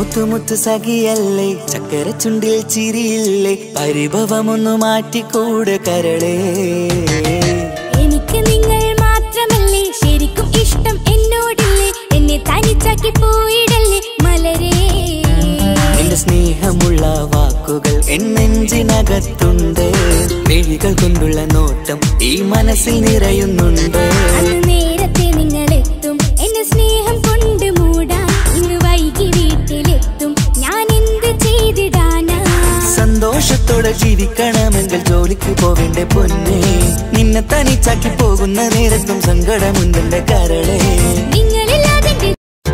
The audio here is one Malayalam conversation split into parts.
മുത്തു മുത്തു സഖിയല്ലേ ചക്കര ചുണ്ടിൽ ചിരിയില്ലേ പരിഭവമൊന്നു മാറ്റിക്കൂടെ കരളേ എനിക്ക് നിങ്ങൾ മാത്രമല്ലേ ശരിക്കും ഇഷ്ടം എന്നോടില്ലേ എന്നെ തനിച്ചാക്കി പോയിടല്ലേ മലരേ നിന്റെ സ്നേഹമുള്ള വാക്കുകൾ എന്നെഞ്ചിനകത്തുണ്ട് മിഴികൾ കൊണ്ടുള്ള നോട്ടം ഈ മനസ്സിൽ നിറയുന്നുണ്ട് അന്ന് നേരത്തെ നിങ്ങൾ എത്തും എന്നെ സ്നേഹം കൊണ്ട് മൂടാൻ ഇന്ന് വൈകി വീട്ടിലെത്തും ഞാൻ എന്ത് ചെയ്തിടാനാ സന്തോഷത്തോടെ ജീവിക്കണമെങ്കിൽ ജോലിക്ക് പോവേണ്ട പൊന്നെ നിന്നെ തനിച്ചാക്കി പോകുന്ന നേരത്തും സങ്കടമുണ്ടെന്റെ കരളേ നിങ്ങളില്ലാതെ എന്റെ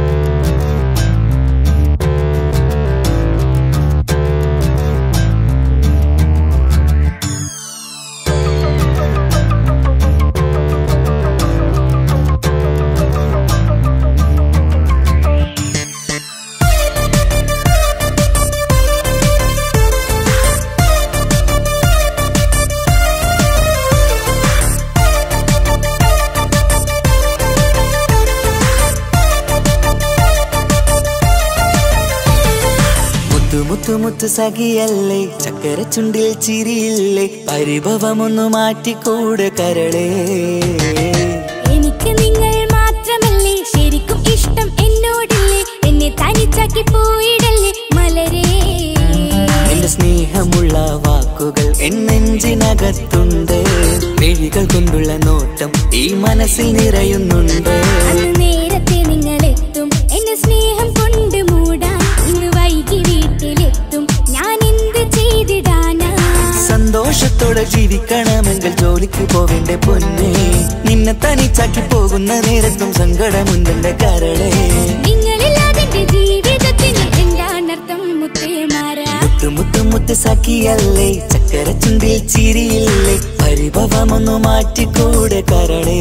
മുത്തു മുത്തു മുത്തു സഖിയല്ലേ ചക്കര ചുണ്ടിൽ ചിരിയില്ലേ പരിഭവമൊന്നു മാറ്റിക്കൂടെ കരളേ എനിക്ക് നിങ്ങൾ മാത്രമല്ലേ ശരിക്കും ഇഷ്ടം എന്നോടില്ലേ എന്നെ തനിച്ചാക്കി പോയിടല്ലേ മലരേ നിന്റെ സ്നേഹമുള്ള വാക്കുകൾ എന്നെഞ്ചിനകത്തുണ്ട് മിഴികൾ കൊണ്ടുള്ള നോട്ടം ഈ മനസ്സിൽ നിറയുന്നുണ്ട് അന്ന് നേരത്തെ നിങ്ങൾ എത്തും എന്നെ സ്നേഹം കൊണ്ട് മൂടാൻ ഇന്ന് വൈകി വീട്ടിലെത്തും ഞാൻ എന്ത് ചെയ്തിടാനാ സന്തോഷത്തോടെ ജീവിക്കണമെങ്കിൽ ജോലിക്ക് പോവേണ്ട പൊന്നെ നിന്നെ തനിച്ചാക്കി പോകുന്ന നേരത്തും സങ്കടമുണ്ടെന്റെ കരളേ നിങ്ങളില്ലാതെ എന്റെ ജീവിതത്തിന് എന്താണർത്ഥം മുത്തേമാരാ മുത്തു മുത്തു മുത്ത് സഖിയല്ലേ ചക്കര ചുണ്ടിൽ ചിരിയില്ലേ പരിഭവമൊന്നു മാറ്റിക്കൂടെ കരളേ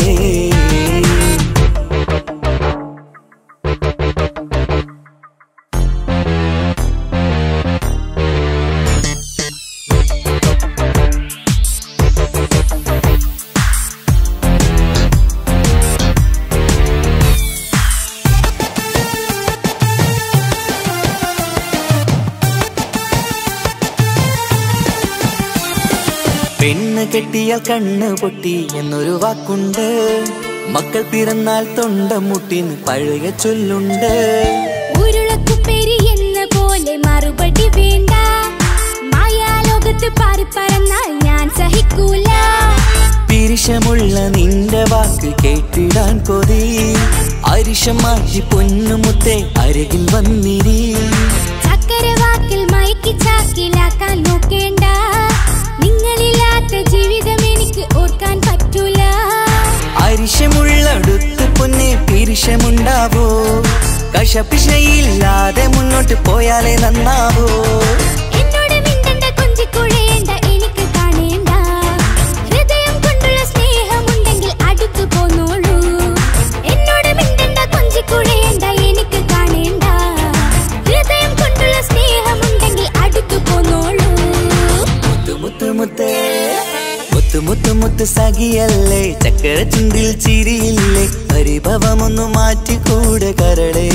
പെണ്ണ് കെട്ടിയാൽ കണ്ണ് പൊട്ടി എന്നൊരു വാക്കുണ്ട് മക്കൾ പിറന്നാൽ തൊണ്ട മുട്ടിന് പഴയ ചൊല്ലുണ്ട് ഉരുളക്കുപ്പേരി എന്ന പോലെ മറുപടി വേണ്ട മായാലോകത്ത് പാറി പറന്നാൽ ഞാൻ സഹിക്കൂല പിരിശമുള്ള നിന്റെ വാക്ക് കേട്ടിടാൻ കൊതി അരിശം മാറ്റി പൊന്നുമുത്തെ അരികിൽ വന്നിരി ചക്കര വാക്കിൽ മയക്കി ചാക്കിലാക്കാൻ നോക്കേണ്ട നിങ്ങളില്ലാത്ത ജീവിതം എനിക്ക് ഓർക്കാൻ പറ്റൂല അരിശമുള്ളടുത്ത് പൊന്നെ പിരിശമുണ്ടാവോ കശപിശയില്ലാതെ മുന്നോട്ട് പോയാലേ നന്നാവോ എന്നോട് മിണ്ടണ്ട കൊഞ്ചിക്കുഴയേണ്ട എനിക്ക് കാണേണ്ട ഹൃദയം കൊണ്ടുള്ള സ്നേഹമുണ്ടെങ്കിൽ അടുത്തു പോന്നോളൂ എന്നോട് മിണ്ടണ്ട കൊഞ്ചിക്കുഴയേണ്ട എനിക്ക് കാണേണ്ട ഹൃദയം കൊണ്ടുള്ള സ്നേഹമുണ്ടെങ്കിൽ അടുത്തു പോന്നോളൂ മുത്തു മുത്തു മുത്തേ മുത്തു മുത്തു മുത്ത് സഖിയല്ലേ ചക്കര ചുണ്ടിൽ ചിരിയില്ലേ പരിഭവമൊന്നു മാറ്റിക്കൂടെ കരളേ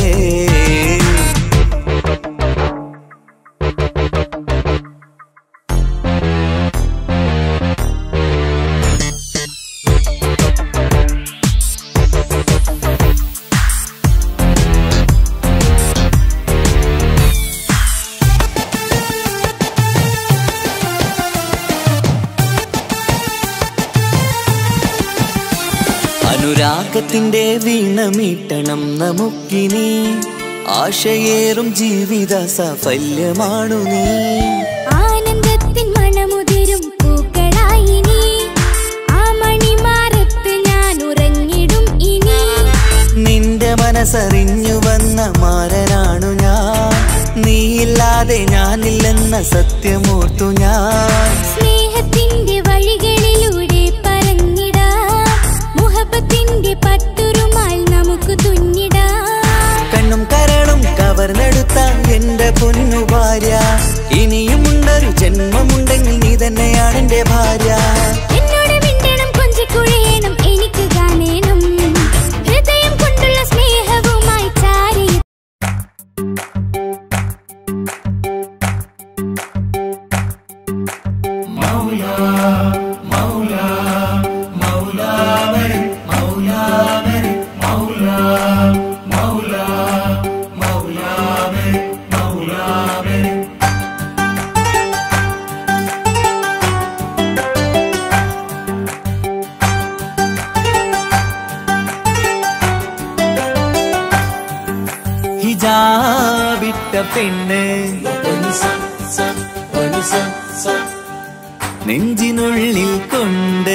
അനുരാഗത്തിന്റെ വീണമീട്ടണം നമുക്കിനി ആശയേറും ജീവിത സാഫല്യമാണു നീ ആനന്ദത്തിൻ മണമുതിരും പൂക്കളായി നീ ആ മണിമാറത്ത് ഞാൻ ഉറങ്ങിടും ഇനി നിന്റെ മനസ്സറിഞ്ഞു വന്ന മാരനാണു ഞാൻ നീയില്ലാതെ ഞാനില്ലെന്ന സത്യമോർത്തു ഞാൻ സ്നേഹത്തിന്റെ വഴികളിലൂടെ പറഞ്ഞിടാം മുഹബത്തിന്റെ പട്ടുറുമാൽ നമുക്ക് തുന്നിടാം കണ്ണും കരളും കവർന്നെടുത്ത എന്റെ പൊന്നു ഭാര്യ ഇനിയുമുണ്ടൊരു ജന്മമുണ്ടെങ്കിൽ നീ തന്നെയാണ് എന്റെ ഭാര്യ എന്നോട് മിണ്ടണം കൊഞ്ചിക്കുഴയണം എനിക്ക് കാണേണം ഹൃദയം കൊണ്ടുള്ള സ്നേഹവുമായി ചാരി ഹിജാബിട്ട പെണ്ണ് നെഞ്ചിനുള്ളിൽ കൊണ്ട്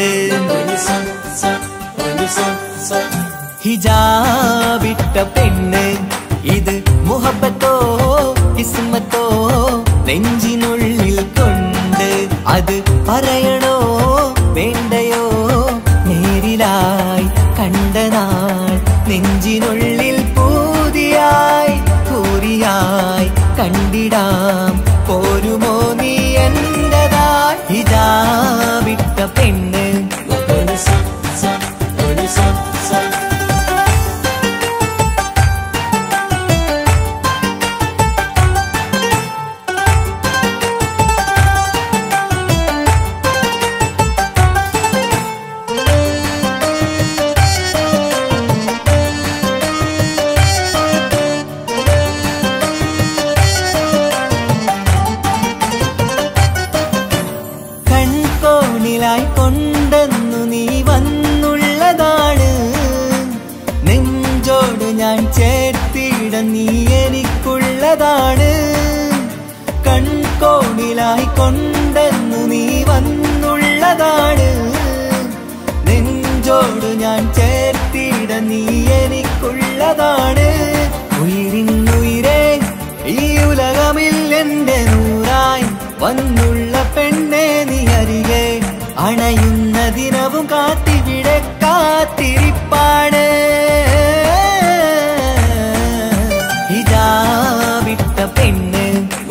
ഹിജാബിട്ട പെണ്ണ് ഇത് മുഹബത്തോ കിസ്മത്തോ നെഞ്ചിനുള്ളിൽ കൊണ്ട് അത് പറയണോ വേണ്ടയോ നേരിലായി കണ്ട നാൾ നെഞ്ചിനുള്ളിൽ പൂതിയായി പൂരിയായി കണ്ടിടാം പോരുമോ നീ എന്റതായി ഹിജാബിട്ട പെണ്ണ് കൺകോണിലായി കൊണ്ടെന്നു നീ വന്നുള്ളതാണ് നെഞ്ചോട് ഞാൻ ചേർത്തിട നീ എനിക്കുള്ളതാണ് കൺകോണിലായി കൊണ്ടെന്നു നീ വന്നുള്ളതാണ് നെഞ്ചോട് ഞാൻ ചേർത്തിട നീ എനിക്കുള്ളതാണ് ഉയിരിന്നുയിരേ ഈ ഉലകമിൽ എന്റെ നൂറായി വന്നുള്ള പെണ്ണെ നീ അരികെ അണയുന്ന ദിനവും കാത്തിവിടെ കാത്തിരിപ്പാണ് ഇതാ വിട്ട പെണ്ണ്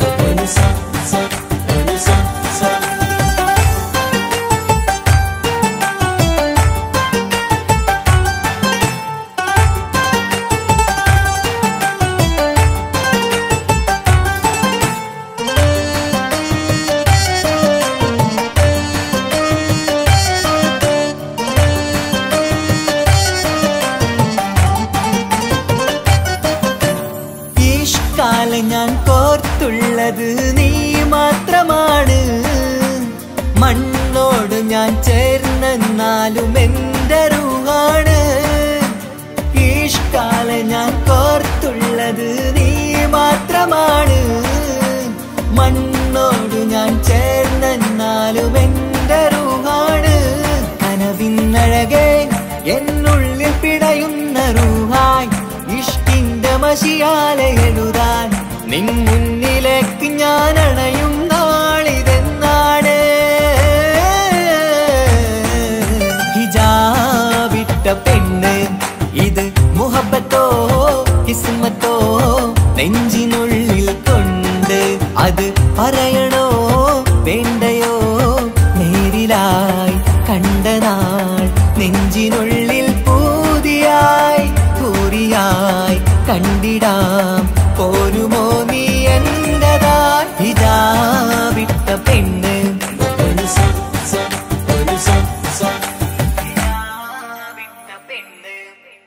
ഈഷ്കാലം ഞാൻ കോർത്തുള്ളത് നീ മാത്രമാണ് മണ്ണോട് ഞാൻ ചേർന്നെന്നാലും എന്റെ റൂഹാണ് ഈഷ്കാലം ഞാൻ കോർത്തുള്ളത് നീ മാത്രമാണ് മണ്ണോട് ഞാൻ ചേർന്നെന്നാലും എന്റെ റൂഹാണ് കനവിന്നഴകെ എന്നുള്ളിൽ പിടയുന്ന റൂഹായി ഇഷ്കിന്റെ മഷിയാലെ എഴുതാൻ നിൻ മുന്നിലേക്ക് ഞാൻ അണയും നാളിതെന്നാണ് ഹിജാബിട്ട പെണ്ണ് ഇത് മുഹബത്തോ കിസ്മത്തോ നെഞ്ചിനുള്ളിൽ കൊണ്ട് അത് പറയണോ വേണ്ടയോ നേരിലായി കണ്ട നാൾ നെഞ്ചിനുള്ളിൽ പൂതിയായി പൂരിയായി കണ്ടിടാം പോരുമോ നീ എന്റതായി ഇതാ വിട്ട പെണ്ണ് വിട്ട പെണ്ണ്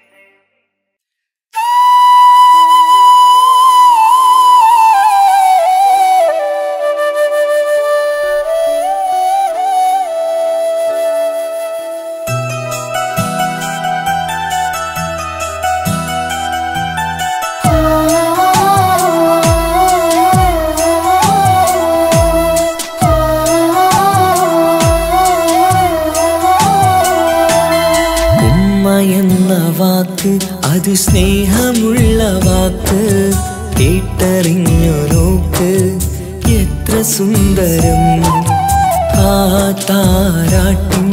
ഉമ്മ എന്ന വാക്ക് അത് സ്നേഹമുള്ള വാക്ക് കേട്ടറിഞ്ഞു നോക്ക് എത്ര സുന്ദരം ആ താരാട്ടും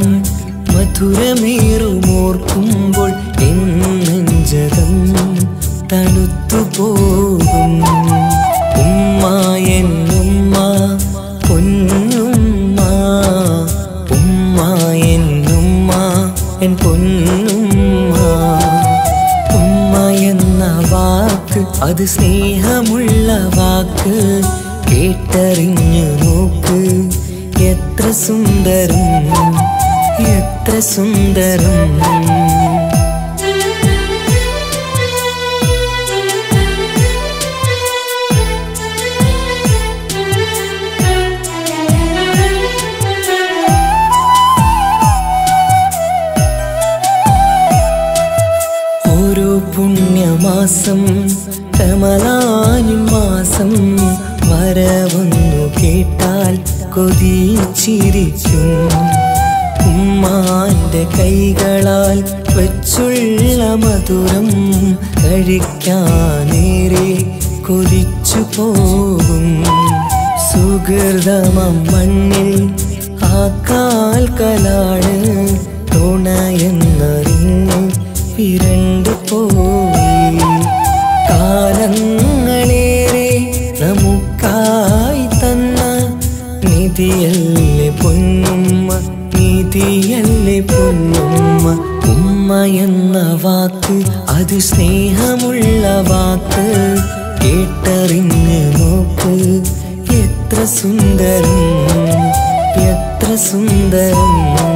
മധുരമേറുമോർക്കുമ്പോൾ എന്നെഞ്ചകം തണുത്തു പോകും ഉമ്മ എന്നുമ്മ പൊന്നുമ്മ ഉമ്മ എന്നുമ്മ എൻ പൊന്നുമ്മ ഉമ്മ എന്ന വാക്ക് അത് സ്നേഹമുള്ള വാക്ക് കേട്ടറിഞ്ഞു നോക്ക് എത്ര സുന്ദരം എത്ര സുന്ദരം ഓരോ പുണ്യമാസം റമലാനിൻ മാസം വരവൊന്നു കേട്ടാൽ കൊതിച്ചിരിക്കും ഉമ്മാന്റെ കൈകളാൽ വെച്ചുള്ള മധുരം കഴിക്കാനേറെ കൊതിച്ചു പോകും സുഹൃതമം മണ്ണിൽ ആ കാൽക്കലാണ് തുണയെന്നറിഞ്ഞ് പിരണ്ടു പോയി കാലങ്ങളേറെ നമുക്കായി തന്ന നിധിയല്ലേ പൊന്നുമ്മ നിധിയല്ലേ പൊന്നുമ്മ ഉമ്മ എന്ന വാക്ക് അത് സ്നേഹമുള്ള വാക്ക് കേട്ടറിഞ്ഞ് നോക്ക് എത്ര സുന്ദരം എത്ര സുന്ദരം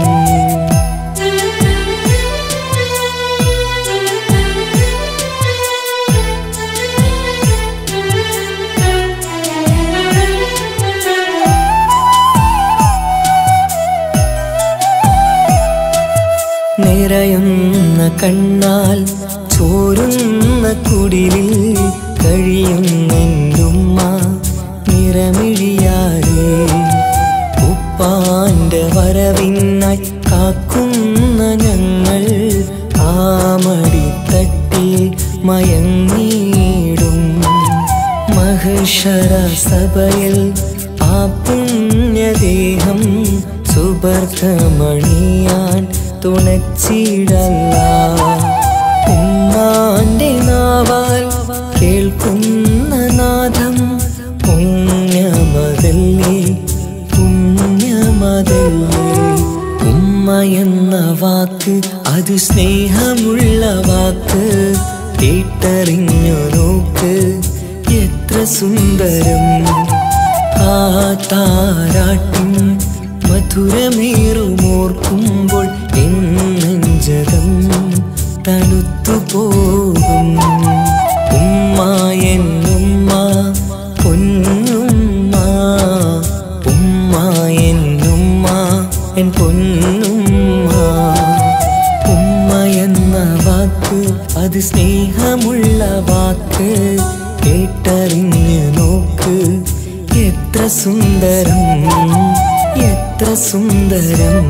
നിറയുന്ന കണ്ണാൽ ചോരുന്ന കുടിലിൽ കഴിയുന്നുമ്മ നിറമിഴിയാരേ ഉപ്പാന്റെ വരവിനായി കാക്കുന്ന ഞങ്ങൾ ആമടി തട്ടി മയങ്ങിയിടും മഹേശ്വര സഭയിൽ ആ പുണ്യദേഹം സുബർഗമണിയാൻ തുണച്ചിടല്ല ഉമ്മാന്റെ നാവാൽ കേൾക്കുന്ന നാദം പുണ്യമതല്ലേ പുണ്യമതല്ലേ ഉമ്മ എന്ന വാക്ക് അത് സ്നേഹമുള്ള വാക്ക് കേട്ടറിഞ്ഞു നോക്ക് എത്ര സുന്ദരം ആ താരാട്ടിൻ മധുരമേറുമോർക്കുമ്പോൾ എന്നെഞ്ചകം തണുത്തു പോകും ഉമ്മ എന്നുമ്മ പൊന്നുമ്മ ഉമ്മ എന്നുമ്മ എൻ പൊന്നുമ്മ ഉമ്മ എന്ന വാക്ക് അത് സ്നേഹമുള്ള വാക്ക് കേട്ടറിഞ്ഞ് നോക്ക് എത്ര സുന്ദരം എത്ര സുന്ദരം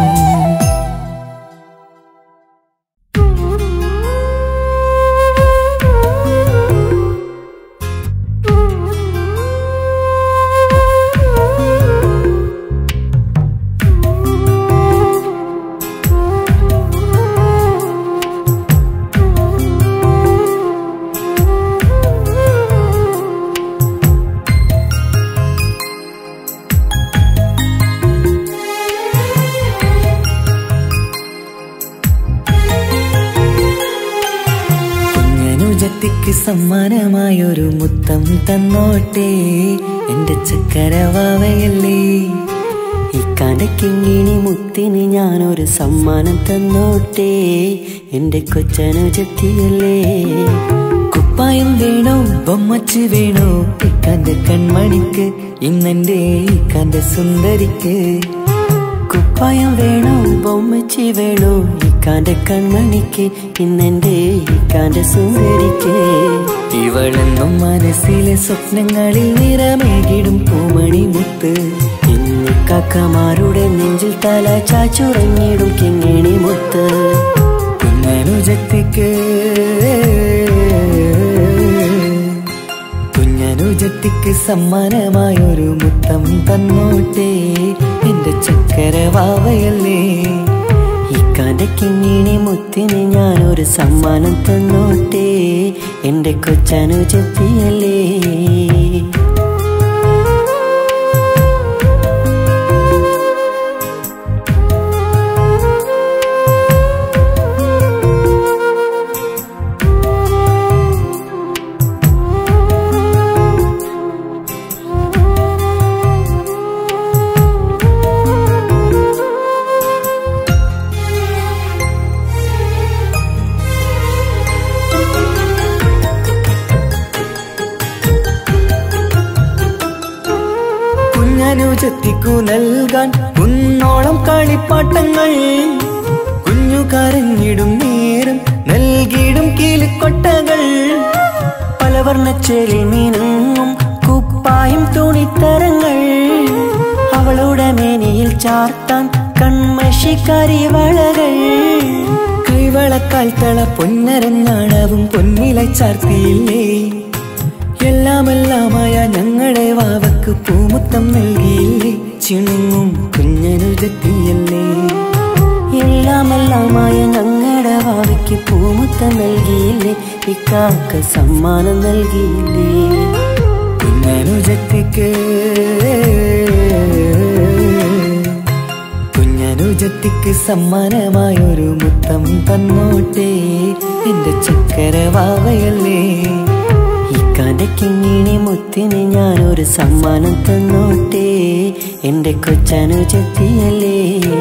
കുഞ്ഞനുജത്തിക്ക് സമ്മാനമായൊരു മുത്തം തന്നോട്ടെ എന്റെ ചക്കരവാവയല്ലേ ഈ കടക്കിങ്ങിണി മുത്തിന് ഞാനൊരു സമ്മാനം തന്നോട്ടെ എന്റെ കൊച്ചനുജത്തിയല്ലേ കുപ്പായം വേണോ ബൊമ്മച്ച് വേണോ ഇക്കാന്റെ കൺമണിക്ക് ഇന്നെന്റെ ഇക്കാന്റെ സുന്ദരിക്ക് കുപ്പായം വേണോ ബൊമ്മച്ചി വേണോ ഇക്കാന്റെ കൺമണിക്ക് ഇന്നെന്റെ ഇക്കാന്റെ സുന്ദരിക്ക് ഇവളെന്നും മനസ്സിലെ സ്വപ്നങ്ങളിൽ നിറമേകിടും പൂമണി മുത്ത് ഇന്ന് കാക്കമാരുടെ നെഞ്ചിൽ തല ചാച്ചുറങ്ങിടും കിങ്ങിണി മുത്ത് കുഞ്ഞനുജത്തിക്ക് കുഞ്ഞനുജത്തിക്ക് സമ്മാനമായൊരു മുത്തം തന്നോട്ടെ എന്റെ ചക്കരവാവയല്ലേ ഇക്കാന്റെ കിങ്ങിണി മുത്തിന് ഞാനൊരു സമ്മാനം തന്നോട്ടെ എന്റെ കൊച്ചനുജത്തിയല്ലേ കുഞ്ഞനുജത്തിക്കു നൽകാൻ കുന്നോളം കളിപ്പാട്ടങ്ങൾ കുഞ്ഞു കരഞ്ഞിടും നേരം നൽകിയിടും കീലിക്കൊട്ടകൾ പല കാച്ചലിൽ മിനുങ്ങും കുപ്പായും തുണിത്തരങ്ങൾ അവളുടെ മേനിയിൽ ചാർത്താൻ കൺമഷി കരിവളകൾ കൈവളക്കാൽ തള പൊന്നരൻ നാണവും പൊന്നില ചാർത്തിയില്ലേ എല്ലാമെല്ലാമായ ഞങ്ങളുടെ വാവക്ക് പൂമുത്തം നൽകിയില്ലേ ചിണുങ്ങും കുഞ്ഞനുജത്തിയല്ലേ എല്ലാമെല്ലാമായ ഞങ്ങളുടെ വാവയ്ക്ക് പൂമുത്തം നൽകിയില്ലേ ഇക്കാക്ക് സമ്മാനം നൽകിയില്ലേ കുഞ്ഞനുജത്തിക്ക് കുഞ്ഞനുജത്തിക്ക് സമ്മാനമായൊരു മുത്തം തന്നോട്ടെ എന്റെ ചക്കര വാവയല്ലേ ഇക്കാന്റെ കിങ്ങിണി മുത്തിന് ഞാനൊരു സമ്മാനം തന്നോട്ടെ എന്റെ കൊച്ചനുജത്തിയല്ലേ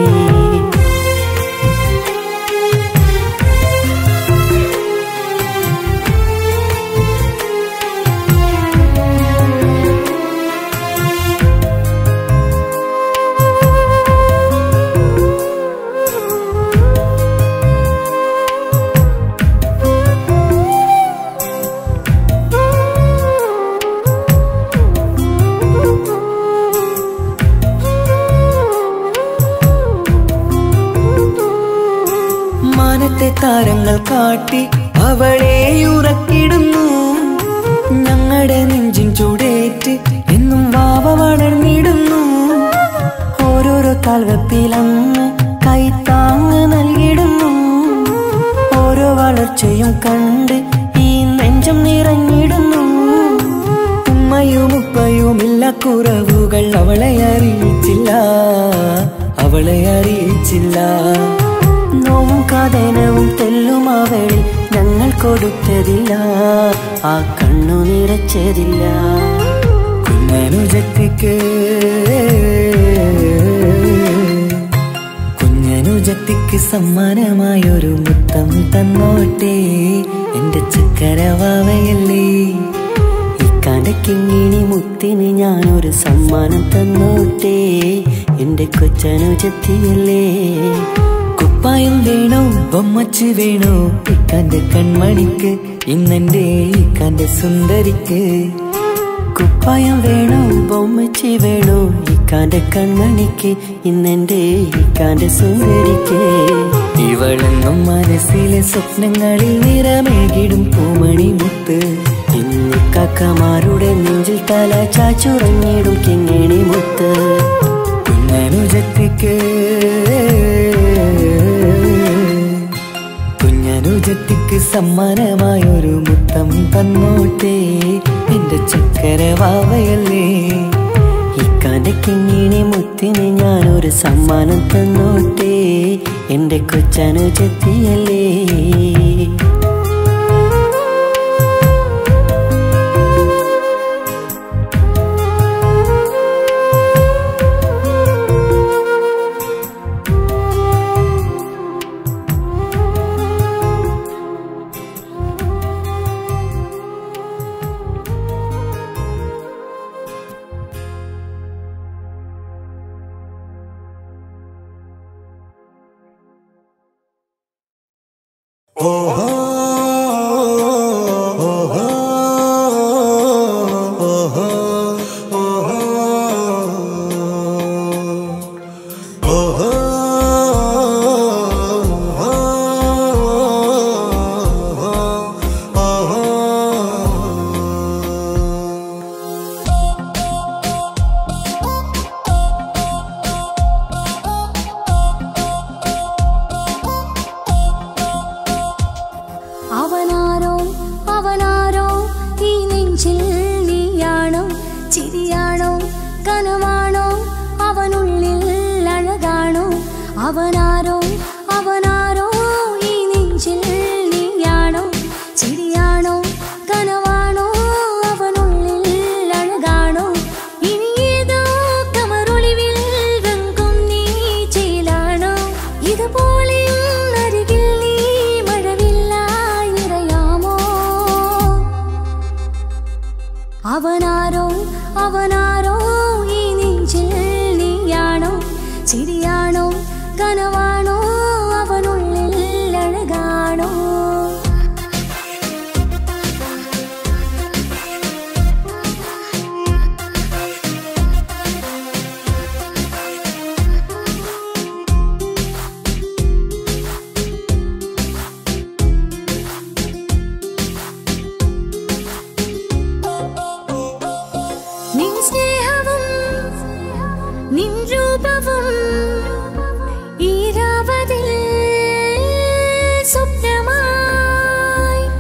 മാനത്തെ താരങ്ങൾ കാട്ടി അവളെ ഉറക്കിടുന്നു ഞങ്ങളുടെ നെഞ്ചിൻ ചൂടേറ്റ് എന്നും വാവ വളർന്നിടുന്നു ഓരോരോ കാൽവെപ്പിലന്ന് കൈത്താങ്ങ് നൽകിടുന്നു ഓരോ വളർച്ചയും കണ്ട് ഈ നെഞ്ചം നിറഞ്ഞിടുന്നു ഉമ്മയും ഉപ്പയുമില്ല കുറവുകൾ അവളെ അറിയിച്ചില്ല അവളെ അറിയിച്ചില്ല നോവും കാതനവും തെല്ലും അവളിൽ ഞങ്ങൾ കൊടുത്തതില്ല ആ കണ്ണു നിറച്ചതില്ല കുഞ്ഞനുജത്തിക്ക് കുഞ്ഞനുജത്തിക്ക് സമ്മാനമായൊരു മുത്തം തന്നോട്ടെ എന്റെ ചക്കരവാവയല്ലേ ഇക്കാന്റെ കിങ്ങിണി മുത്തിന് ഞാനൊരു സമ്മാനം തന്നോട്ടെ എന്റെ കൊച്ചനുജത്തിയല്ലേ കുപ്പായം വേണോ ബൊമ്മച്ച് വേണോ ഇക്കാന്റെ കൺമണിക്ക് ഇന്നെന്റെ ഇക്കാന്റെ സുന്ദരിക്ക് കുപ്പായം വേണോ ബൊമ്മച്ചി വേണോ ഇക്കാന്റെ കൺമണിക്ക് ഇന്നെന്റെ ഇക്കാന്റെ സുന്ദരിക്ക് ഇവളെന്നും മനസ്സിലെ സ്വപ്നങ്ങളിൽ നിറമേകിടും പൂമണി മുത്ത് ഇന്ന് കാക്കമാരുടെ നെഞ്ചിൽ തല ചാച്ചുറങ്ങിടും കിങ്ങിണി മുത്ത് കുഞ്ഞനുജത്തിക്ക് കുഞ്ഞനുജത്തിക്ക് സമ്മാനമായൊരു മുത്തം തന്നോട്ടെ എന്റെ ചക്കര വാവയല്ലേ ഇക്കാന്റെ കിങ്ങിണി മുത്തിന് ഞാനൊരു സമ്മാനം തന്നോട്ടെ എന്റെ കൊച്ചനുജത്തിയല്ലേ അവനാരോ അവനാരോ ഈ നെഞ്ചിൽ നീയാണോ ചിരിയാണോ കനവാണോ അവനുള്ളിൽ അഴകാണോ അവനാരോ അവനാരോ ഈ നെഞ്ചിൽ നീയാണോ ചിരിയാണോ കനവാണോ അവനുള്ളിൽ അഴകാണോ ഇനിയേതോ കമറൊളിവിൽ വെങ്കും നീ ചേലാണോ ഇതുപോലെ അരികിൽ നീ മഴവില്ലായി നിറയാമോ അവനാരോ അവനാരോ ഈ നെഞ്ചിൽ നീയാണോ ചിരിയാണോ കനവാണോ അവനുള്ളിൽ അഴകാണോ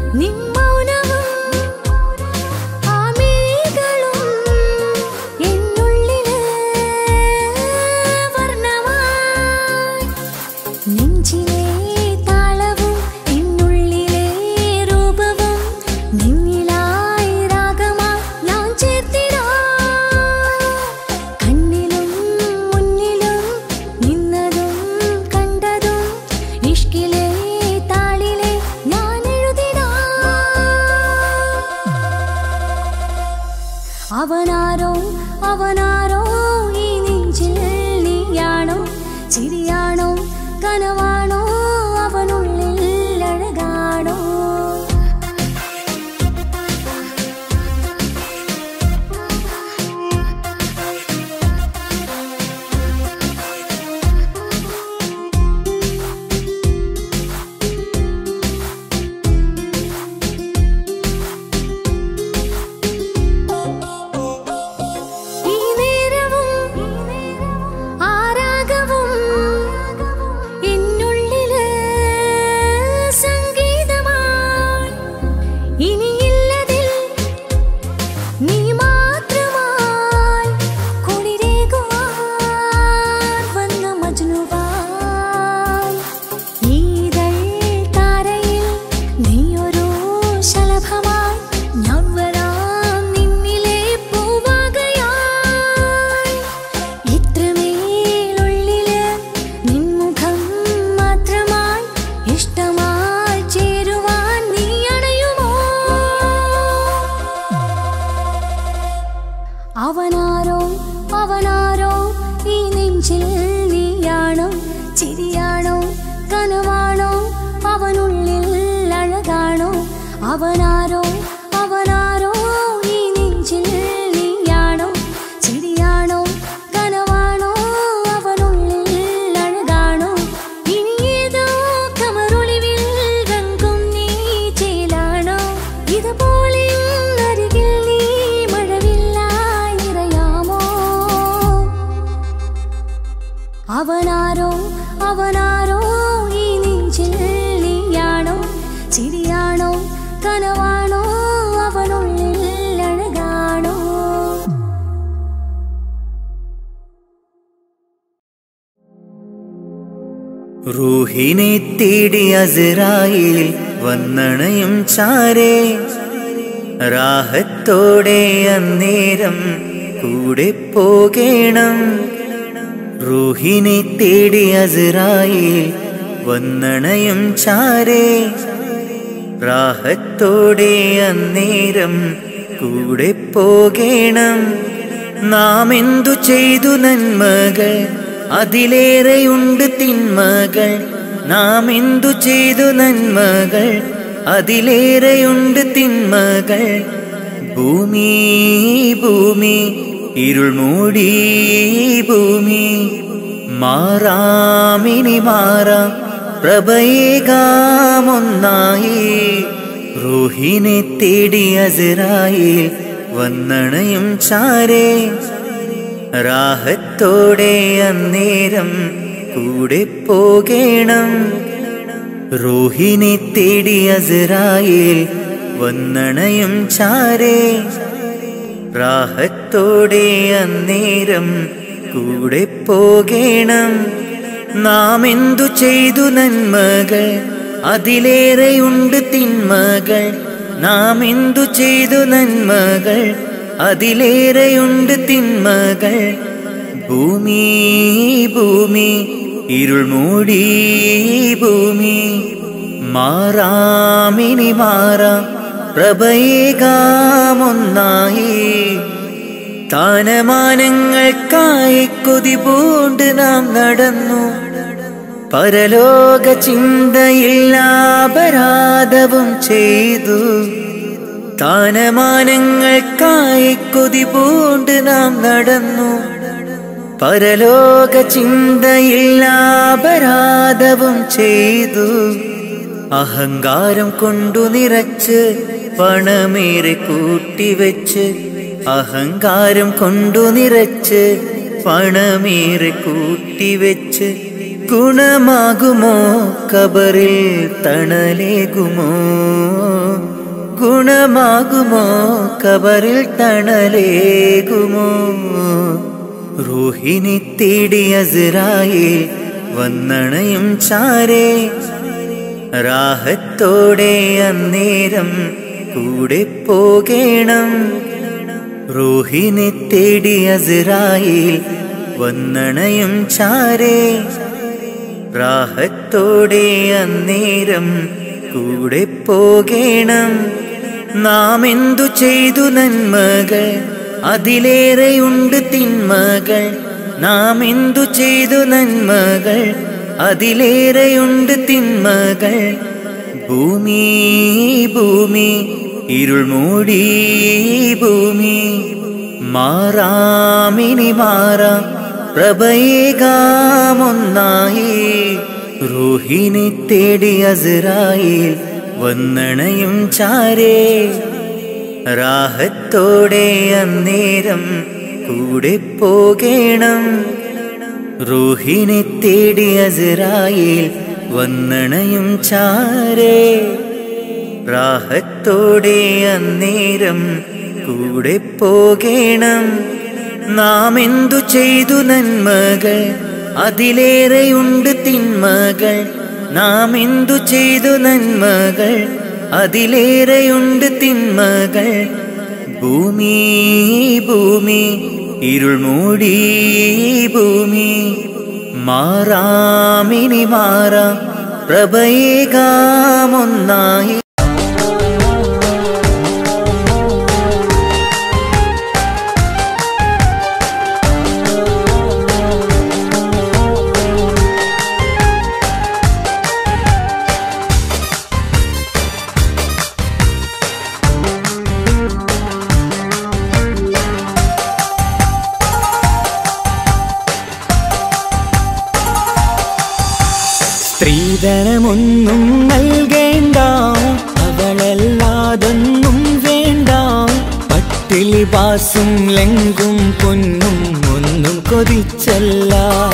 നിൻ മൗനവും ആ മിഴികളും എന്നുള്ളില് വർണ്ണമായി നെഞ്ചിലെ താളവും എന്നുള്ളിലെ രൂപവും നിന്നിലായി രാഗമായി ഞാൻ ചേർത്തിടാം കണ്ണിലും മുന്നിലും നിന്നതും കണ്ടതും ഇഷ്കിലെ താളിലെ ഞാൻ എഴുതിടാം അവനാരോ അവനാരോ ഈ നെഞ്ചിൽ നീയാണോ ചിരിയാണോ കനവാണോ അവനുള്ളിൽ അഴകാണോ ഈ നേരവും ആരാഗവും എന്നുള്ളില് സംഗീതമായി ഇനിയില്ലതിൽ നീ മാത്രമായി കുളിരേകുവാൻ വന്ന മജ്നുവായി ഈതൾ താരയിൽ നീയൊരു ശലഭമായി ഞാൻ വരാം നിന്നിലെ പൂവാകയായി ഇത്രമേലുള്ളില് നിൻമുഖം മാത്രമായി ഇഷ്ടമായി ചേരുവാൻ നീ അണയുമോ അവനാരോ അവനാരോ ഈ നെഞ്ചിൽ നീയാണോ ചിരിയാണോ കനവാണോ അവനുള്ളിൽ അഴകാണോ അവനാരോ അവനാരോ ഈ നെഞ്ചിൽ നീയാണോ ചിരിയാണോ കനവാണോ അവനുള്ളിൽ അഴകാണോ ഇനി ഏതോ കമറൊളിവിൽ രംഗും നീ ചേലാണോ ഇതുപോലെ അരികിൽ നീ മഴവില്ലായി നിറയാമോ അവനാരോ അവനാരോ ഈ നെഞ്ചിൽ നീയാണോ ചിരിയാണോ കനവാണോ അവനുള്ളിൽ അഴകാണോ റൂഹിനെ തേടി അസറായിൽ വന്നണയും ചാരേ രാഹത്തോടെ അന്നേരം കൂടെ പോകേണം റൂഹിനെ തേടി അസറായിൽ വന്നണയും ചാരേ രാഹത്തോടെ അന്നേരം കൂടെ പോകേണം നാം എന്തു ചെയ്തു നന്മകൾ അതിലേറെയുണ്ട് തിന്മകൾ നാം എന്തു ചെയ്തു നന്മകൾ അതിലേറെയുണ്ട് തിന്മകൾ ഭൂമി ഭൂമി ഇരുൾ മൂടി ഭൂമി മാറാമിനി മാറാം പ്രഭയേകാമൊന്നായി റൂഹിനെ തേടി അസറായിൽ വന്നണയും ചാരേ രാഹത്തോടെ അന്നേരം കൂടെ പോകേണം റൂഹിനെ തേടി അസറായിൽ വന്നണയും ചാരേ രാഹത്തോടെ അന്നേരം കൂടെ പോകേണം നാം എന്തു ചെയ്തു നന്മകൾ അതിലേറെയുണ്ട് തിന്മകൾ നാം എന്തു ചെയ്തു നന്മകൾ അതിലേറെയുണ്ട് തിന്മകൾ ഭൂമി ഭൂമി ഇരുൾ മൂടി ഭൂമി മാറാമിനി മാറാം പ്രഭയേകാമൊന്നായി താനമാനങ്ങൾക്കായി കൊതി പൂണ്ട് നാം നടന്നു പരലോക ചിന്തയില്ലാപരാധവും ചെയ്തു താനമാനങ്ങൾക്കായി കൊതി പൂണ്ട് നാം നടന്നു പരലോക ചിന്തയില്ലാപരാധവും ചെയ്തു അഹങ്കാരം കൊണ്ടു നിറച്ച് പണമേറെ കൂട്ടിവെച്ച് അഹങ്കാരം കൊണ്ടു നിറച്ച് പണമേറെ കൂട്ടിവെച്ച് ഗുണമാകുമോ കബറിൽ തണലേകുമോ ഗുണമാകുമോ കബറിൽ തണലേകുമോ റൂഹിനി തേടി അസ്രായിൽ വന്നണയും ചാരേ രാഹത്തോടെ അന്നേരം കൂടെ പോകേണം റൂഹിനെ തേടി അസ്രായിൽ വന്നണയും ചാരേ രാഹത്തോടെ അന്നേരം കൂടെ പോകേണം നാം എന്തു ചെയ്തു നന്മകൾ അതിലേറെയുണ്ട് തിന്മകൾ നാം എന്തു ചെയ്തു നന്മകൾ അതിലേറെയുണ്ട് തിന്മകൾ ഭൂമി ഭൂമി ഇരുൾ മൂടി ഭൂമി മാറാമിനി മാറാം പ്രഭയേകാമൊന്നായി റൂഹിനെ തേടി അസ്രായിൽ വന്നണയും ചാരേ രാഹത്തോടെ അന്നേരം കൂടെ പോകേണം റൂഹിനെ തേടി അസ്രായിൽ വന്നണയും ചാരേ രാഹത്തോടെ അന്നേരം കൂടെ പോകേണം നാം എന്തു ചെയ്തു നന്മകൾ അതിലേറെയുണ്ട് തിന്മകൾ നാം എന്തു ചെയ്തു നന്മകൾ അതിലേറെയുണ്ട് തിന്മകൾ ഭൂമി ഭൂമി ഇരുൾ മൂടി ഭൂമി മാറാമിനി മാറാം പ്രഭയേകാമൊന്നായി സ്ത്രീധനമൊന്നും നൽകേണ്ട അവളല്ലാതൊന്നും വേണ്ട പട്ടിലി പാസും ലെങ്കും പൊന്നും ഒന്നും കൊതിച്ചല്ല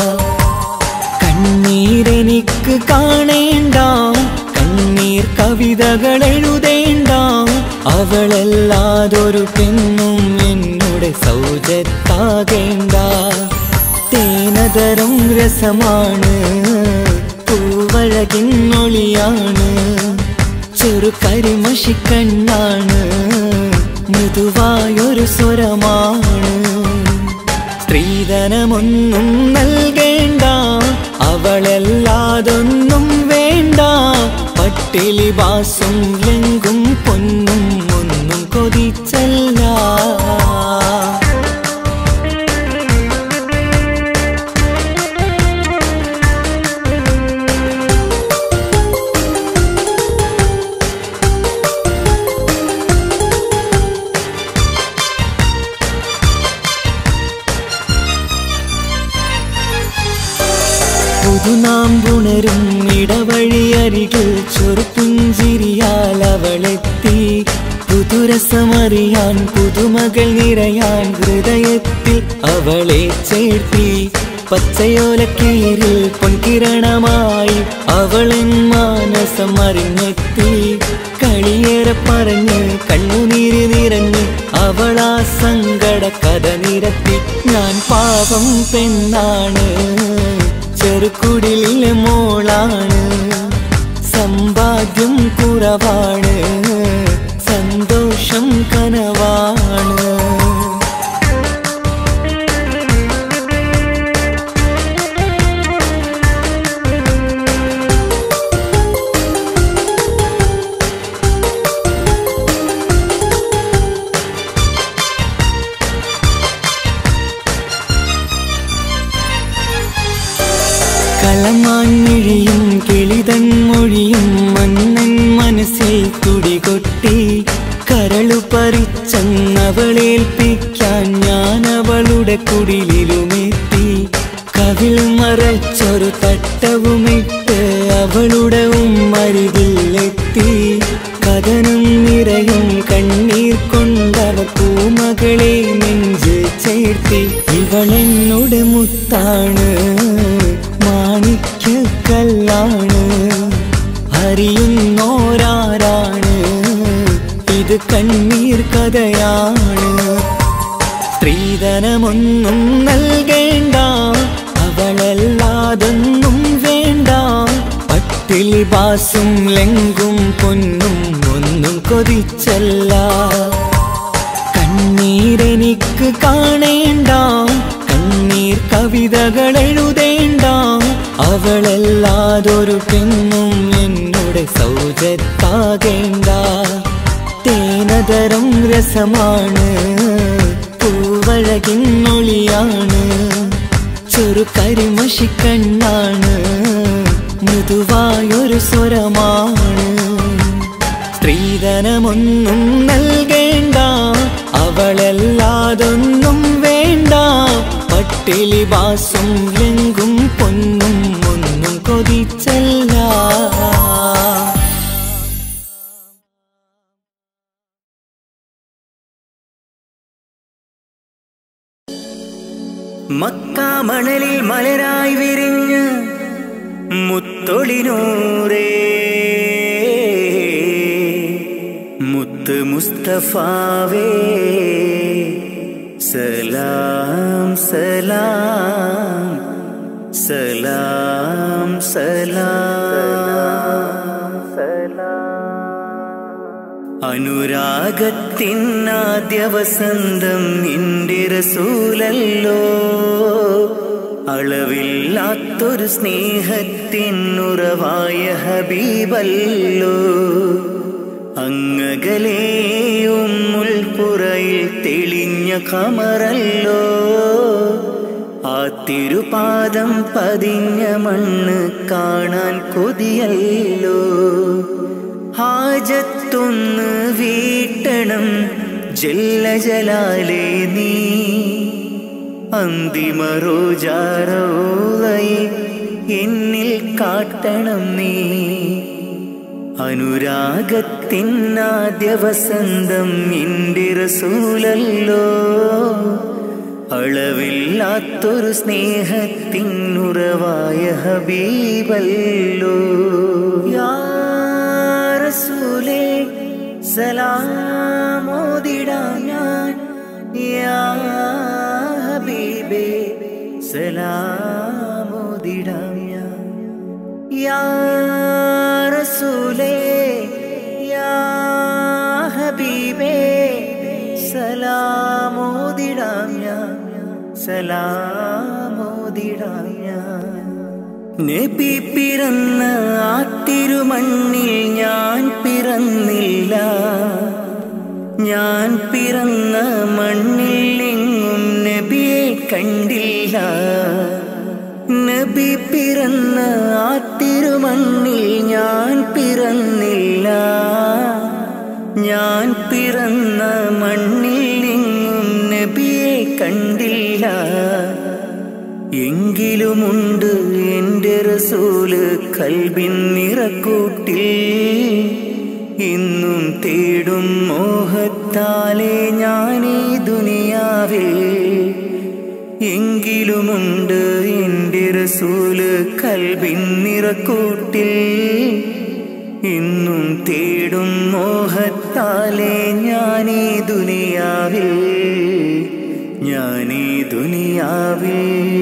കണ്ണീരെനിക്ക് കാണേണ്ട കണ്ണീർ കവിതകൾ എഴുതേണ്ട അവളല്ലാതൊരു പെണ്ണും എന്നോട് സൗജത്താകേണ്ട തേനതരം രസമാണ് പൂവഴകിൻ ഒളിയാണ് ചെറു കരിമഷിക്കണ്ണാണ് മൃദുവായൊരു സ്വരമാണ് സ്ത്രീധനമൊന്നും നൽകേണ്ട അവളല്ലാതൊന്നും വേണ്ട പട്ടിലി ബാസും ലെങ്കും പൊന്നും ഒന്നും കൊതിച്ചല്ല പുതുനാമ്പുണരും ഇടവഴിയരികിൽ ചെറുപ്പുഞ്ചിരിയാൽ അവളെത്തി പുതുരസമറിയാൻ പുതുമകൾ നിറയാൻ ഹൃദയത്തിൽ അവളെ ചേർത്തി പച്ചയോലക്കീരിൽ പൊൻകിരണമായി അവളൻ മാനസം അറിഞ്ഞെത്തി കളിയേറെ പറഞ്ഞ് കണ്ണുനീര് നിറഞ്ഞ് അവളാ സങ്കട കഥ നിരത്തി ഞാൻ പാപം പെണ്ണാണ് ചെറുക്കുടിലെ മോളാണ് സമ്പാദ്യം കുറവാണ് സന്തോഷം കനവാണ് കളമാൻമിഴിയും കിളിതൻ മൊഴിയും മന്നൻ മനസ്സിൽ തുടികൊട്ടി കരളു പറിച്ചെന്നവളേൽപ്പിക്കാൻ ഞാൻ അവളുടെ കുടിലിലുമെത്തി കവിൾ മറച്ചൊരു തട്ടവുമിട്ട് അവളുടെ ഉമ്മരികിലെത്തി കഥനം നിറയും കണ്ണീർ കൊണ്ടവർ പൂമകളെ നെഞ്ച് ചേർത്തി ഇവളെന്നോട് മുത്താണ് മാ മാണിക്യക്കല്ലാണ് അറിയുന്നോരാരാണ് ഇത് കണ്ണീർ കഥയാണ് സ്ത്രീധനമൊന്നും നൽകേണ്ട അവളല്ലാതൊന്നും വേണ്ട പട്ടിലി ബാസും ലെങ്കും പൊന്നും ഒന്നും കൊതിച്ചല്ല കണ്ണീരെനിക്ക് കാണേണ്ട കണ്ണീർ കവിതകൾ എഴുതേണ്ട അവളല്ലാതൊരു പെണ്ണും എന്നോട് സൗജത്താകേണ്ട തേനതരം രസമാണ് പൂവഴകിന്നൊളിയാണ് ചെറു കരിമഷിക്കണ്ണാണ് മൃദുവായൊരു സ്വരമാണ് സ്ത്രീധനമൊന്നും നൽകേണ്ട അവളല്ലാതൊന്നും വേണ്ട പട്ടിലി ബാസും ലെങ്കും പൊന്നും ഒന്നും കൊതിച്ചല്ല മക്കാമണലിൽ മലരായി വിരിഞ്ഞ് മുത്തൊളിനൂറേ മുത്ത് മുസ്തഫാവേ സലാം സലാം സലാം സലാം അനുരാഗത്തിനാദ്യ വസന്തം നിന്റെ റസൂലല്ലോ അളവില്ലാത്തൊരു സ്നേഹത്തിനുറവായ ഹബീബല്ലോ അങ്ങകലെയും മുൾപ്പുറയിൽ തെളിഞ്ഞ കമറല്ലോ ആ തിരുപാദം പതിഞ്ഞ മണ്ണ് കാണാൻ കൊതിയല്ലോ ഹാജത്തൊന്ന് വീട്ടണം ജല്ല ജലാലേ നീ അന്തിമ റോജാറോളയെ എന്നിൽ കാട്ടണം നീ അനുരാഗത്തിനാദ്യ വസന്തം നിന്റെ റസൂലല്ലോ അളവില്ലാത്തൊരു സ്നേഹത്തിനുറവായ ഹബീബല്ലോ യാ റസൂലേ സലാമോദിടാം ഞാൻ യാ ഹബീബേ സലാമോദിടാം ഞാൻ യാ റസൂലേ യാ ഹബീബേ സലാമോദിടാം ഞാൻ സലാമോദിടാം ഞാൻ നബി പിറന്ന ആ തിരുമണ്ണിൽ ഞാൻ പിറന്നില്ല ഞാൻ പിറന്ന മണ്ണിൽ എങ്ങും നബിയെ കണ്ടില്ല നബി പിറന്ന ആ തിരുമണ്ണിൽ ഞാൻ പിറന്നില്ല ഞാൻ പിറന്ന മണ്ണിൽ എങ്ങും നബിയെ കണ്ടില്ല എങ്കിലുമുണ്ട് എൻ്റെ റസൂല് കൽബിൻ നിറക്കൂട്ടിൽ ഇന്നും തേടും മോഹത്താലെ ഞാനീ ദുനിയാവിൽ എങ്കിലുമുണ്ട് എൻ്റെ റസൂല് കൽബിൻ നിറക്കൂട്ടിൽ ഇന്നും തേടും മോഹത്താലെ ഞാനീ ദുനിയാവിൽ ഞാനീ ദുനിയാവിൽ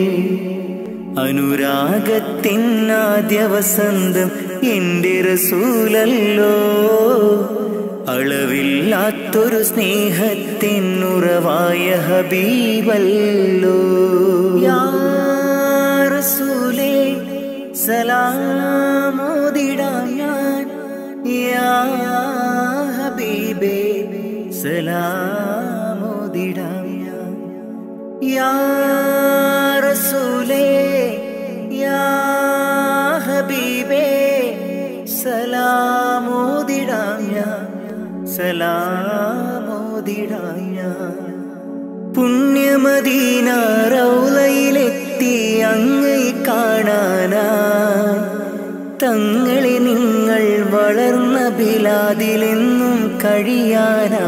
അനുരാഗത്തിനാദ്യ വസന്തം എൻ്റെ റസൂലല്ലോ അളവില്ലാത്തൊരു സ്നേഹത്തിനുറവായ ഹബീബല്ലോ യാ റസൂലേ സലാമോദിടാം ഞാൻ യാ ഹബീബേ സലാമോദിടാം ഞാൻ യാ റസൂലേ യാ ഹബീബേ സലാമോദിടാം ഞാൻ സലാമോദിടാം ഞാൻ പുണ്യമദീന റൗലയിലെത്തി അങ്ങൈ കാണാനാ തങ്ങളെ നിങ്ങൾ വളർന്ന ബിലാദിലെന്നും കഴിയാനാ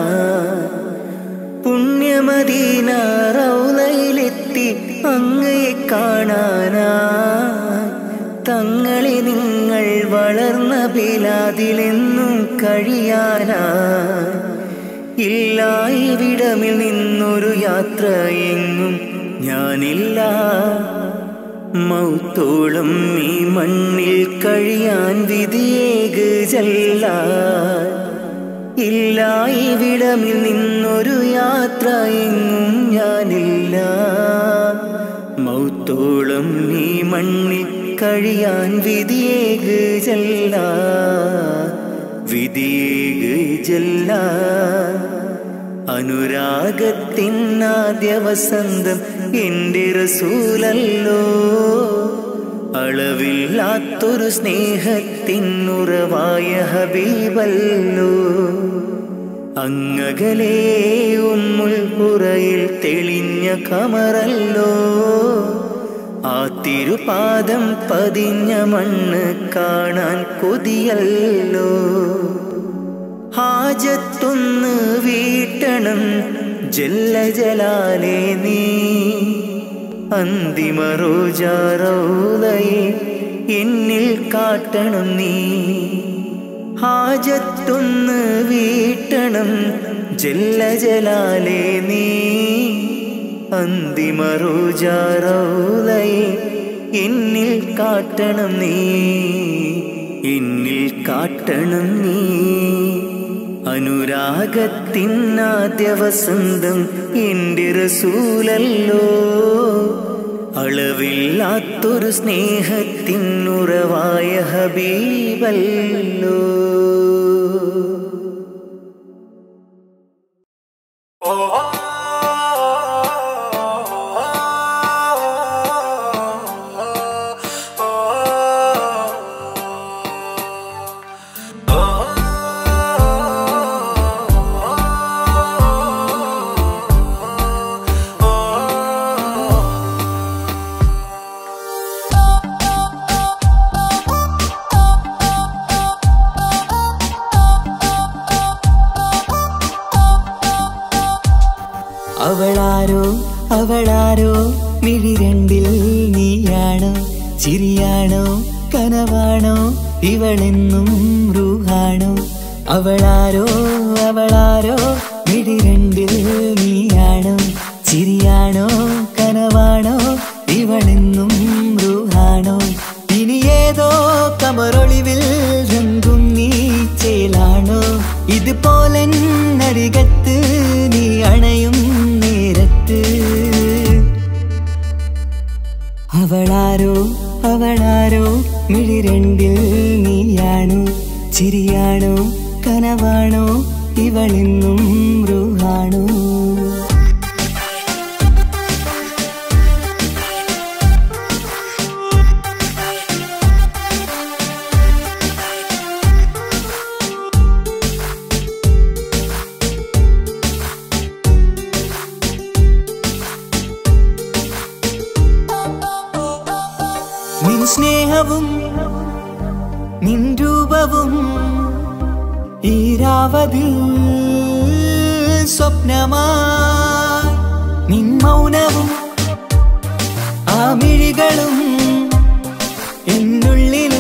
പുണ്യമദീന റൗലയിലെത്തി അങ്ങയെ കാണാനാ മുത്തങ്ങളെ നിങ്ങൾ വളർന്ന ബിലാദിലെന്നും കഴിയാനാ ഇല്ല ഇവിടമിൽ നിന്നൊരു യാത്ര എങ്ങും ഞാനില്ല മൗത്തോളം ഈ മണ്ണിൽ കഴിയാൻ വിധിയേക് ചെല്ല ഇല്ല ഇവിടമിൽ നിന്നൊരു യാത്ര എങ്ങും ഞാനില്ല മൗത്തോളം ഈ മണ്ണിൽ കഴിയാൻ വിധിയേക് ചെല്ല വിധിയേക് ചെല്ല അനുരാഗത്തിനാദ്യ വസന്തം എൻ്റെ റസൂലല്ലോ അളവില്ലാത്തൊരു സ്നേഹത്തിനുറവായ ഹബീബല്ലോ അങ്ങകലേ ഉമ്മുൽ പുറയിൽ തെളിഞ്ഞ കമറല്ലോ ആ തിരുപാദം പതിഞ്ഞ മണ്ണ് കാണാൻ കൊതിയല്ലോ ഹാജത്തൊന്ന് വീട്ടണം ജല്ല ജലാലേ നീ അന്തിമ റോജാറൗലയെ എന്നിൽ കാട്ടണം നീ ഹാജത്തൊന്ന് വീട്ടണം ജല്ല ജലാലേ നീ അന്തിമ റോജാറൗലയെ എന്നിൽ കാട്ടണം നീ എന്നിൽ കാട്ടണം നീ അനുരാഗത്തിനാദ്യ വസന്തം എൻ്റെ റസൂലല്ലോ അളവില്ലാത്തൊരു സ്നേഹത്തിനുറവായ ഹബീബല്ലോ അവളാരോ അവളാരോ മിഴി രണ്ടിൽ നീയാണോ ചിരിയാണോ കനവാണോ ഇവളെന്നും റൂഹാണോ അവളാരോ അവളാരോ മിഴി രണ്ടിൽ നീയാണോ ചിരിയാണോ കനവാണോ ഇവളെന്നും റൂഹാണോ ഇനി ഏതോ കമറൊളിവിൽ രംഗും നീ ചേലാണോ ഇതുപോലെ നരികത്ത് നീ അണയും നേരത്ത് അവളാരോ അവളാരോ മിഴി രണ്ടിൽ നീയാണോ ചിരിയാണോ കനവാണോ ഇവളെന്നും റൂഹാണോ നിൻ സ്നേഹവും നിൻ രൂപവും ഈരാവതിൽ സ്വപ്നമായി നിൻ മൗനവും ആ മിഴികളും എന്നുള്ളില്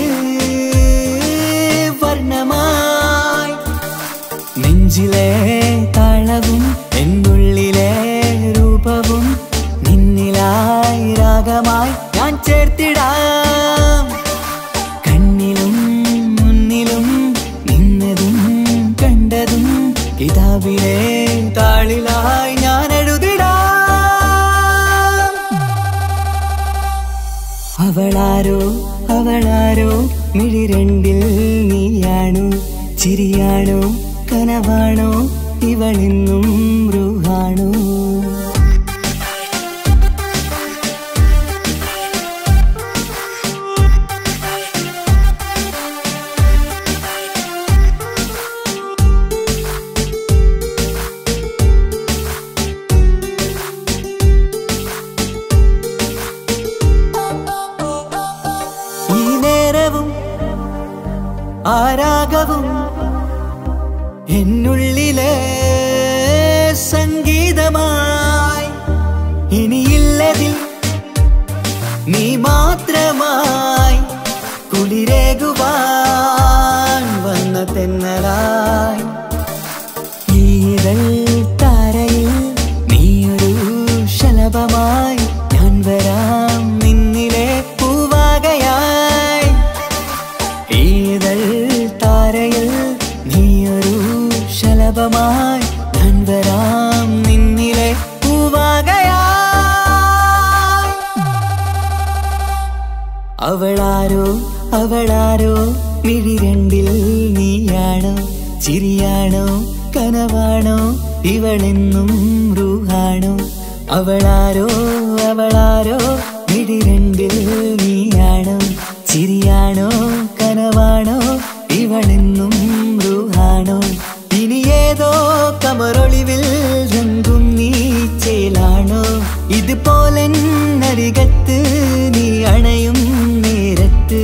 വർണ്ണമായി നെഞ്ചിലെ താളവും എന്നുള്ളിലെ രൂപവും നിന്നിലായി രാഗമായി ഞാൻ ചേർത്തിടാം കണ്ണിലും മുന്നിലും നിന്നതും കണ്ടതും കിതാബിലെ താളിലായി ഞാൻ എഴുതിടാം അവളാരോ അവളാരോ മിഴി രണ്ടിൽ നീയാണോ ചിരിയാണോ കനവാണോ ഇവളെന്നും റൂഹാണോ ഈ നേരവും ആരാഗവും എന്നുള്ളിലെ സംഗീതമായി ഇനിയില്ലതിൽ നീ മാത്രമായി ഈതൾ താരയിൽ നീയൊരു ശലഭമായി ഞാൻ വരാം നിന്നിലെ പൂവാകയായി ഈതൾ താരയിൽ നീയൊരു ശലഭമായി ഞാൻ വരാം നിന്നിലെ പൂവാകയായി അവളാരോ അവളാരോ മിഴി രണ്ടിൽ നീയാണോ ചിരിയാണോ കനവാണോ ഇവളെന്നും റൂഹാണോ അവളാരോ അവളാരോ മിഴി രണ്ടിൽ നീയാണോ ചിരിയാണോ കനവാണോ ഇവളെന്നും റൂഹാണോ ഇനി ഏതോ കമറൊളിവിൽ രംഗും നീ ചേലാണോ ഇതുപോലെ നരികത്ത് നീ അണയും നേരത്ത്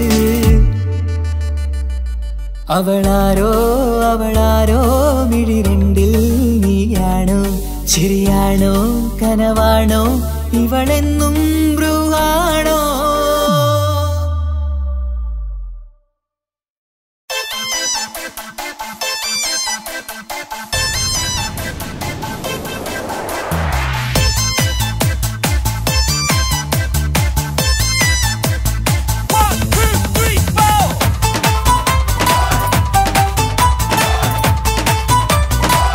അവളാരോ അവളാരോ മിഴി രണ്ടിൽ നീയാണോ ശരിയാണോ കനവാണോ ഇവളെന്നും ബ്രുവാണോ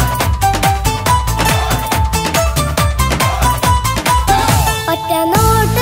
ഒറ്റ നോട്ട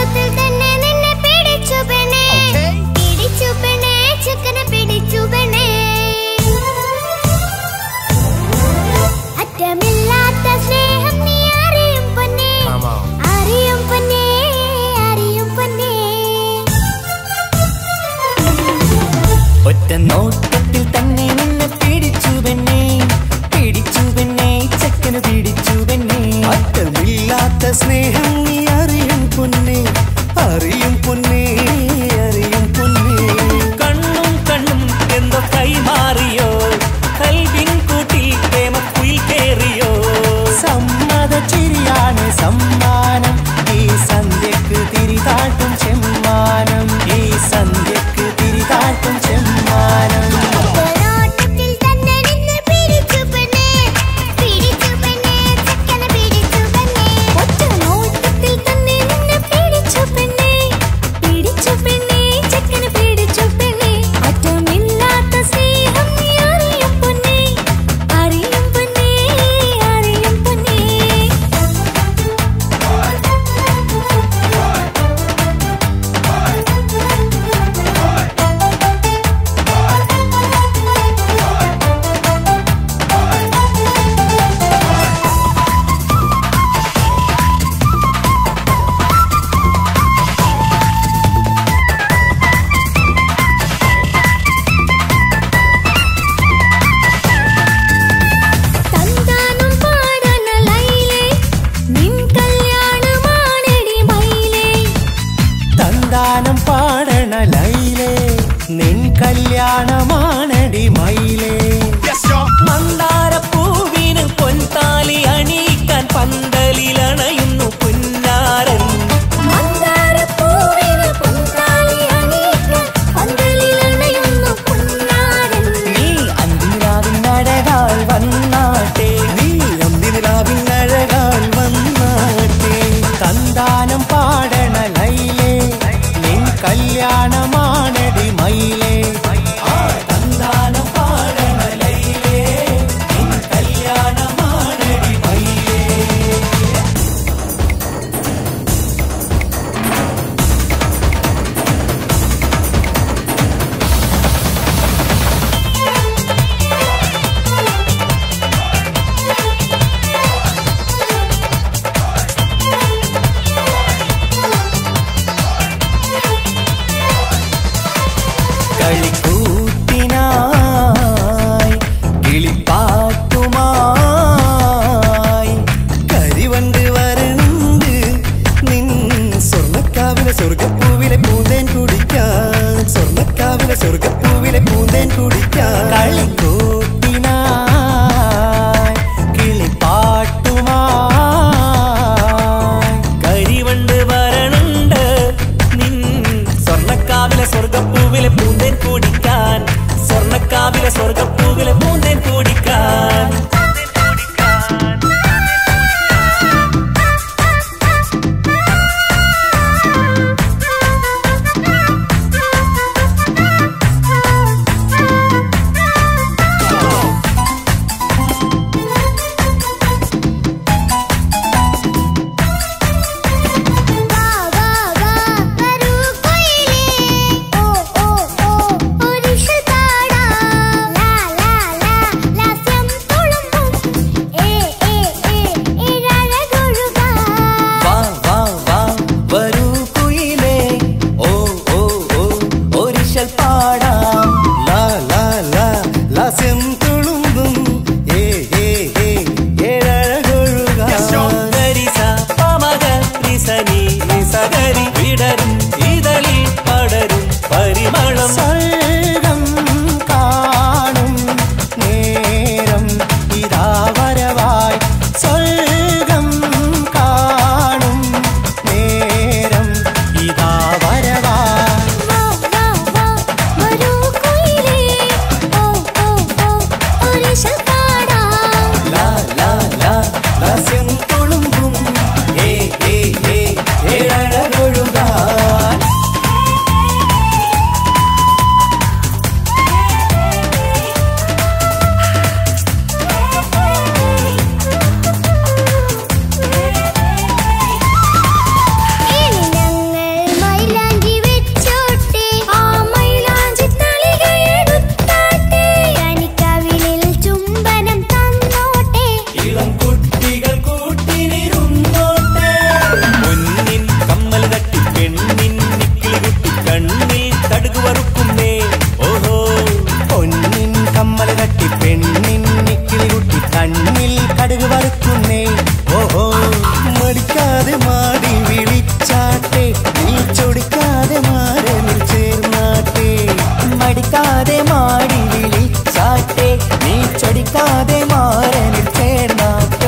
കടുക് വറുക്കുന്നേ ഓഹോ മടിക്കാതെ മാടി വിളിച്ചാട്ടെ നീ ചൊടിക്കാതെ മാറനിൽ ചേർന്നാട്ടെ മടിക്കാതെ മാടി വിളിച്ചാട്ടെ നീ ചൊടിക്കാതെ മാറനിൽ ചേർന്നാട്ടെ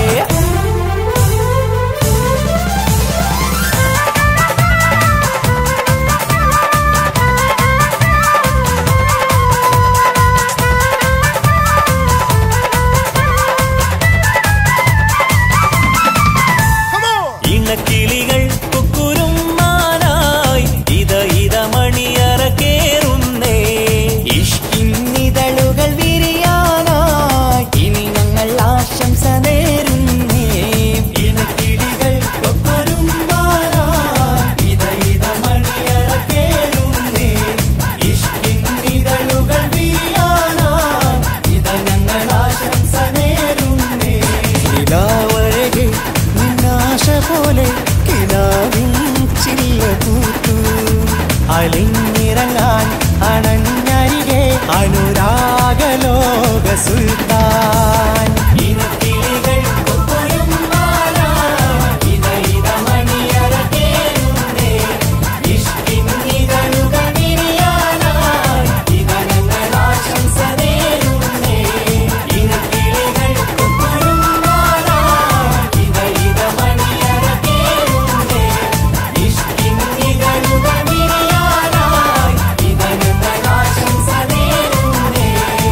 ഇണക്കിളികൾ കുക്കുരുമാനായി ഇത ഇത മണിയറ കേറുന്നേ ഇഷ്കിന്നിതളുകൾ വിരിയാനായി ഇനി ഞങ്ങൾ ആശംസ നേരുന്നേ ഇണക്കിളികൾ കൊക്കൊരുമ്പാനായി ഇത ഇത മണിയറ കേറുന്നേ ഇഷ്കിന്നിതളുകൾ വീഴാനായി ഇത ഞങ്ങൾ ആശംസ നേരുന്നേ നിലാവഴകെ നിന്നാശ പോലെ കിനാവിൻ ചില്ല കൂത്തു അലിഞ്ഞിറങ്ങാൻ അണഞ്ഞരികെ അനുരാഗലോക സുൽത്താൻ ഇണക്കിളികൾ കൊക്കൊരുമ്പാനായി ഇത ഇത മണിയറ കേറുന്നേ ഇഷ്കിന്നിതളുകൾ വിരിയാനായി ഇത ഞങ്ങൾ ആശംസ നേരുന്നേ ഇണക്കിളികൾ കൊക്കൊരുമ്പാനായി ഇത ഇത മണിയറ കേറുന്നേ ഇഷ്കിന്നിതളുകൾ വിരിയാനായി ഇത ഞങ്ങൾ ആശംസ നേരുന്നേ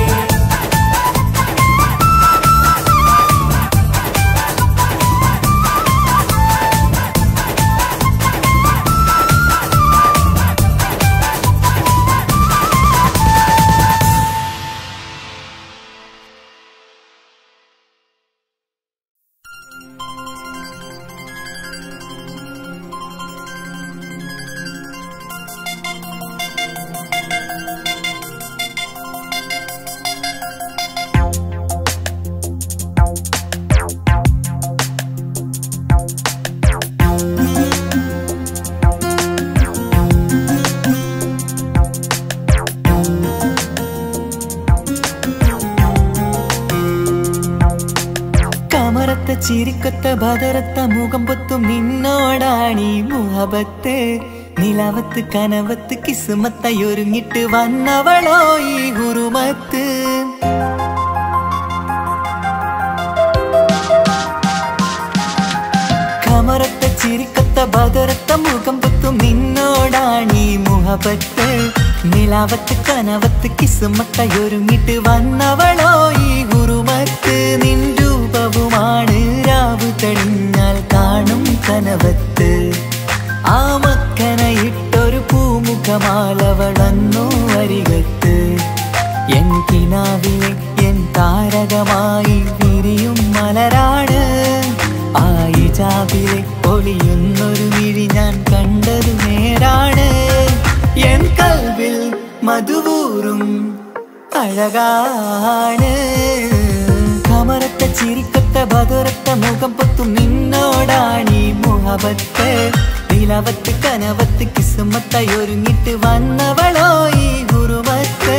കമറത്ത ചിരിക്കൊത്ത ബദറത്ത മുഖം പൊത്തും നിന്നോടാണീ മുഹബത്ത് നിലവത്ത് കനവത്ത് കിസുമത്തയൊരുങ്ങിട്ട് വന്നവളോ ഈ ഗുരുമത്ത് കമറത്ത ചിരിക്കത്ത ബദറത്ത മുഖം പൊത്തും നിന്നോടാണീ മുഹബത്ത് നിലാവത്ത് കനവത്ത് കിസുമത്തയൊരുങ്ങിട്ട് വന്നവളോ ഈ ഗുരുമത്ത് നിൻ രൂപവുമാണ് രാവ് തെളിഞ്ഞാൽ കാണും കനവത്ത് ആ മക്കനയിട്ടൊരു പൂമുഖമാലവളന്നു അരികത്ത് എൻ കിനാവിലെ എൻ താരകമായി വിരിയും മലരാണ് ആ ഇജാബിലെ ഒളിയുന്നൊരു മിഴി ഞാൻ കണ്ടതു നേരാണ് എൻ കൽവിൽ മധുവൂറും അഴകാണ് കമറത്ത ചിരിക്കത്ത ബതുരത്ത മുഖം പൊത്തും നിന്നോടാണീ മുഹബത്ത് നിലവത്ത് കനവത്ത് കിസുമത്തയൊരുങ്ങിട്ട് വന്നവളോ ഈ ഗുരുമത്ത്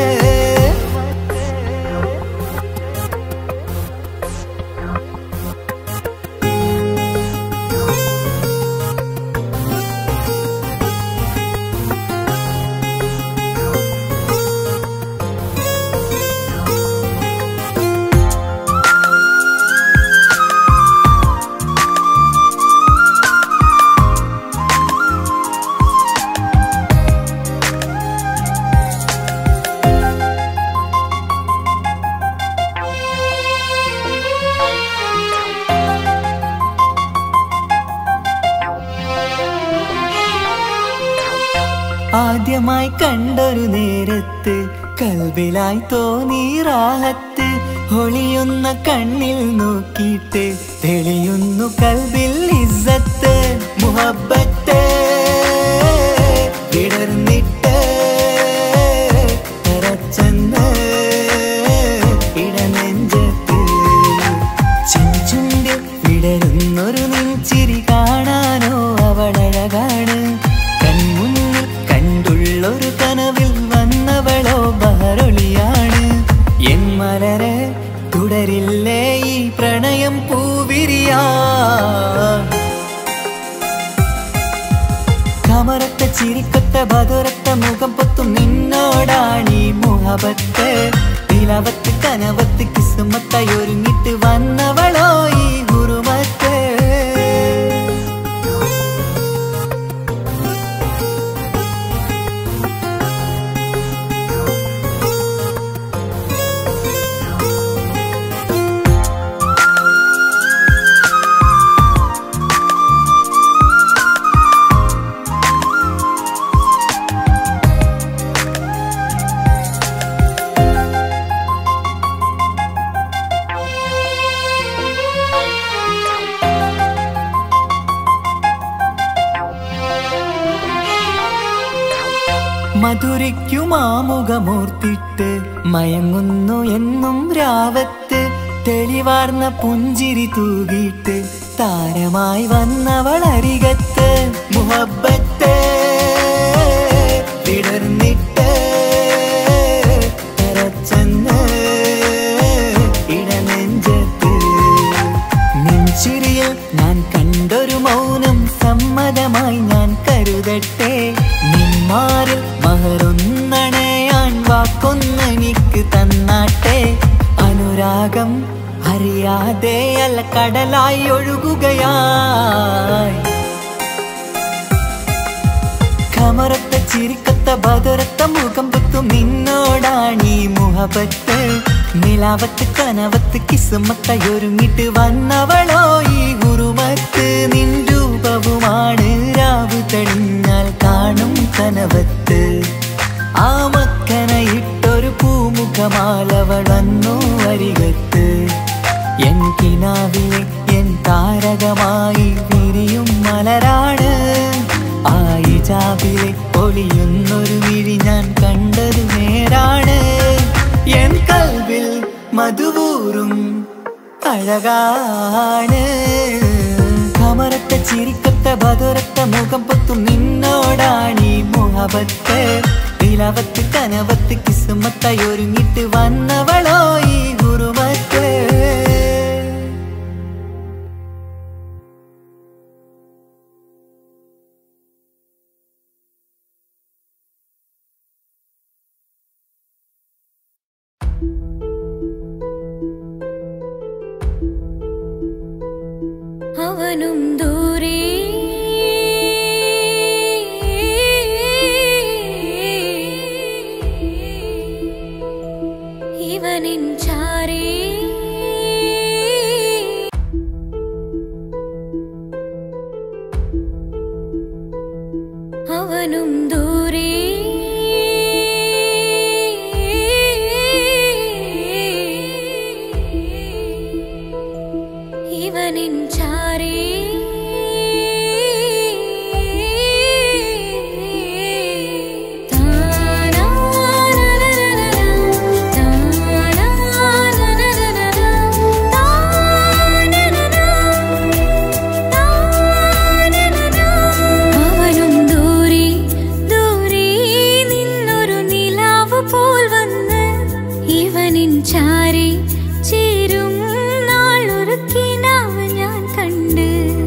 ആദ്യമായി കണ്ടൊരു നേരത്ത് കൽവിലായി തോന്നി റാഹത്ത് ഒളിയുന്ന കണ്ണിൽ നോക്കിയിട്ട് തെളിയുന്നു കൽവിൽ ഇസ്സത്ത് മുഹബത്ത് വിടർന്നിട്ട് തരച്ചെന്ന് ഇടനെഞ്ചത്ത് ചെഞ്ചുണ്ടിൽ വിടരുന്നൊരു നെഞ്ചിരി കാണാനോ അവളഴകാണ് കൺമുന്നിൽ കണ്ടുള്ളൊരു കനവിൽ വന്നവളോ ബഹറൊളിയാണ് എൻ മലരെ തുടരില്ലേ ഈ പ്രണയ ചിരിയാ കമറത്ത ചിരിക്കൊത്ത ബതുരത്ത മുഖം പൊത്തും നിന്നോടാണീ മുഹബത്ത് നിലവത്ത് കനവത്ത് കിസുമത്തായി ഒരുങ്ങിട്ട് വന്നവളോ ഈ ഗുരുമത്ത് മധുരയ്ക്കുമാമുഖമൂർത്തിട്ട് മയങ്ങുന്നു എന്നും രാവത്ത് തെളിവാർന്ന പുഞ്ചിരി തൂകിയിട്ട് താരമായി വന്നവൾ അരികത്ത് മുഹബത്ത് വിടർന്നിട്ട് തരച്ചെന്ന് ഇടനെഞ്ചത്ത് നെഞ്ചിരിയിൽ ഞാൻ കണ്ടൊരു മൗനം സമ്മതമായി ഞാൻ കരുതട്ടെ നിന്മാരിൽ മഹറൊന്നണയാൻ വാക്കൊന്നെനിക്ക് തന്നാട്ടെ അനുരാഗം അറിയാതെ അല്ല കടലായി ഒഴുകുകയായി കമറത്ത ചിരിക്കത്ത ബദറത്ത മുഖം പൊത്തും നിന്നോടാണീ മുഹബത്ത് നിലാവത്ത് കനവത്ത് കിസുമത്തായി ഒരുങ്ങിട്ട് വന്നവളോ ഈ ഗുരുമത്ത് നിൻ രൂപവുമാണ് രാവ് തെളിഞ്ഞാൽ കാണും കനവത്ത് ആ മക്കനയിട്ടൊരു പൂമുഖമാലവൾ വന്നു വരികത്ത് എൻ കിനാവിലെ എൻ താരകമായി വിരിയും മലരാണ് ആയിജാബിലെ ഒളിയുന്നൊരു വിഴി ഞാൻ കണ്ടത് നേരാണ് എൻ കൽവിൽ മധുവൂറും അഴകാണ് കമറത്ത ചിരിക്കത്ത ബതുരത്ത മുഖം പൊത്തും നിന്നോടാണീ മുഹബത്ത് നിലവത്ത് കനവത്ത് കിസുമത്തായി ഒരുങ്ങിട്ട് വന്നവളോ ഈ ഗുരുമത്ത് അവനും ദൂരെ ഇവനിൻ ചാരേ അവനും ദൂരെ ഇവനിൻ ചാരേ അവനും ദൂരെ ദൂരെ നിന്നൊരു നിലാവ് പോൽ വന്ന് ഇവനിൻ ചാരി ചേരും നാളൊരു കിനാവ് ഞാൻ കണ്ട്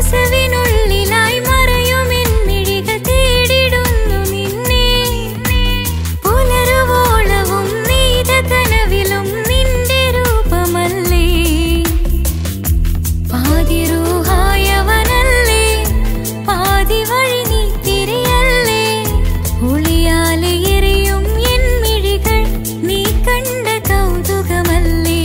കസവിനുള്ളിലായി മറയുമെൻ മിഴികൾ തേടിടുന്നു നിന്നെ പുലരുവോളവും നീത കനവിലും നിന്റെ രൂപമല്ലേ പാതിരൂഹായവനല്ലേ പാതി വഴി നീ തിരിയല്ലേ ഒളിയാലെ എറിയും എൻ മിഴികൾ നീ കണ്ട കൗതുകമല്ലേ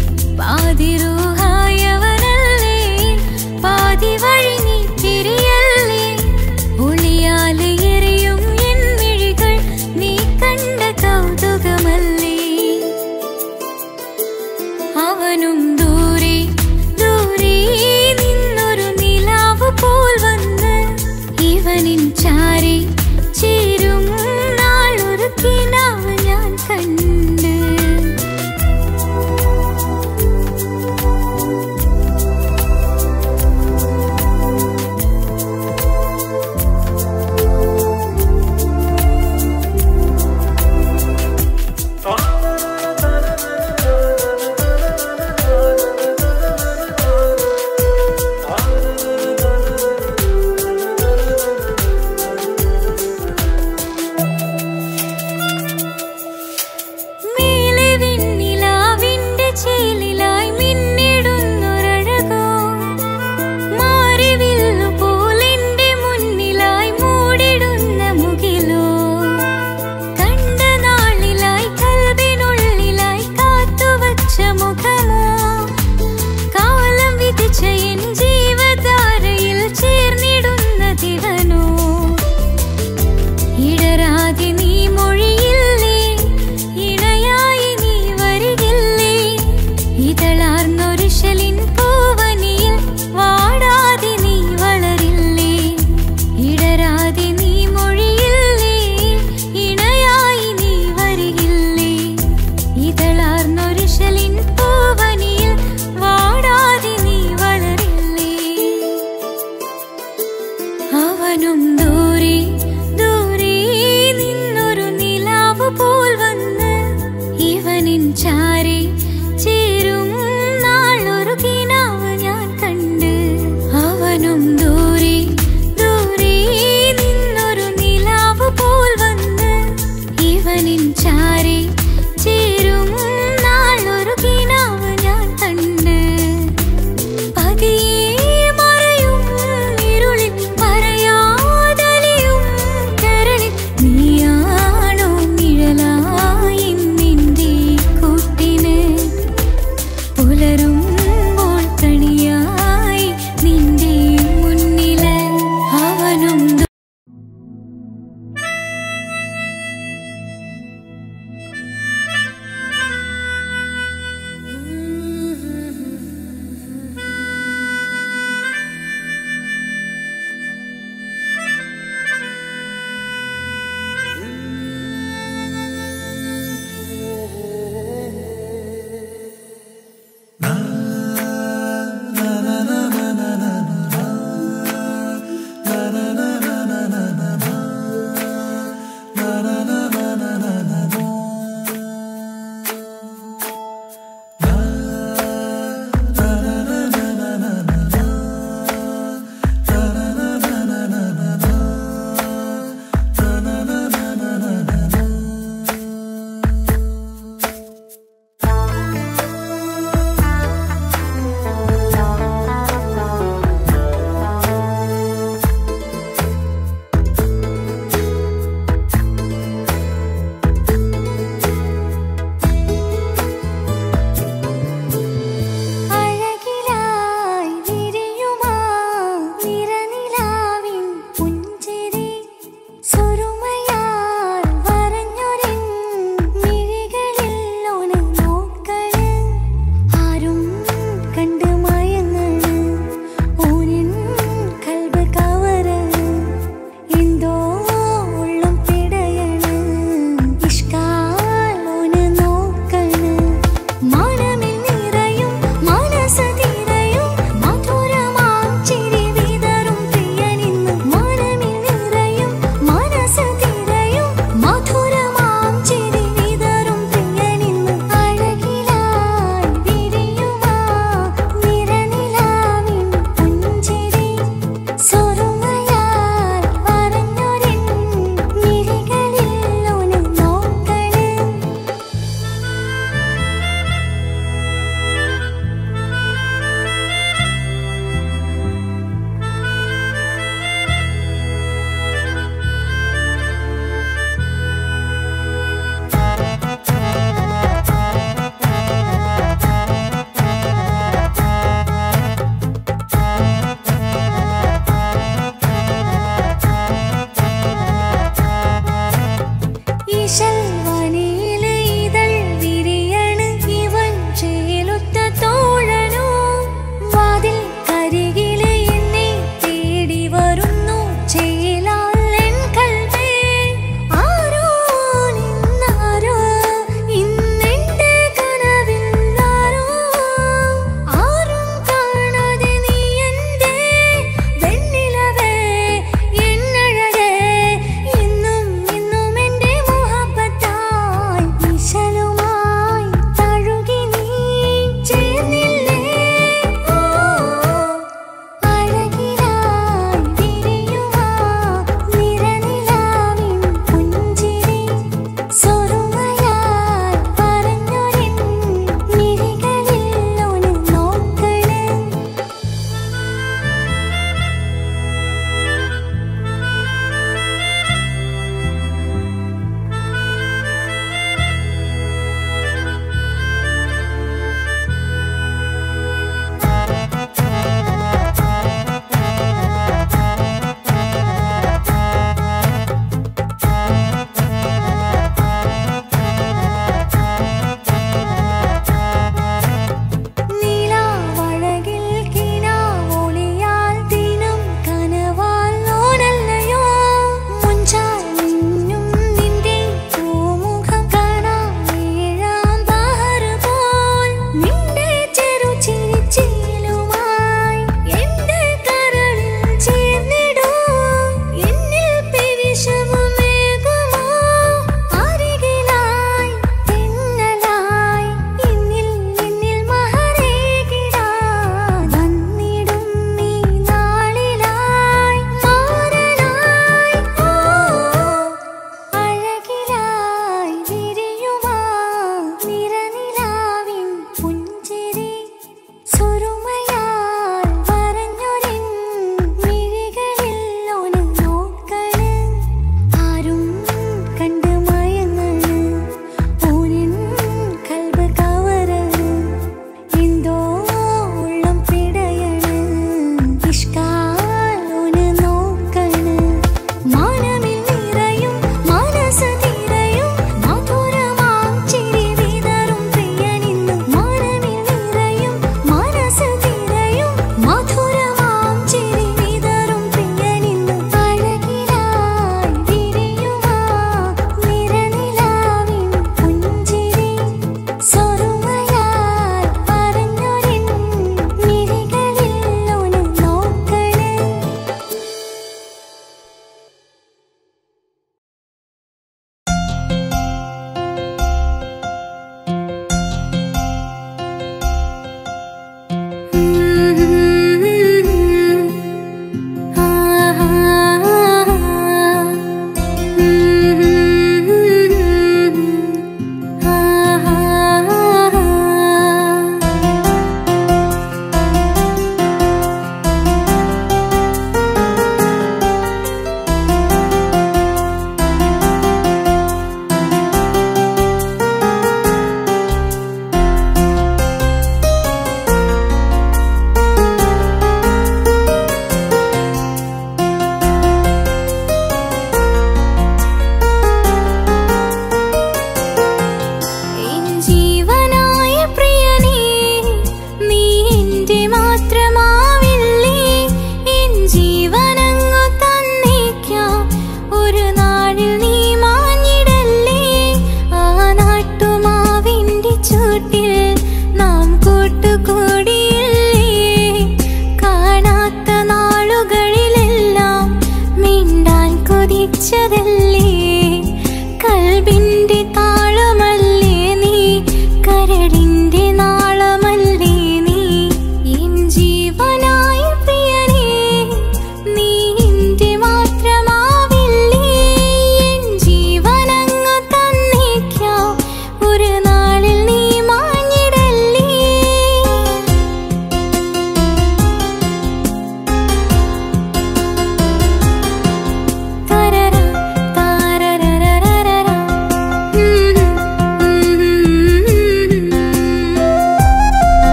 പാതിരൂഹായവനല്ലേ പാതി വഴി നീ തിരിയല്ലേ ഒളിയാലെ എറിയും എൻ മിഴികൾ നീ കണ്ട കൗതുകമല്ലേ അവനും ദൂരെ ദൂരെ നിന്നൊരു നിലാവ് പോൽ വന്ന് ഇവനിൻ ചാരി ചേരും നാളൊരു കിനാവ് ഞാൻ കണ്ട് മേലെ വിണ്ണിലാവിന്റെ ചേലിലായി മിന്നിടുന്നൊരഴകോ മാറിവില്ലു പോലെന്റെ മുന്നിലായി മൂടിടുന്ന മുകിലോ കണ്ട നാളിലായി കൽവിനുള്ളിലായി കാത്തുവച്ച മുഖമോ കാലം വിധിച്ച എൻ ജീവധാരയിൽ ചേർന്നിടുന്ന ദിവനോ ഇടരാതെ നീ മൊഴിയില്ലേ ഇണയായി നീ വരികില്ലേ ഇതളാർന്നൊരിശലിൻ പൂവനിയിൽ വാടാതെ നീ വളരില്ലേ ഇടരാതെ നീ മൊഴിയില്ലേ ഇണയായി നീ വരികില്ലേ ഇതളാർന്നൊരിശലിൻ പൂവനിയിൽ വാടാതെ നീ വളരില്ലേ അവനും ദൂരെ ദൂരെ നിന്നൊരു നിലാവ് പോൽ വന്ന് ഇവനിൻ ചാരി ചേരും നാളൊരു കിനാവ് ഞാൻ കണ്ട് അവനും ദൂരെ ദൂരെ നിന്നൊരു നിലാവ് പോൽ വന്ന് ഇവനിൻ ചാരി ചേരും നാളൊരു കിനാവ് ഞാൻ കണ്ട് പതിയെ മറയും ഇരുളിൽ പറയാതലിയും കരളിൽ നീയാണോ നിഴലായി നിന്റെ കൂട്ടിന് പുലരുമ്പോൾ കണിയായി നിന്റെ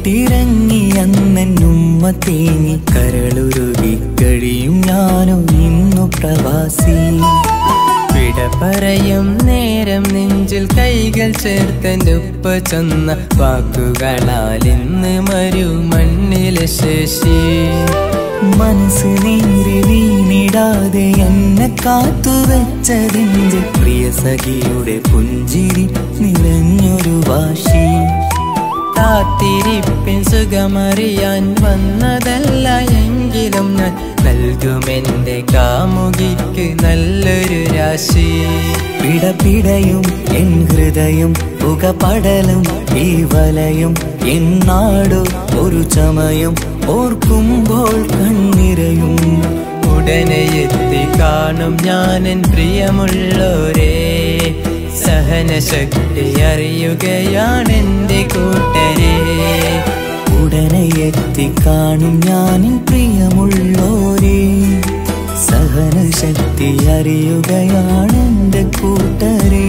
വിട്ടിറങ്ങി അന്നുമ്മ തേങ്ങി കരളുരുകി കഴിയും ഞാനോ ഇന്നു പ്രവാസി വിട പറയും നേരം നെഞ്ചിൽ കൈകൾ ചേർത്തെന്റെ ഉപ്പ ചെന്ന വാക്കുകളാൽ ഇന്ന് മരു മണ്ണിലെ ശേഷി മനസ്സ് നീറി വീണിടാതെ എന്നെ കാത്തുവെച്ചതിന്റെ പ്രിയ സഖിയുടെ പുഞ്ചിരി നിറഞ്ഞൊരു വാശി കാത്തിരിപ്പിൻ സുഖമറിയാൻ വന്നതല്ല എങ്കിലും ഞാൻ നൽകുമെന്റെ കാമുകിക്ക് നല്ലൊരു രാശി പിടപിടയും എൻ ഹൃദയം പുകപടലും ഈ വലയും എൻ നാടു ഒരു ചമയം ഓർക്കുമ്പോൾ കണ്ണിരയും ഉടനെ എത്തി കാണും ഞാനൻ പ്രിയമുള്ളോരേ സഹനശക്തി അറിയുകയാണെന്റെ കൂട്ടരെ ഉടനെ എത്തി കാണും ഞാനിൻ പ്രിയമുള്ളോരേ സഹനശക്തി അറിയുകയാണെന്റെ കൂട്ടരേ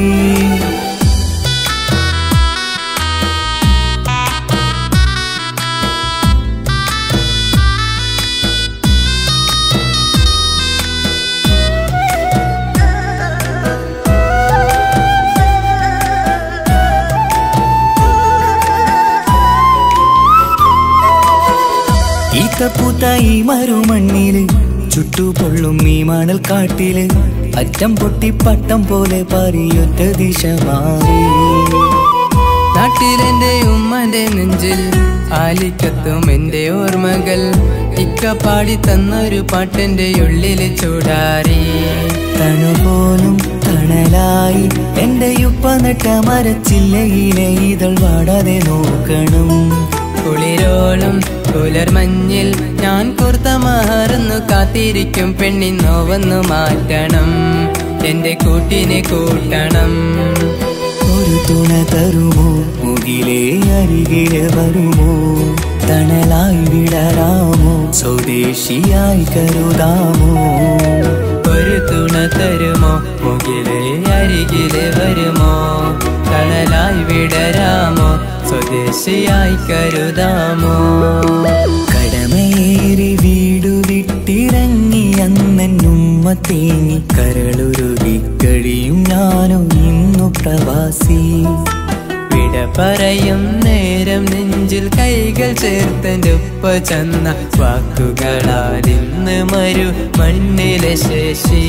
ഈത്തപ്പൂത്ത ഈ മരുമണ്ണില് ചുട്ടുപൊള്ളും ഈ മണൽ കാട്ടില് അറ്റം പൊട്ടി പട്ടം പോലെ പാറിയൊറ്റ ദിശ മാറി നാട്ടിലെന്റെ ഉമ്മന്റെ നെഞ്ചിൽ ആലിക്കത്തും എന്റെ ഓർമ്മകൾ ഇക്ക പാടി തന്നൊരു പാട്ടെന്റെ ഉള്ളില് ചൂടാറി തണുപോലും തണലായി എന്റെ ഉപ്പ നട്ട മരച്ചില്ലയിലെ ഇതൾ വാടാതെ നോക്കണം കുളിരോളും പുലർമഞ്ഞിൽ ഞാൻ കുർത്ത മാറുന്നു കാത്തിരിക്കും പെണ്ണിൻ നോവന്നു മാറ്റണം എന്റെ കൂട്ടിനെ കൂട്ടണം ഒരു തുണ തരുമോ മുകിലേ അരികിലെ വരുമോ തണലായി വിടരാമോ സ്വദേശിയായി കരുതാമോ ഒരു തുണ തരുമോ മുകിലെ അരികിലെ വരുമോ കണലായി വിടരാമോ സ്വദേശിയായി കരുതാമോ കടമയേറി വീടു വിട്ടിറങ്ങി അന്നുമ്മ തേങ്ങി കരളുരുകി കഴിയും ഞാനോ ഇന്നു പ്രവാസി വിട പറയും നേരം നെഞ്ചിൽ കൈകൾ ചേർത്തെന്റെ ഉപ്പ ചെന്ന വാക്കുകളാൽ ഇന്ന് മരു മണ്ണിലെ ശേഷി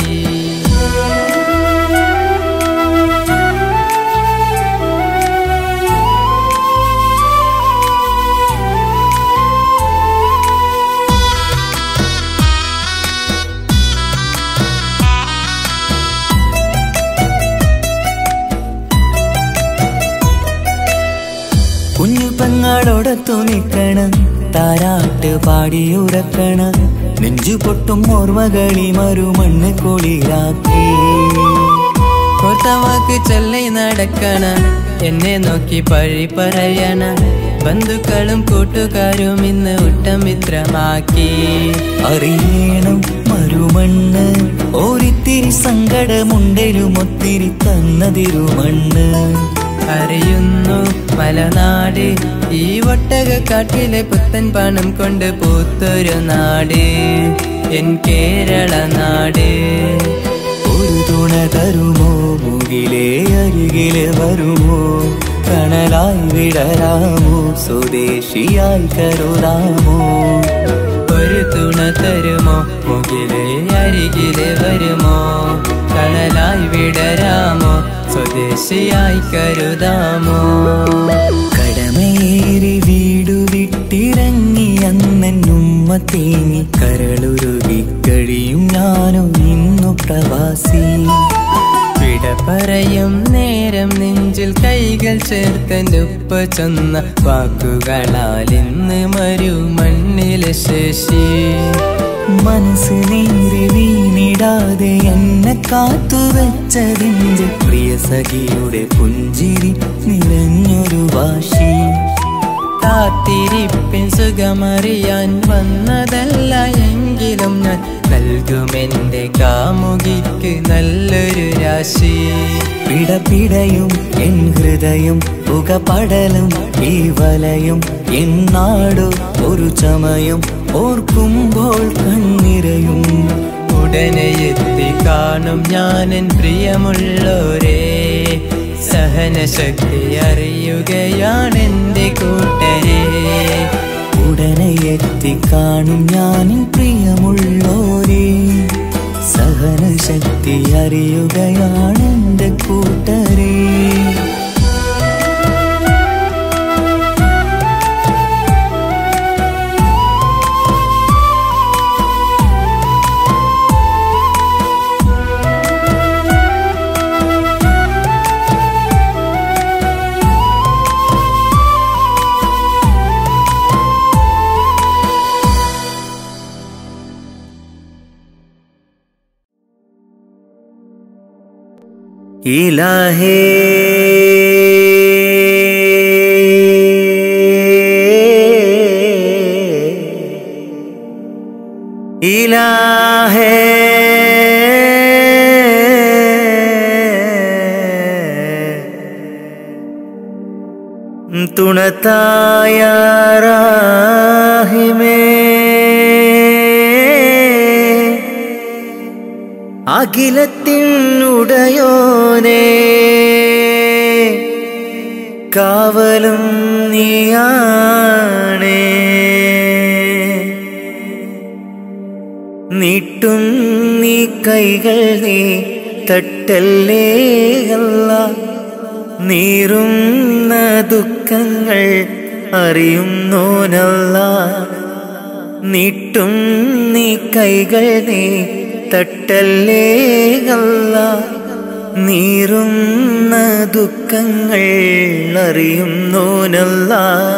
കുഞ്ഞു പെങ്ങളോടൊത്തു നിൽക്കണം താരാട്ട് പാടിയുറക്കണ നെഞ്ചു പൊട്ടും ഓർമ്മകളി മറുമണ്ണ് കുളിരാക്കി കൊത്തവാക്ക് ചൊല്ലി നടക്കണ എന്നെ നോക്കി പഴി പറയണ ബന്ധുക്കളും കൂട്ടുകാരും ഇന്ന് ഉട്ടമിത്രമാക്കി അറിയണം മറുമണ്ണ് ഒരിത്തിരി സങ്കടമുണ്ടലും ഒത്തിരി തന്നതിരുമണ്ണ് അറിയുന്നു മലനാട് ഈ ഒട്ടക കാട്ടിലെ പുത്തൻ പണം കൊണ്ട് പൂത്തൊരു നാട് എൻ കേരള നാട് ഒരു തുണ തരുമോ മുകിലേ അരികിലെ വരുമോ കണലായി വിടരാമോ സ്വദേശിയായി കരുതാമോ ഒരു തുണ തരുമോ മുകിലെ അരികിലെ വരുമോ കണലായി വിടരാമോ സ്വദേശിയായി കരുതാമോ കടമയേറി വീടു വിട്ടിറങ്ങി അന്നുമ്മ തേങ്ങി കരളുരുകി കഴിയും ഞാനോ ഇന്നു പ്രവാസി വിട പറയും നേരം നെഞ്ചിൽ കൈകൾ ചേർത്തെന്റെ ഉപ്പ ചെന്ന വാക്കുകളാൽ ഇന്ന് മരു മണ്ണിലെ ശേഷി മനസ്സ് നീറി വീണിടാതെ എന്നെ കാത്തുവെച്ചതിന്റെ പ്രിയ സഖിയുടെ പുഞ്ചിരി നിറഞ്ഞൊരു വാശി കാത്തിരിപ്പിൻ സുഖമറിയാൻ വന്നതല്ല എങ്കിലും ഞാൻ നൽകുമെന്റെ കാമുകിക്ക് നല്ലൊരു രാശി പിടപിടയും എൻ ഹൃദയം പുകപടലും ഈ വലയും എന്നാടു ഒരു ചമയം ഓർക്കുമ്പോൾ കണ്ണിരയും ഉടനെ എത്തി കാണും ഞാനൻ പ്രിയമുള്ളോരേ സഹനശക്തി അറിയുകയാണെന്റെ കൂട്ടരെ ഉടനെ എത്തി കാണും ഞാനും പ്രിയമുള്ളോരേ സഹനശക്തി അറിയുകയാണെന്റെ കൂട്ടരേ ഇലാഹേ ഇലാഹേ തുണത്തായ റാഹിമേ അഖിലത്തിനുടയോനേ കാവലും നീയാണേ നീട്ടും നീ കൈകൾ നീ തട്ടല്ലേ അല്ല നീറുന്ന ദുഃഖങ്ങൾ അറിയുന്നോനല്ല നീട്ടും നീ കൈകൾ നീ തട്ടല്ലേ അല്ല നീറുന്ന ദുഃഖങ്ങൾ അറിയുന്നോനല്ല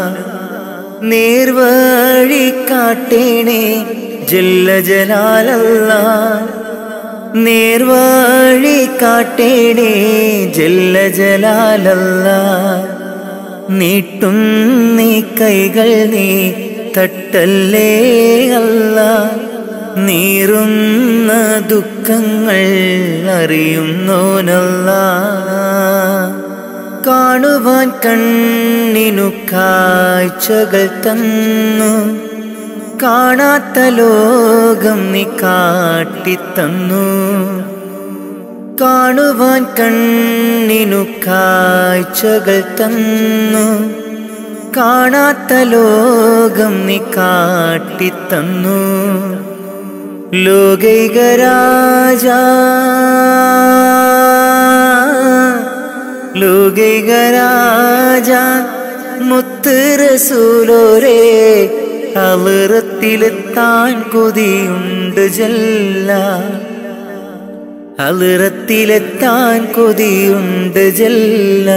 നേർവഴി കാട്ടേണേ ജല്ല ജലാലല്ല നേർവഴി കാട്ടേണേ ജല്ല ജലാലല്ല നീട്ടും നീ കൈകൾ നീ തട്ടല്ലേ അല്ല നീറുന്ന ദുഃഖങ്ങൾ അറിയുന്നോനല്ല കാണുവാൻ കണ്ണിനു കാഴ്ചകൾ തന്നു കാണാത്ത ലോകം നീ കാട്ടിത്തന്നു കാണുവാൻ കണ്ണിനു കാഴ്ചകൾ തന്നു കാണാത്ത ലോകം നീ കാട്ടിത്തന്നു ലോകൈക രാജ ലോകൈക രാജ മുത്ത് റസൂലോരേ അളിറത്തിലെത്താൻ കൊതിയുണ്ട് ജല്ല അളിറത്തിലെത്താൻ കൊതിയുണ്ട് ജല്ല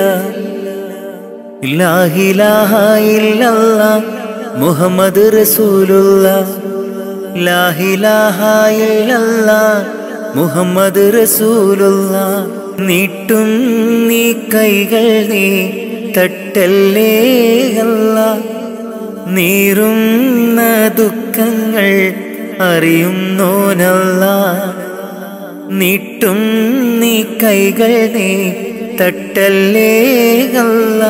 ഇല്ലാഹിലാഹ ഇല്ലല്ല മുഹമ്മദ് റസൂലുള്ള ലാഹിലാഹ ഇല്ലല്ല മുഹമ്മദ് റസൂലുള്ള നീട്ടും നീ കൈകൾ നീ തട്ടല്ലേ അല്ല നീറുന്ന ദുഃഖങ്ങൾ അറിയുന്നോനല്ല നീട്ടും നീ കൈകൾ നീ തട്ടല്ലേ അല്ല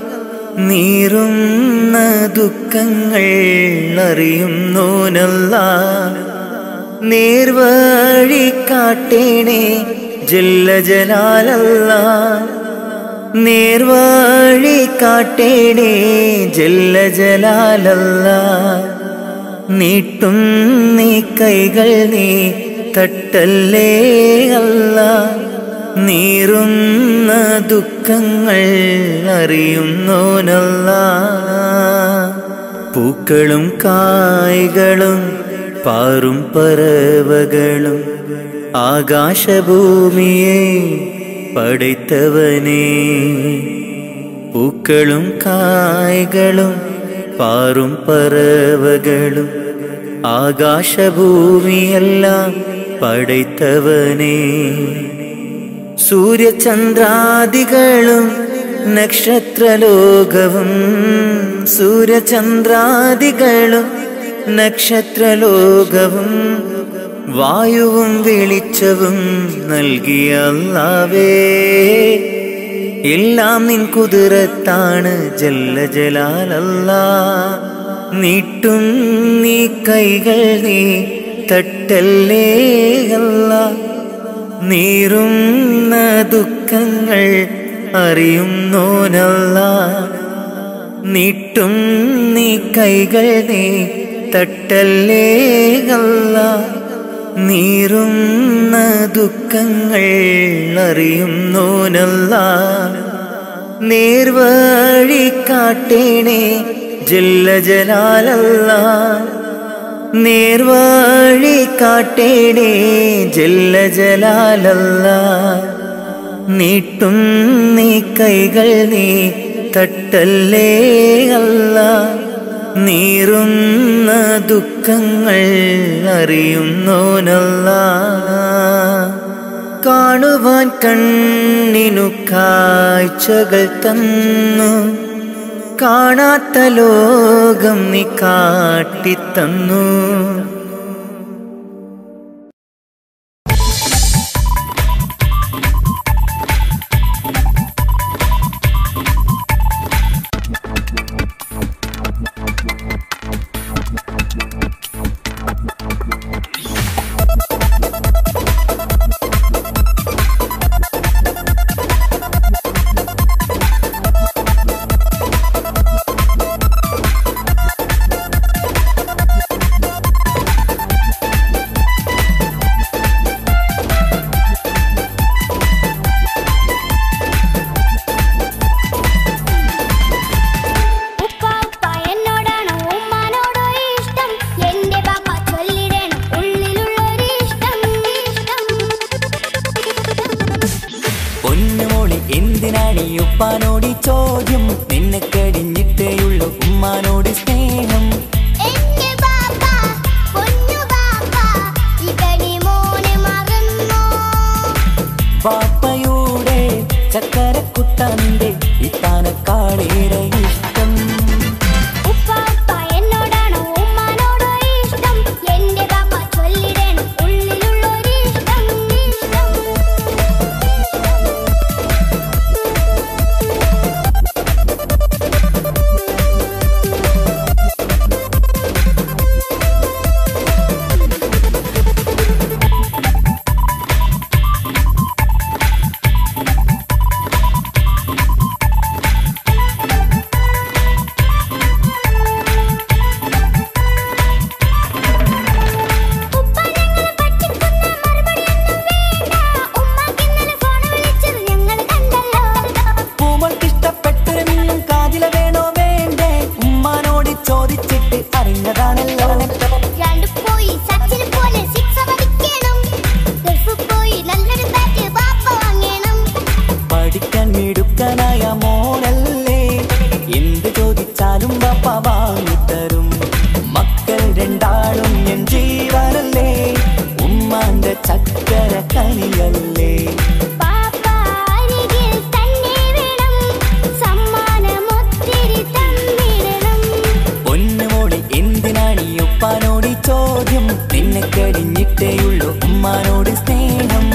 നീറുന്ന ദുഃഖങ്ങൾ അറിയുന്നോനല്ല നേർവഴി കാട്ടേണേ ജല്ല ജലാലല്ല നേർവഴി കാട്ടേണേ ജല്ല ജലാലല്ല നീട്ടും നീ കൈകൾ നീ തട്ടല്ലേ അല്ല നീറുന്ന ദുഃഖങ്ങൾ അറിയുന്നോനല്ല പൂക്കളും കായ്കളും പാറും പറവകളും ആകാശഭൂമിയെ പടൈത്തവനേ പൂക്കളും കായ്കളും പാറും പറവകളും ആകാശഭൂമിയെല്ലാം പടൈത്തവനേ സൂര്യചന്ദ്രാദികളും നക്ഷത്രലോകവും സൂര്യചന്ദ്രാദികളും നക്ഷത്രലോകവും വായുവും വെളിച്ചവും നൽകിയ അല്ലാവേ എല്ലാം നിൻ കുതിരത്താണ് ജല്ല ജലാലല്ല നീട്ടും നീ കൈകൾ നീ തട്ടല്ലേ അല്ല നീറുന്ന ദുഃഖങ്ങൾ അറിയുന്നോനല്ല നീട്ടും നീ കൈകൾ നീ തട്ടല്ലേ അല്ല നീറുന്ന ദുഃഖങ്ങൾ അറിയുന്നോനല്ല നേർവഴി കാട്ടേണേ ജല്ല ജലാലല്ല നേർവഴി കാട്ടേണേ ജല്ല ജലാലല്ല നീട്ടും നീ കൈകൾ നീ തട്ടല്ലേ അല്ല നീറുന്ന ദുഃഖങ്ങൾ അറിയുന്നോനല്ല കാണുവാൻ കണ്ണിനു കാഴ്ചകൾ തന്നു കാണാത്ത ലോകം നീ കാട്ടിത്തന്നു ഉപ്പ ഉപ്പ എന്നോടാണോ ഉമ്മാനോടോ ഇഷ്ടം എന്റെ പാപ്പ ചൊല്ലിടണം ഉള്ളിലുള്ളൊരു ഇഷ്ടം ഇഷ്ടം പൊന്നുമോളി എന്തിനാണ് ഈ ഉപ്പാനോട് ഈ ചോദ്യം നിന്നെ കഴിഞ്ഞിട്ടേയുള്ളൂ ഉമ്മാനോട് സ്നേഹം എന്റെ പാപ്പ പൊന്നു പാപ്പ ഇതടി മോനെ മറന്നോ പാപ്പയുടെ ചക്കരക്കുട്ടന്റെ ഇത്താനക്കാളേറെ ഇഷ്ടം ഉപ്പ ഉപ്പ എന്നോടാണോ ഉമ്മാനോടോ ഇഷ്ടം എന്റെ പാപ്പ ചൊല്ലിടണം ഉള്ളിലുള്ളൊരു ഇഷ്ടം ഇഷ്ടം ഉപ്പ ഞങ്ങളെ പറ്റിക്കുന്ന മറുപടിയൊന്നും വേണ്ട ഉമ്മാക്കിന്നലെ ഫോൺ വിളിച്ചത് ഞങ്ങൾ കണ്ടല്ലോ പൂമൾക്കിഷ്ടപ്പെട്ടൊരു മിന്നും കാതില വേണോ വേണ്ടേ ഉമ്മാനോട് ചോദിച്ചിട്ട് അറിഞ്ഞതാണല്ലോ രണ്ട് പോയി സച്ചിന് പോലെ സിക്സ് അടിക്കണം ഗൾഫ് പോയി നല്ലൊരു ബാറ്റ് പാപ്പ വാങ്ങണം പഠിക്കാൻ മിടുക്കനായ മോനല്ലേ എന്ത് ചോദിച്ചാലും പാപ്പ വാങ്ങിത്തരും മക്കൾ രണ്ടാളും എൻ ജീവനല്ലേ ഉമ്മാന്റെ ചക്കര കനിയല്ലേ പാപ്പ അരികിൽ തന്നെ വേണം സമ്മാനമൊത്തിരി തന്നിടണം പൊന്നുമോളി എന്തിനാണ് ഈ ഉപ്പാനോട് ഈ ചോദ്യം നിന്നെ കഴിഞ്ഞിട്ടേയുള്ളൂ ഉമ്മാനോട് സ്നേഹം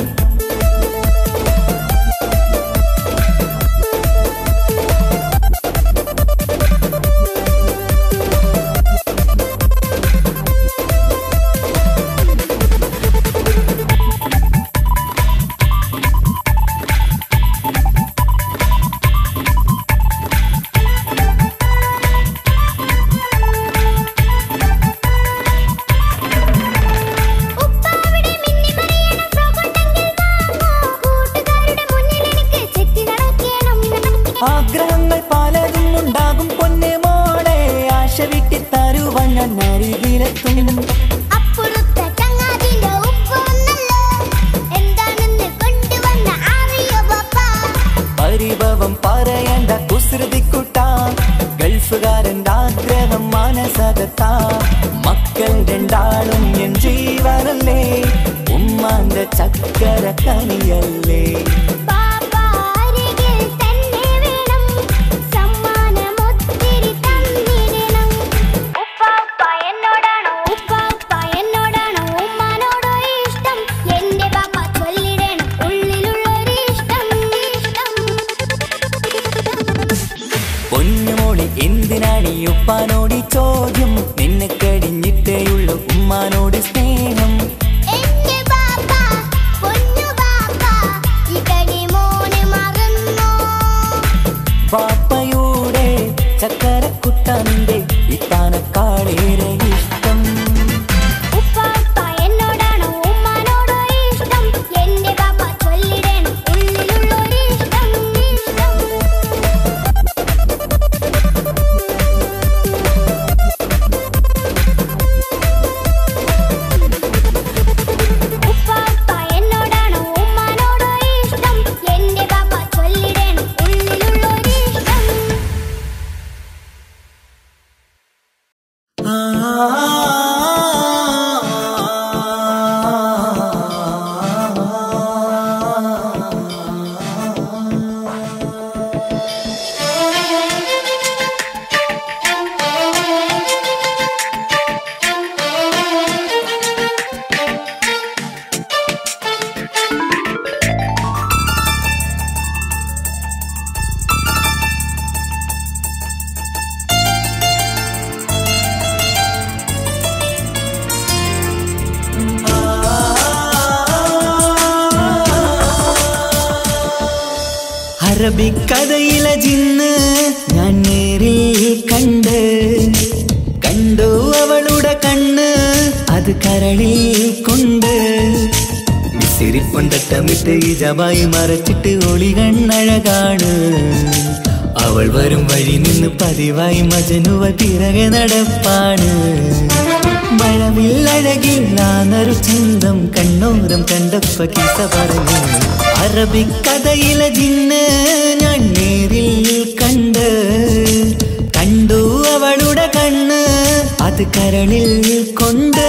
ഉപ്പ അവിടെ മിന്നി മറിയണ ഫ്രോക്ക് ഉണ്ടെങ്കിൽ വാങ്ങോ കൂട്ടുകാരുടെ മുന്നിൽ എനിക്ക് ചെത്തി നടക്കണം ആഗ്രഹങ്ങൾ പലതും ഉണ്ടാകും പൊന്നെ മോളെ ആശ വിട്ടി തരുവാൻ ഞാൻ അരികിലെത്തും അപ്പുറത്തെ ചങ്ങാതിന്റെ ഉപ്പ വന്നല്ലോ എന്താണെന്ന് കൊണ്ടുവന്ന അറിയോ പാപ്പ പരിഭവം പറയേണ്ട കുസൃതിക്കുട്ട ഗൾഫുകാരൻ്റെ ആഗ്രഹം മാനസകത്ത മക്കൾ രണ്ടാളും എൻ ജീവനല്ലേ ഉമ്മാന്റെ ചക്കര കനിയല്ലേ പാപ്പ അരികിൽ തന്നെ വേണം സമ്മാനമൊത്തിരി തന്നിടണം ഉപ്പ ഉപ്പ എന്നോടാണോ ഉപ്പ ഉപ്പ എന്നോടാണോ ഉമ്മാനോടോ കൂടി ചോദ്യം നിന്നെ കഴിഞ്ഞിട്ടേയുള്ള ഉമ്മാനോട് സ്നേഹം എന്റെ ബാപ്പ പൊന്നു ബാപ്പ ഇതടി മോനെ മറന്നോ ബാപ്പയുടെ ചക്കരക്കുട്ട നിന്റെ ഇത്താനക്കാളേറെ ഇഷ്ടം ഉപ്പാപ്പ എന്നോടാണോ ഉമ്മാനോടോ ഇഷ്ടം എന്റെ ബാപ്പ ചൊല്ലിടണം ഉള്ളിലുള്ളൊരു ഇഷ്ടം ഇഷ്ടം ഉപ്പാപ്പ എന്നോടാണോ ഉമ്മാനോടോ ഇഷ്ടം എന്റെ ബാപ്പ ചൊല്ലിടണം ഉള്ളിലുള്ളൊരു ഇഷ്ടം അറബിക്കഥയിലെ ജിന്ന് ഞാൻ നേരിൽ കണ്ട് കണ്ടു അവളുടെ കണ്ണ് അത് കരളിൽ കൊണ്ട് മിസിരിപ്പൊണ്ടട്ടമിട്ട് ഈ ജബായി മറച്ചിട്ട് ഒളി കണ്ണഴകാണ് അവൾ വരും വഴി നിന്ന് പതിവായി മജനുവ തിരകെ നടപ്പാണ് മഴവില്ലഴകില്ലാന്നൊരു ചന്തം കണ്ണോരം കണ്ടപ്പ കിസ പറഞ്ഞു അറബിക്കഥയിലെ ജിന്ന് ഞാൻ നേരിൽ കണ്ട് കണ്ടു അവളുടെ കണ്ണ് അത് കരളിൽ കൊണ്ട്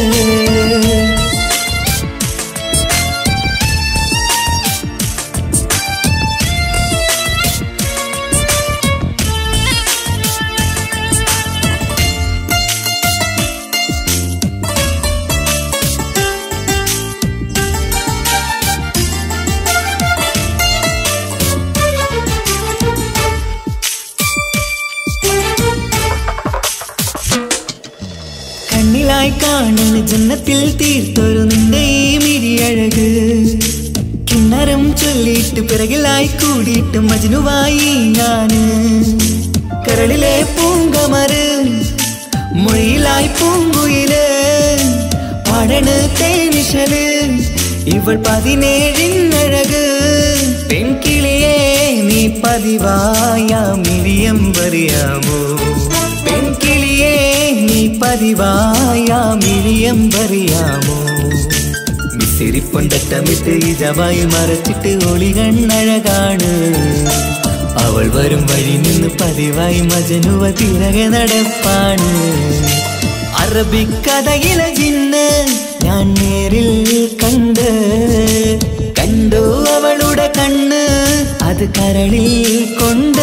കണ്ണിലായി കാണുന്ന ജന്നത്തിൽ തീർത്തൊരു നിന്റെ ഈ മിരിയഴക് കിണ്ണരം ചൊല്ലിയിട്ട് പിറകിലായി കൂടിയിട്ട് മജനുവായി ഞാന് കരളിലെ പൂങ്കമറ് മൊഴിയിലായി പൂങ്കുയില് പാടണ് തേനിശല് ഇവൾ പതിനേഴിനഴക് പെൺകിളിയെ നീ പതിവായ മിരിയം പറയാമോ പെൺകിളിയെ നീ പതിവായ മിരിയം പറയാമോ മിസിരിപ്പൊണ്ടട്ടമിട്ട് ഈ ജവായി മറച്ചിട്ട് ഒളി കണ്ണഴകാണ് അവൾ വരും വഴി നിന്ന് പതിവായി മജനുവ തിരകെ നടപ്പാണ് അറബിക്കഥയിലെ ജിന്ന് ഞാൻ നേരിൽ കണ്ട് കണ്ടു അവളുടെ കണ്ണ് അത് കരളിൽ കൊണ്ട്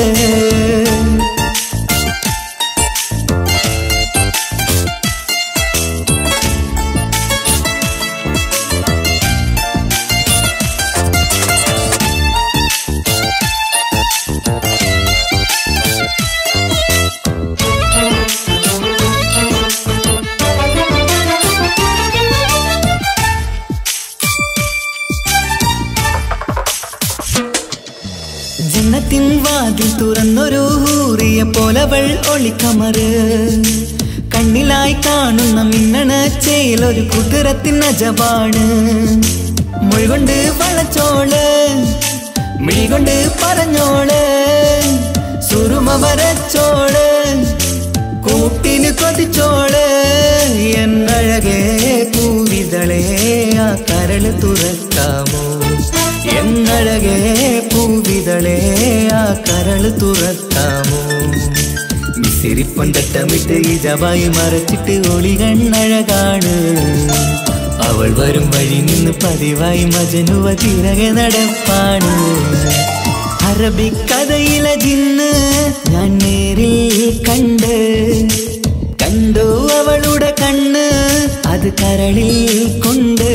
ജന്നത്തിൻ വാതിൽ തുറന്നൊരു ഹൂറിയ പോലവൾ ഒളിക്കമറ് കണ്ണിലായി കാണുന്ന മിന്നണ ചേലൊരു കുതിരത്തിൻ അജപാണ് മൊഴികൊണ്ട് വളച്ചോള് മിഴികൊണ്ട് പറഞ്ഞോള് സുറുമ വരച്ചോള് കൂട്ടിന് കൊതിച്ചോള് എന്നഴകേ പൂവിതളേ ആ കരള് തുറക്കാമോ എന്നഴകേ പൂവിതളേ ആ കരള് തുറക്കാമോ മിസിരിപ്പൊണ്ടട്ടമിട്ട് ഈ ജവായി മറച്ചിട്ട് ഒളി കണ്ണഴകാണ് അവൾ വരും വഴി നിന്ന് പതിവായി മജനുവ തിരകെ നടപ്പാണ് അറബിക്കഥയിലെ ജിന്ന് ഞാൻ നേരിൽ കണ്ട് കണ്ടു അവളുടെ കണ്ണ് അത് കരളിൽ കൊണ്ട്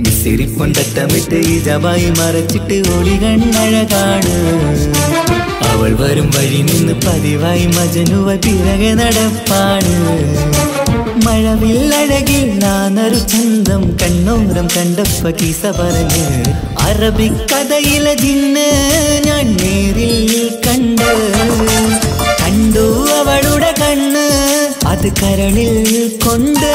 മിസിരിപ്പൊണ്ടട്ടമിട്ട് ഈ ജവായി മറച്ചിട്ട് ഒളി കണ്ണഴകാണ് അവൾ അവൾ വരും വഴി നിന്ന് പതിവായി മജനുവ പിറകെ നടപ്പാണ് മഴവില്ലഴകിൽ നാനൊരു ചന്തം കണ്ണോരം കണ്ടപ്പ കീസ പറഞ്ഞ് അറബിക്കഥയിലെ ജിന്ന് ഞാൻ നേരിൽ കണ്ട് കണ്ടു അവളുടെ കണ്ണ് അത് കരളിൽ കൊണ്ട്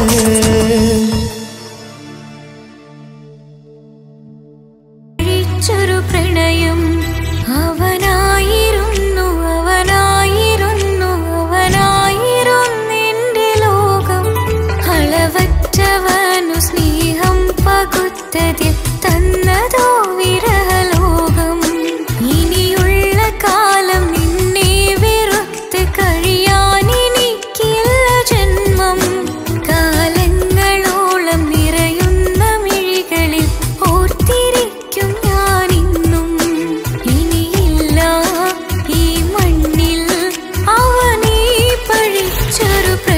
ൊരു പ്രണയം അവനായിരുന്നു അവനായിരുന്നു അവനായിരുന്നു എന്റെ ലോകം അളവറ്റവനു സ്നേഹം പകുത്തതിൽ തന്നതോ വിരഹലോകം ഇനിയുള്ള കാലം നിന്നെ വെറുത്ത് കഴിയാൻ എനിക്കില്ല ജന്മം കാലങ്ങളോളം നിറയുന്ന മിഴികളിൽ ഓർത്തിരിക്കും ഞാനിന്നും ഇനിയില്ല ഈ മണ്ണിൽ അവനീ പഴിച്ചൊരു പ്ര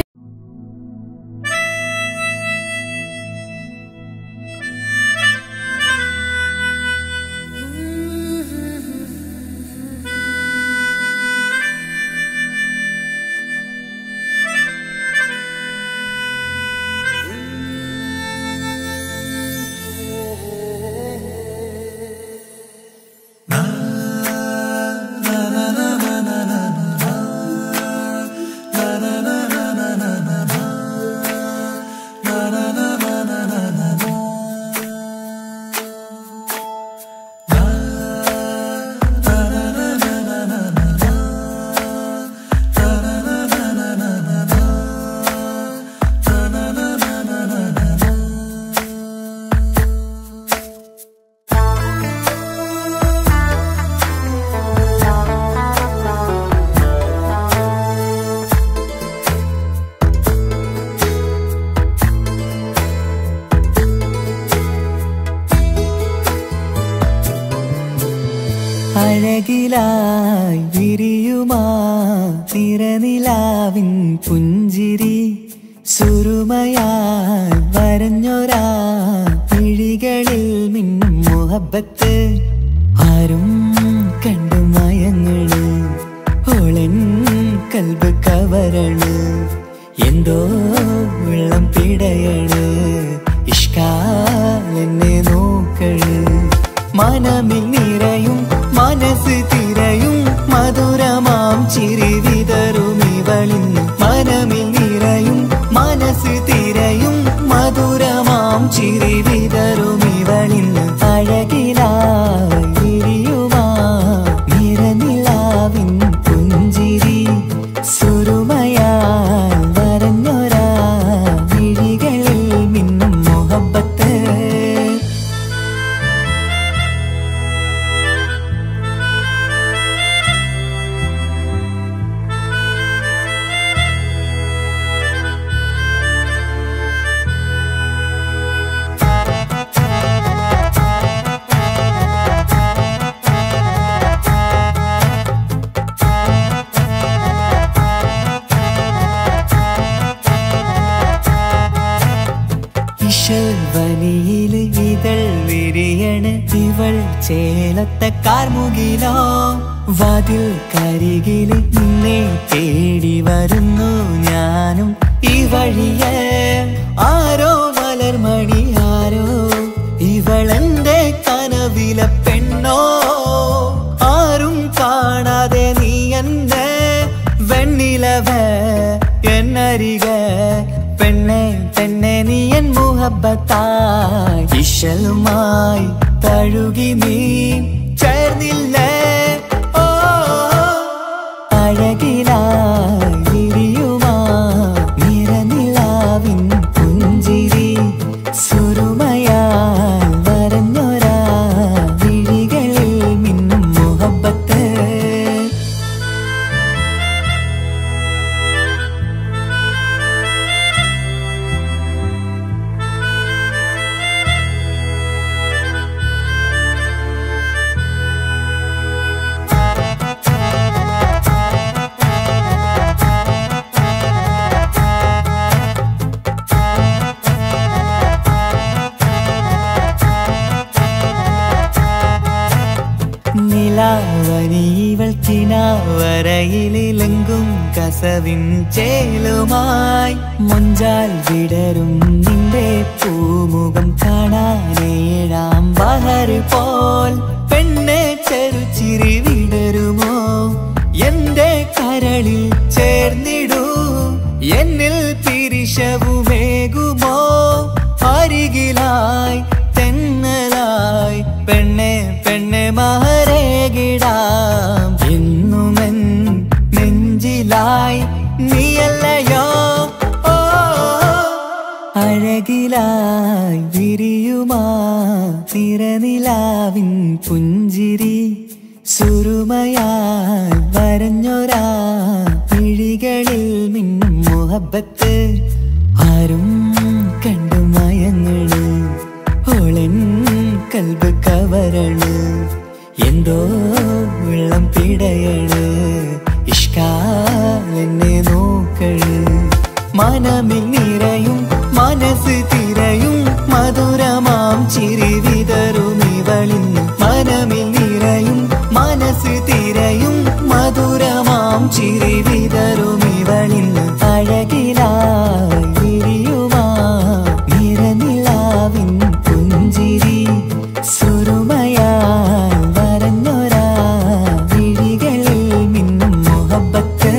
അഴകിലായി വിരിയുമാ തിരനിലാവിൻ പുഞ്ചിരി സുരുമയായി വരഞ്ഞൊരാ പിഴികളിൽ മിന്നും മുഹബത്ത് ആരും കണ്ടു മയങ്ങള് ഓളൻ കൽബ് കവരണ് എന്തോ വെള്ളം പിടയണ് ഇഷ്കാൽ എന്നെ നോക്കള് മനമിൽ നിറയും മനസ്സ് തിരയും മധുരമാം ചിരി വിതറും ഇവളിന്ന് മനമിൽ നിറയും മനസ്സ് തിരയും മധുരമാം ചിരി വിതറും ഇവളിന്ന് അഴകിലായി വിരിയുമാ നിറനിലാവിൻ പുഞ്ചിരി സുരുമയാൽ വരഞ്ഞൊരാ വിഴികളിൽ മിന്നും മുഹബത്ത് ഇഷൽവനിയിൽ ഇതൾ വിരിയണ് ഇവൾ ചേലത്തെ കാർമുകിലോ വാതിൽ കരികില് നിന്നെ തേടി വരുന്നു ഞാനും ഈ വഴിയെ ആരോ മലർമണി ആരോ ഇവളെന്റെ കനവിലെ പെണ്ണോ ആരും കാണാതെ നീ എന്നെ വെണ്ണിലവ എന്നരിക പെണ്ണെ പെണ്ണെ നീ എൻ മുഹബത്തായി ഇശലുമായി തഴുകി നീ ചേർന്നില്ലേ ഓ അഴകിലായി വിരിയുമാ നിറനിലാവിൻ പുഞ്ചിരി സുരുമയാൽ വരഞ്ഞൊരാ വിഴികളിൽ മിന്നും മുഹബത്ത് നിലാവനിവൾ കരയിലെങ്കും കസവിൻ ചേലുമായി മൊഞ്ചാൽ വിടരും നിന്റെ പൂമുഖം കാണാനേഴാം ബഹർ പോൽ പെണ്ണെ ചെറുചിരി വിടരുമോ എന്റെ കരളിൽ ചേർന്നിടൂ എന്നിൽ പിരിശവുമേകുമോ അരികിലായി തെന്നലായി പെണ്ണെ പെണ്ണെ മഹരേകിടാം എന്നുമെൻ നെഞ്ചിലായി നീയല്ലയോ ഓ അഴകിലായി വിരിയുമാ തിരനിലാവിൻ പുഞ്ചിരി സുരുമയാൽ വരഞ്ഞൊരാ പിഴികളിൽ മിന്നും മുഹബത്ത് ആരും കണ്ടു മയങ്ങള് ഓളൻ കൽബ് കവരണ് എന്തോ വെള്ളം പിടയണ് ഇഷ്കാൽ എന്നെ നോക്കള് മനമിൽ നിറയും മനസ്സ് തിരയും മധുരമാം ചിരി വിതറും ഇവളിന്ന് മനമിൽ നിറയും മനസ്സ് തിരയും മധുരമാം ചിരി വിതറും ഇവളിന്ന് അഴകിലായി വിരിയുമാ നിറനിലാവിൻ പുഞ്ചിരി സുരുമയാൽ വരഞ്ഞൊരാ വിഴികളിൽ മിന്നും മുഹബത്ത്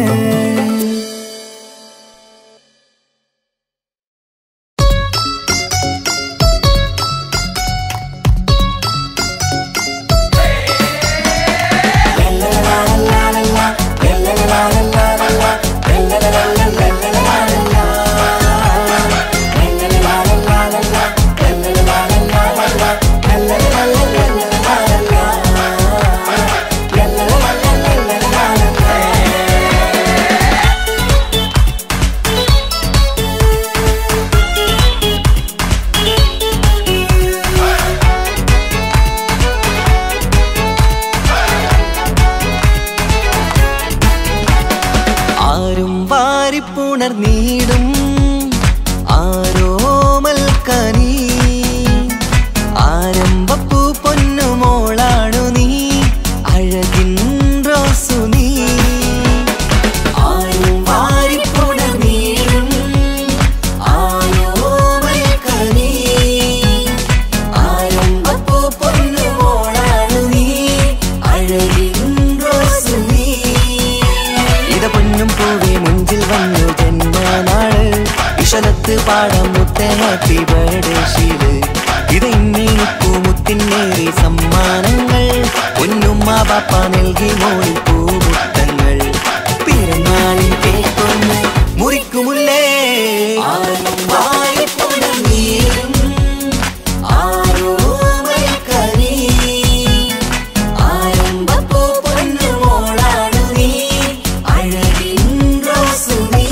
ആരും വാരിപ്പുണർന്നീടും ആരോമൽ കനി ആരംഭപ്പൂ പൊന്നുമോളാണു നീ അഴകിൻ റോസു നീ ആരും വാരിപ്പുണർന്നീടും ആരോമൽ കനി ആരംഭപ്പൂ പൊന്നുമോളാണു നീ അഴകിൻ റോസു നീ ഇത പൊന്നും പൂവി മുഞ്ചിൽ വന്നു ജന്മനാള് ഇഷലത്ത് പാടാം മുത്തേ ഹാപ്പി ബർത്ത്ഡേ ശീല് ഇത് ഇന്നിപ്പൂ മുത്തിനേറി സമ്മാനങ്ങൾ പൊന്നുമ്മ ബാപ്പ നൽകി മോളിൽ പൂമുത്തങ്ങൾ പിറന്നാളിൻ കേക്കൊന്ന് മുറിക്കുമുല്ലേ ആരും വാരിപ്പുണർന്നീരും ആരോമൽ കനി ആരംഭപ്പൂ പൊന്നുമോളാണു നീ അഴകിൻ റോസു നീ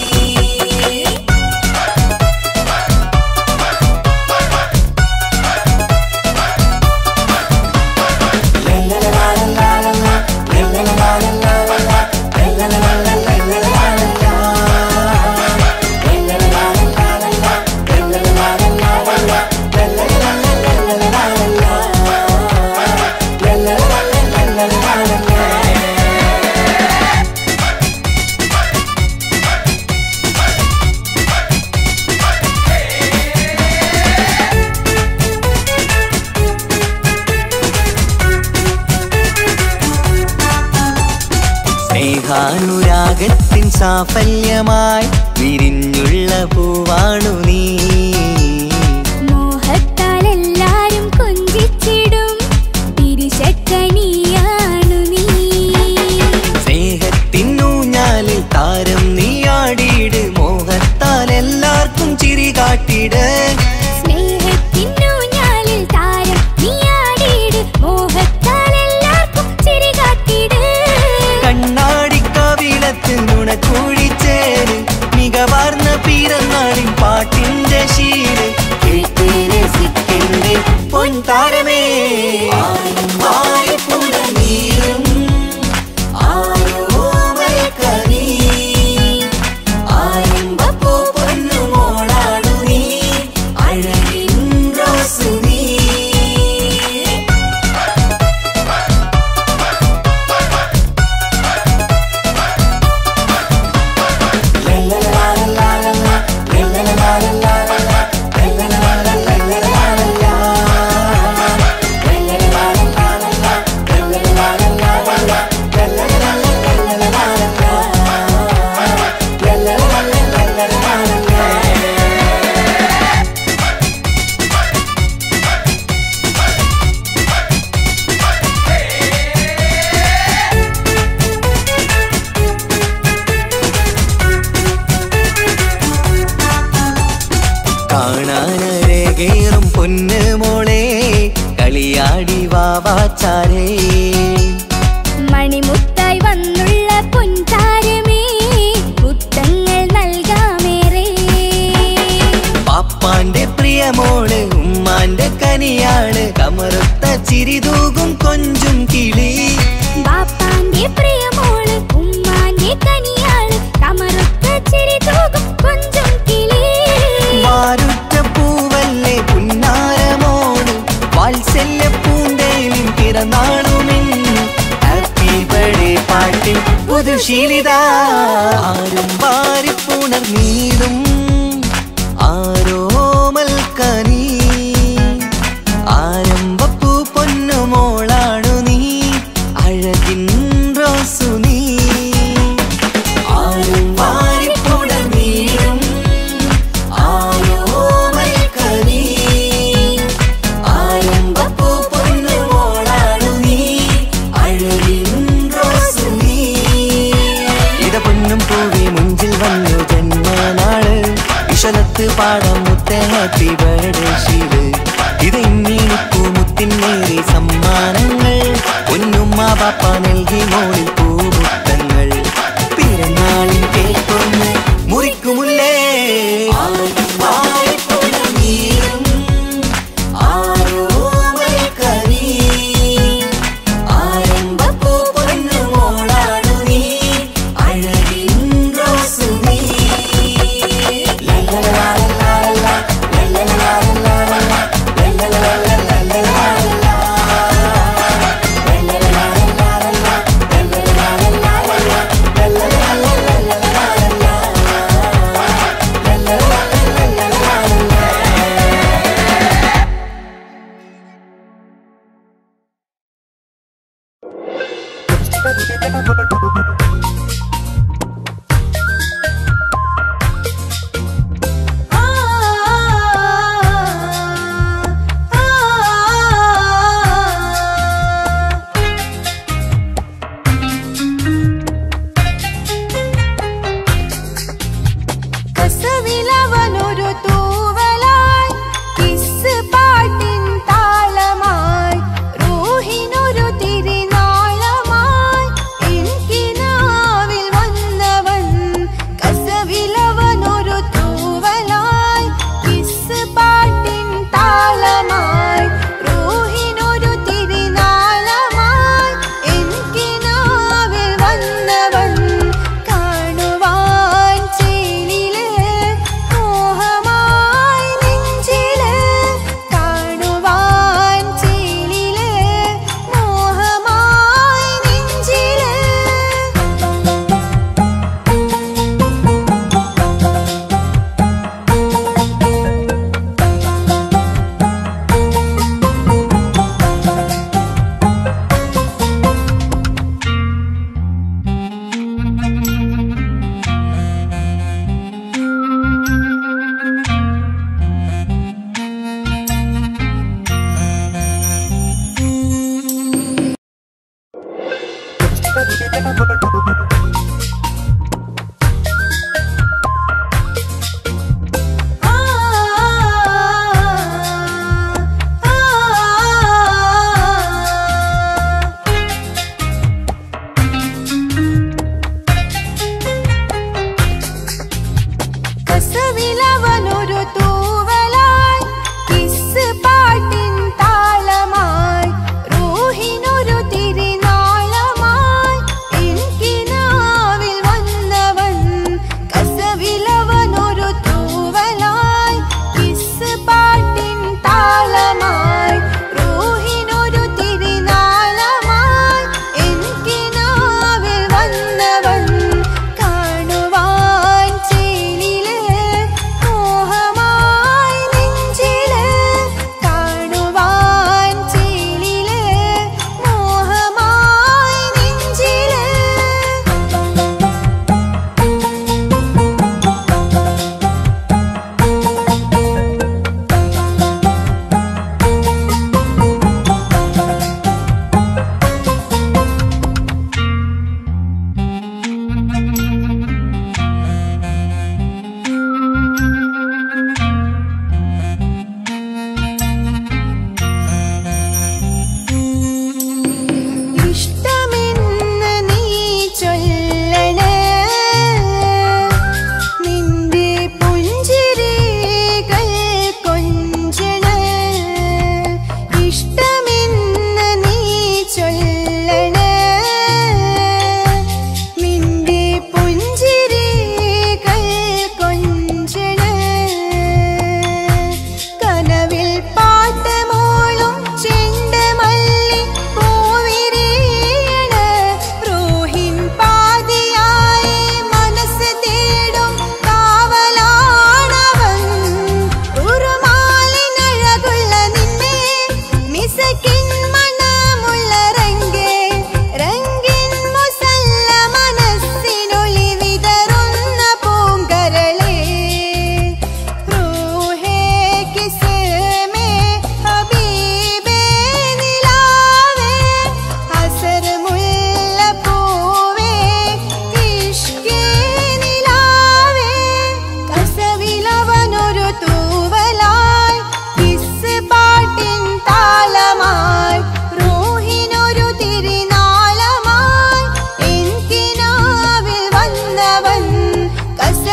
സ്നേഹാനുരാഗത്തിൻ സാഫല്യമായി വിരിഞ്ഞുള്ള പൂവാണു നീ മോഹത്താൽ എല്ലാരും കൊഞ്ചിച്ചിടും തിരിശക്കനിയാണു നീ സ്നേഹത്തിനൂഞ്ഞാലിൽ താരം നീയാടിയിട് മോഹത്താൽ എല്ലാവർക്കും ചിരി കാട്ടിട് സ്നേഹത്തിനൂഞ്ഞാലിൽ താരം നീയാടിയിട് മോഹത്താൽ എല്ലാവർക്കും ചിരി കാട്ടിട് കണ്ണാടി കവിളത്തിൽ നുണക്കൂടിച്ചേര് മികവാർന്ന പിറന്നാളിൻ പാട്ടിന്റെ ശീല് കേട്ട് രസിക്കണ്ടേ പൊൻതാരമേ ആരും വായ്പുണർന്നീരും ആരോമൽ കനി ആരംഭപ്പൂ പൊന്നുമോളാണു നീ അഴകിൻ റോസ് നീ പൊന്ന് മോളെ കളിയാടി വാവാച്ചാരേ മണിമുത്തായി വന്നുള്ള പൊൻതാരമേ മുത്തങ്ങൾ നൽകാമേറെ പാപ്പാന്റെ പ്രിയമോള് ഉമ്മാന്റെ കനിയാള് കമറുത്ത ചിരിതൂകും കൊഞ്ചും കിളി ബാപ്പാന്റെ പ്രിയമോള് ഉമ്മാന്റെ കനിയാള് കമറുത്ത ചിരി തൂകും കൊഞ്ചും കിളി വാരുറ്റ പൂവല്ലേ പുന്നാരമോള് വാത്സല്യ പൂന്തേലിൻ പിറന്നാളുമിൻ ഹാപ്പി ബർത്ത്ഡേ പാട്ടിൽ പുതുശീലിത ആരും വാരിപ്പുണർന്നീടും ആരോമൽ കനി ആരംഭപ്പൂ പൊന്നുമോളാണു നീ അഴകിൻ റോസു നീ ആരും വാരിപ്പുണർന്നീടും ആരോമൽ കനി ആരംഭപ്പൂ പൊന്നുമോളാണു നീ അഴകിൻ റോസു നീ ഇട പൊന്നും പൂവി മുഞ്ചിൽ വന്നു ജന്മനാള് വിശലത്ത് പാടാം മുത്തേ ഹാപ്പി ബർത്ത്ഡേ ശീല് ഇത് ഇന്നീനിപ്പൂ മുത്തിനേറി സമ്മാനങ്ങൾ പൊന്നുമ്മ പാപ്പ നൽകി മോളിൽ പൂമുത്തങ്ങൾ പിറന്നാളിൻ കേൾക്കൊന്ന് മുറിക്കുമുല്ലേ ആരോമൽ കരി ആരംഭപ്പൂ പൊന്നുമോളാണു നീ അഴകിൻ റോസ് നീ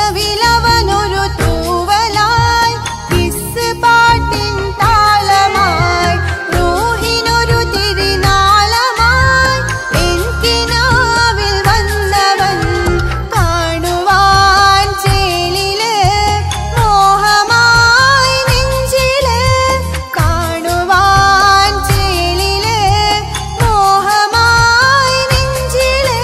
കനവിലവനൊരു തൂവലായി കിസ് പാട്ടിൻ താളമായി റൂഹിനൊരു തിരിനാളമായി എനിക്കിനാവിൽ വന്നവൻ കാണുവാൻ ചേലില് മോഹമായി നെഞ്ചില് കാണുവാൻ ചേലില് മോഹമായി നെഞ്ചില്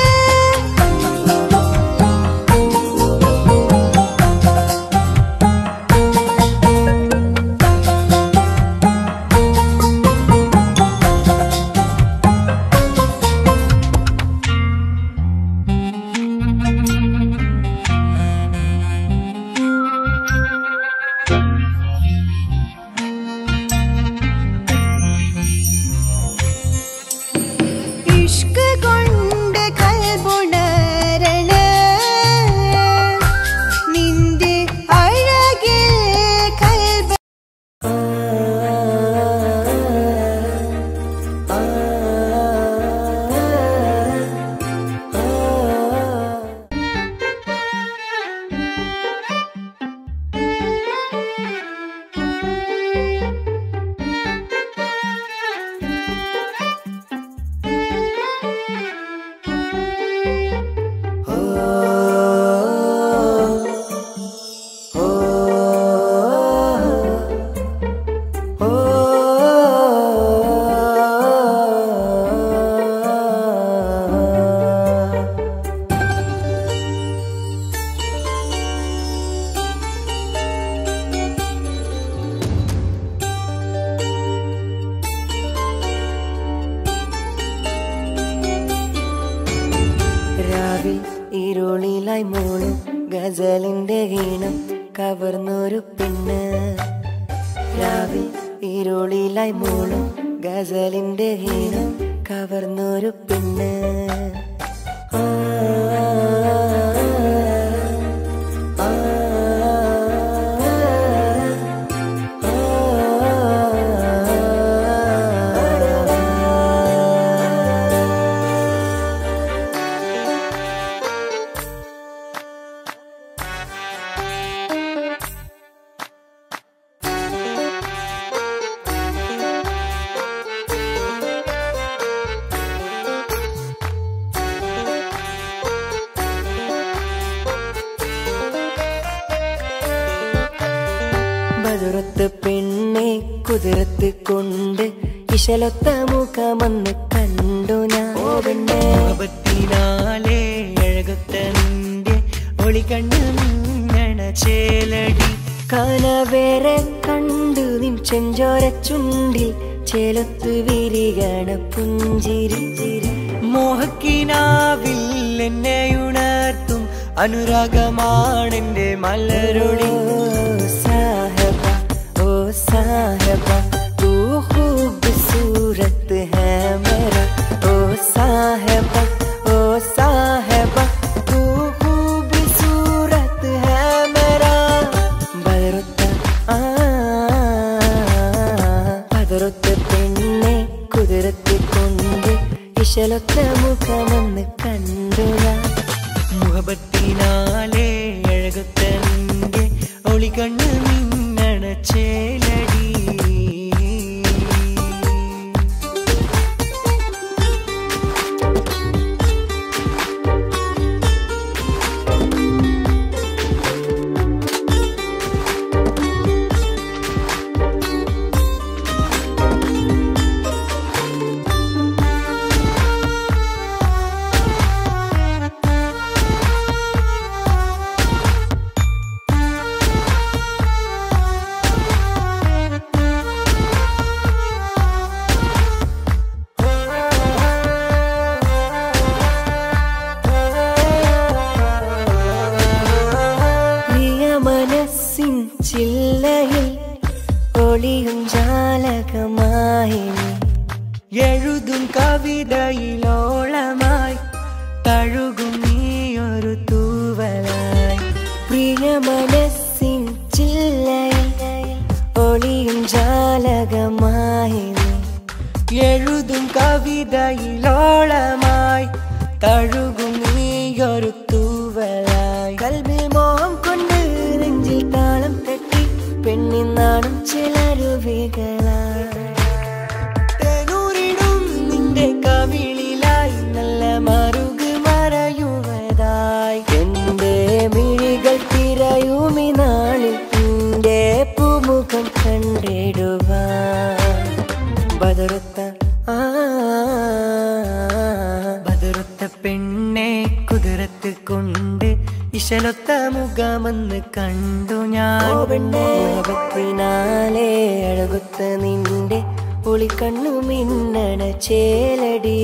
ഇഷ്ക് കൊണ്ട് കൽബുണരണ നിന്റെ അഴകിൽ കൽബ രാവിൽ ഇരുളിലായി മൂളും ഗസലിന്റെ ഈണം കവർന്നൊരു പെണ്ണ് രാവിൽ ഇരുളിലായി മൂളും ഗസലിന്റെ ഈണം കവർന്നൊരു പെണ്ണ് ആ, ആ, ആ, ആ. ബദുറത്ത് പെണ്ണെ കുതിരത്ത് കൊണ്ട് ഇശലൊത്ത മുഖമെന്ന് കണ്ടു ഞാൻ ഓ പെണ്ണെ മുഖത്തിനാലേ അഴകൊത്ത നിന്റെ ഒളി കണ്ണു മിന്നണ ചേലടി കനവേറെ കണ്ടു നിൻ ചെഞ്ചോര ചുണ്ടിൽ ചേലത്ത് വിരികണ പുഞ്ചിരി മോഹക്കിനാവിൽ എന്നെ ഉണർത്തും അനുരാഗമാണെന്റെ മലരൊളി ഓ സാഹബ ഓ സാഹബ തൂ खूबसूरत है मेरा ओ साहब ओ साहब तू खूबसूरत है मेरा ബദറുത്ത ആ ബദറുത്ത പെണ്ണെ കുതിരത്തി കൊണ്ട് ഇശലൊത്ത മുഖമെന്ന് കണ്ടു ഞാൻ മുഖത്തിനാലേ അഴകൊത്ത നിന്റെ ഒളി കണ്ണു മിന്നണ ചേലടി പ്രിയ മനസ്സിൻ ചില്ലയിൽ ഒളിയും ജാലകമായി നീ. എഴുതും കവിതയിലോളമായി തഴുകും നീയൊരു തൂവലായി പ്രിയ മനസ്സിൻ ചില്ലയിൽ ഒളിയും ജാലകമായി നീ. എഴുതും കവിതയിലോളമായി തഴുകും നീയൊരു തൂവലായി കൽവിൽ മോഹം കൊണ്ട് ഇശലൊത്ത മുഖമെന്ന് കണ്ടു ഞാൻ മോഹത്തിനാലെ അഴകുത്ത നിന്റെ ഒളിക്കണ്ണു മിന്നണ ചേലടി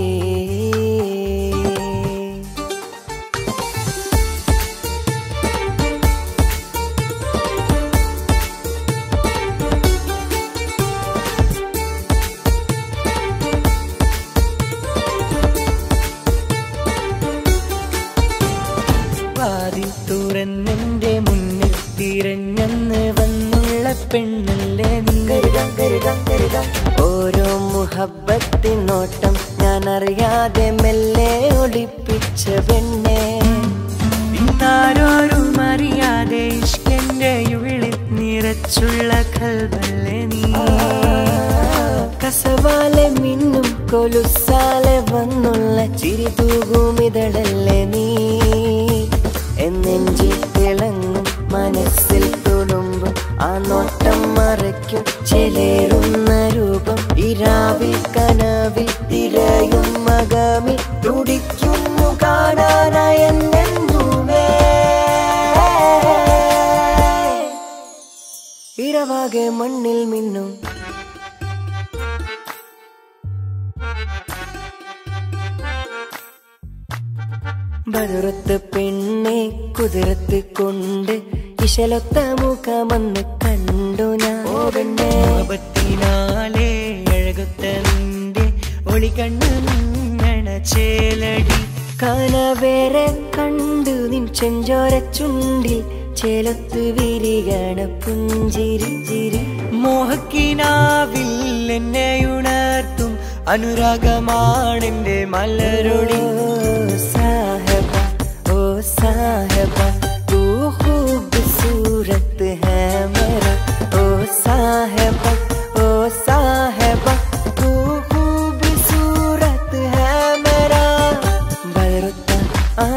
വാതിൽ തുറന്നെന്റെ മുന്നിൽ തിരഞ്ഞെന്ന് വന്നുള്ള പെണ്ണല്ലേ നീ കരുതാം കരുതാം കരുതാം ഓരോ മുഹബത്തിനോട്ടം ഞാൻ അറിയാതെ മെല്ലെ ഒളിപ്പിച്ച പെണ്ണെ ഇന്നാരോരും അറിയാതെ ഇഷ്കന്റെ ഉള്ളിൽ നിറച്ചുള്ള കൽവല്ലേ നീ കസവാലെ മിന്നും കൊലുസാലെ വന്നുള്ള ചിരി തൂകുമിതളല്ലേ നീ എന്നെഞ്ചിൽ തിളങ്ങും മനസ്സിൽ തുളുമ്പും ആ നോട്ടം മറയ്ക്കും ചെലേറുന്ന രൂപം ഇരാവിൽ കനവിൽ തിരയും മകമിൽ തുടിക്കുന്നു കാണാനായ എന്നെന്തുമേ ഇരവാകെ മണ്ണിൽ മിന്നും ബദുറത്ത് പെണ്ണെ കുതിരത്ത് കൊണ്ട് ഇശലൊത്ത മുഖമെന്ന് കണ്ടു ഞാൻ ഓ പെണ്ണെ മുഖത്തിനാലെ അഴകൊത്ത നിന്റെ ഒളികണ്ണ് മിന്നണ ചേലടി കനവേറെ കണ്ടു നിൻ ചെഞ്ചോര ചുണ്ടിൽ ചേലത്ത് വിരികണ പുഞ്ചിരി ചിരി മോഹക്കിനാവിൽ എന്നെ ഉണർത്തും അനുരാഗമാണെന്റെ മലരൊളി ഓ സാഹബ ഓ സാഹബ തൂ खूबसूरत है मेरा ओ साहब ओ साहब तू खूबसूरत है मेरा ബദറുത്ത ആ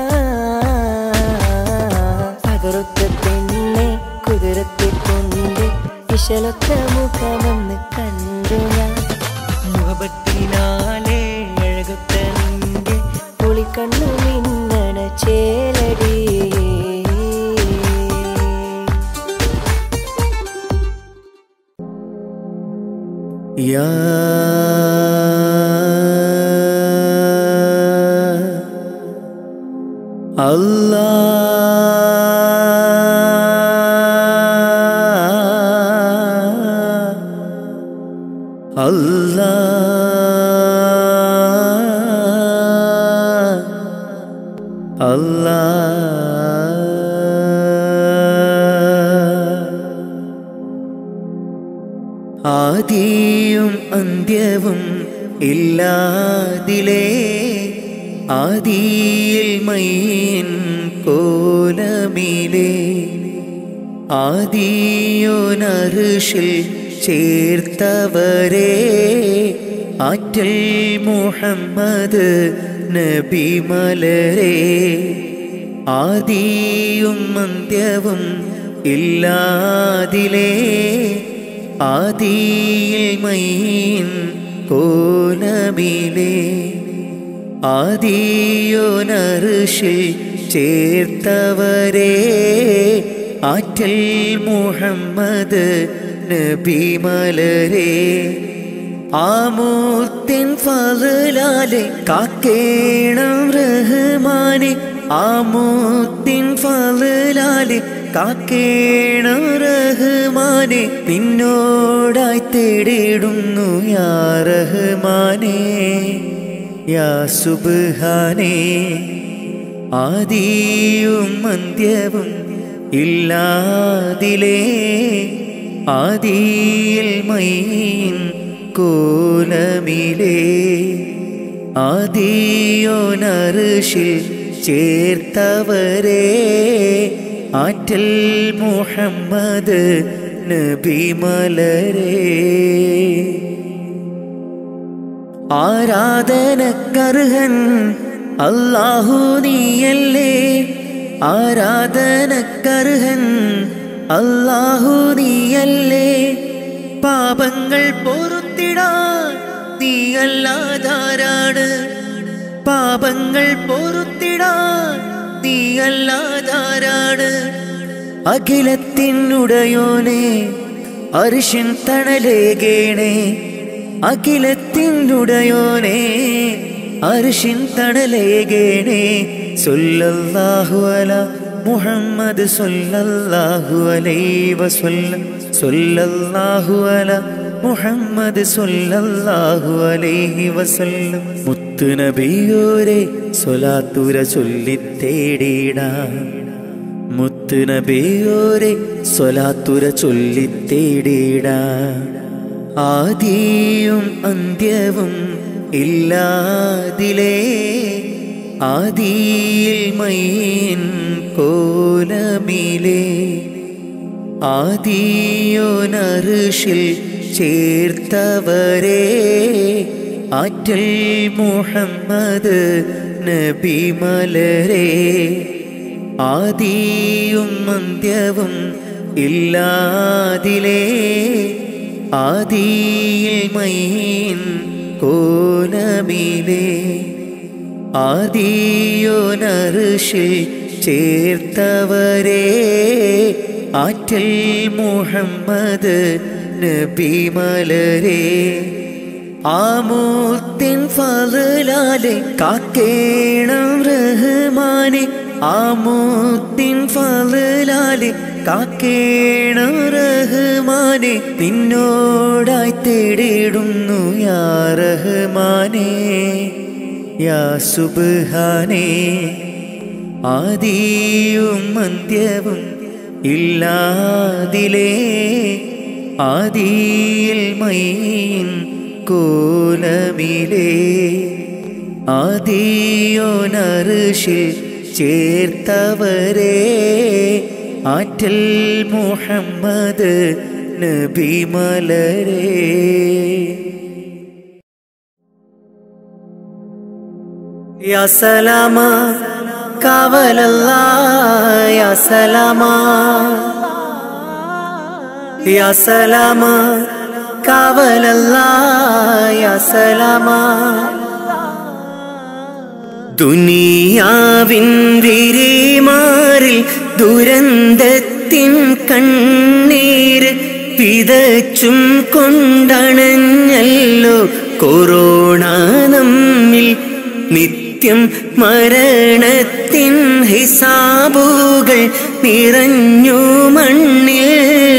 പകറുത്ത പെണ്ണെ കുതിരത്തെ കൊണ്ട് ഇശലൊത്ത മുഖമെന്ന് കണ്ടു ഞാൻ മുഖത്തിനാലെ അഴകൊത്ത നിന്റെ പുളിക്കണ്ണു മിന്നണ ചേലടി യാ അല്ലാ അല്ലാ അല്ലാ ആദിയും അന്ത്യവും ഇല്ലാതിലേ ആദിയിൽ മൈൻ കോലമിലേ ആദിയോനറുഷിൽ ചേർത്തവരെ ആറ്റൽ മുഹമ്മദ് നബി മലരെ ആദിയും അന്ത്യവും ഇല്ലാതിലേ ആദിയിൽ മൈൻ കോലമിലേ ആദിയോനറുഷിൽ ചേർത്തവരെ ആറ്റൽ മുഹമ്മദ് നബി മലരെ ആമൂർത്തിൻ ഫലാലെ കാക്കേണം റഹ്മാനെ ആമൂർത്തിൻ ഫലാലെ കാക്കേണം റഹ്മാനെ നിന്നോടായി തേടിടുന്നു യാ റഹ്മാനെ യാ സുബ്ഹാനേ ആദിയും അന്ത്യവും ഇല്ലാതിലേ ആദിയിൽ മൈൻ കോലമിലേ ആദിയോനറുഷിൽ ചേർത്തവരെ ആറ്റൽ മുഹമ്മദ് നബി മലരേ ആരാധനക്കർഹൻ അല്ലാഹു നീയല്ലേ ആരാധനക്കർഹൻ അല്ലാഹു നീയല്ലേ പാപങ്ങൾ പൊറുത്തിടാൻ നീയല്ലാതാരാണ് പാപങ്ങൾ പൊറുത്തിടാൻ നീയല്ലാതാരാണ് അഖിലത്തിനുടയോനെ അരിശിൻ തണലേകേണേ അഖിലത്തിനുടയോനെ അരിശിൻ തണലേകേണേ സൊല്ലല്ലാഹു അല മുഹമ്മദ് സൊല്ലല്ലാഹു അലൈഹി വസല്ലം സൊല്ലല്ലാഹു അല മുഹമ്മദ് സൊല്ലല്ലാഹു അലൈഹി വസല്ലം മുത്തുനബിയോരെ സ്വലാത്തുര ചൊല്ലിത്തേടിടാം മുത്തുനബിയോരെ സ്വലാത്തുര ചൊല്ലിത്തേടിടാം ആദിയും അന്ത്യവും ഇല്ലാതിലേ ആദിയിൽ മൈൻ കോലമിലേ ആദിയോനറുഷിൽ ചേർത്തവരെ ആറ്റൽ മുഹമ്മദ് നബി മലരെ ആദിയും അന്ത്യവും ഇല്ലാതിലേ ആദിയിൽ മൈൻ കോലമിലേ ആദിയോനറുഷിൽ ചേർത്തവരെ ആറ്റൽ മുഹമ്മദ് നബി മലരെ ആമൂത്തിൻ ഫലാലെ കാക്കേണം റഹ്മാനെ ആമൂത്തിൻ ഫലാലെ കാക്കേണം റഹ്മാനെ നിന്നോടായി തേടിടുന്നു യാ റഹ്മാനേ യാ സുബ്ഹാനേ ആദിയും അന്ത്യവും ഇല്ലാതിലേ ആദിയിൽ മൈൻ കോലമിലേ ആദിയോനറുഷിൽ ചേർത്തവരെ ആറ്റൽ മുഹമ്മദ് നബി മലരേ യാ സലാമ കാവലല്ല യാ സലാമ യാ സലാമ കാവലല്ല യാ സലാമ ദുനിയാവിൻ വിരിമാറിൽ ദുരന്തത്തിൻ കണ്ണീര് പിതച്ചും കൊണ്ടണഞ്ഞല്ലോ കൊറോണ നമ്മിൽ നിത്യം മരണത്തിൻ ഹിസാബുകൾ നിറഞ്ഞു മണ്ണിൽ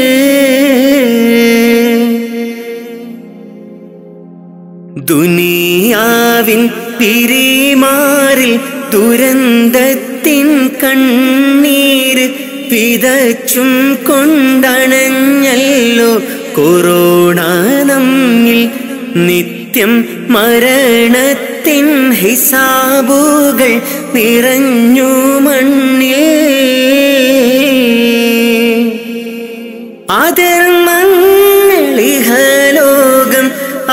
ദുനിയാവിൻ പിരിമാറിൽ ദുരന്തത്തിൻ കണ്ണീര് പിതച്ചും കൊണ്ടണഞ്ഞല്ലോ കൊറോണ നമ്മിൽ നിത്യം മരണത്തിൻ ഹിസാബുകൾ നിറഞ്ഞു മണ്ണിൽ അധർമ്മങ്ങളിഹലോകം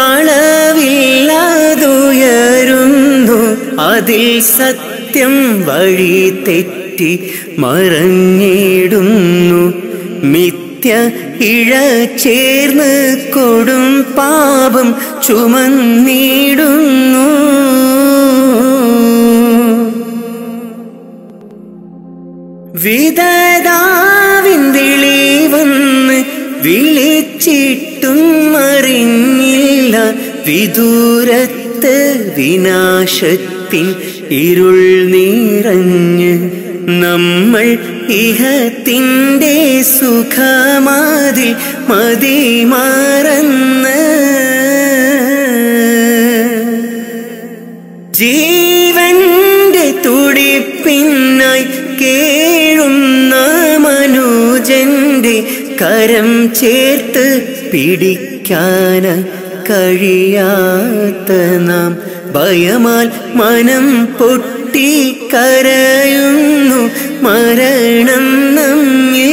അളവില്ലാതുയരുന്നു അതിൽ സത്യം വഴി തെറ്റി മറഞ്ഞിടുന്നു മിഥ്യ ഇഴ ചേർന്ന് കൊടും പാപം ചുമന്നിടുന്നു വിധതാവിൻ വിളി വന്ന് വിളിച്ചിട്ടും അറിഞ്ഞില്ല വിദൂരത്ത് വിനാശത്തിൻ ഇരുൾ നിറഞ്ഞ് നമ്മൾ ഇഹത്തിൻ്റെ സുഖമാതിൽ മതിമറന്ന് ജീവന്റെ തുടിപ്പിന്നായി കേഴുന്ന മനുജന്റെ കരം ചേർത്ത് പിടിക്കാന കഴിയാത്ത നാം ഭയമാൽ മനം പൊട്ടി കരയുന്നു മരണം നമ്മേ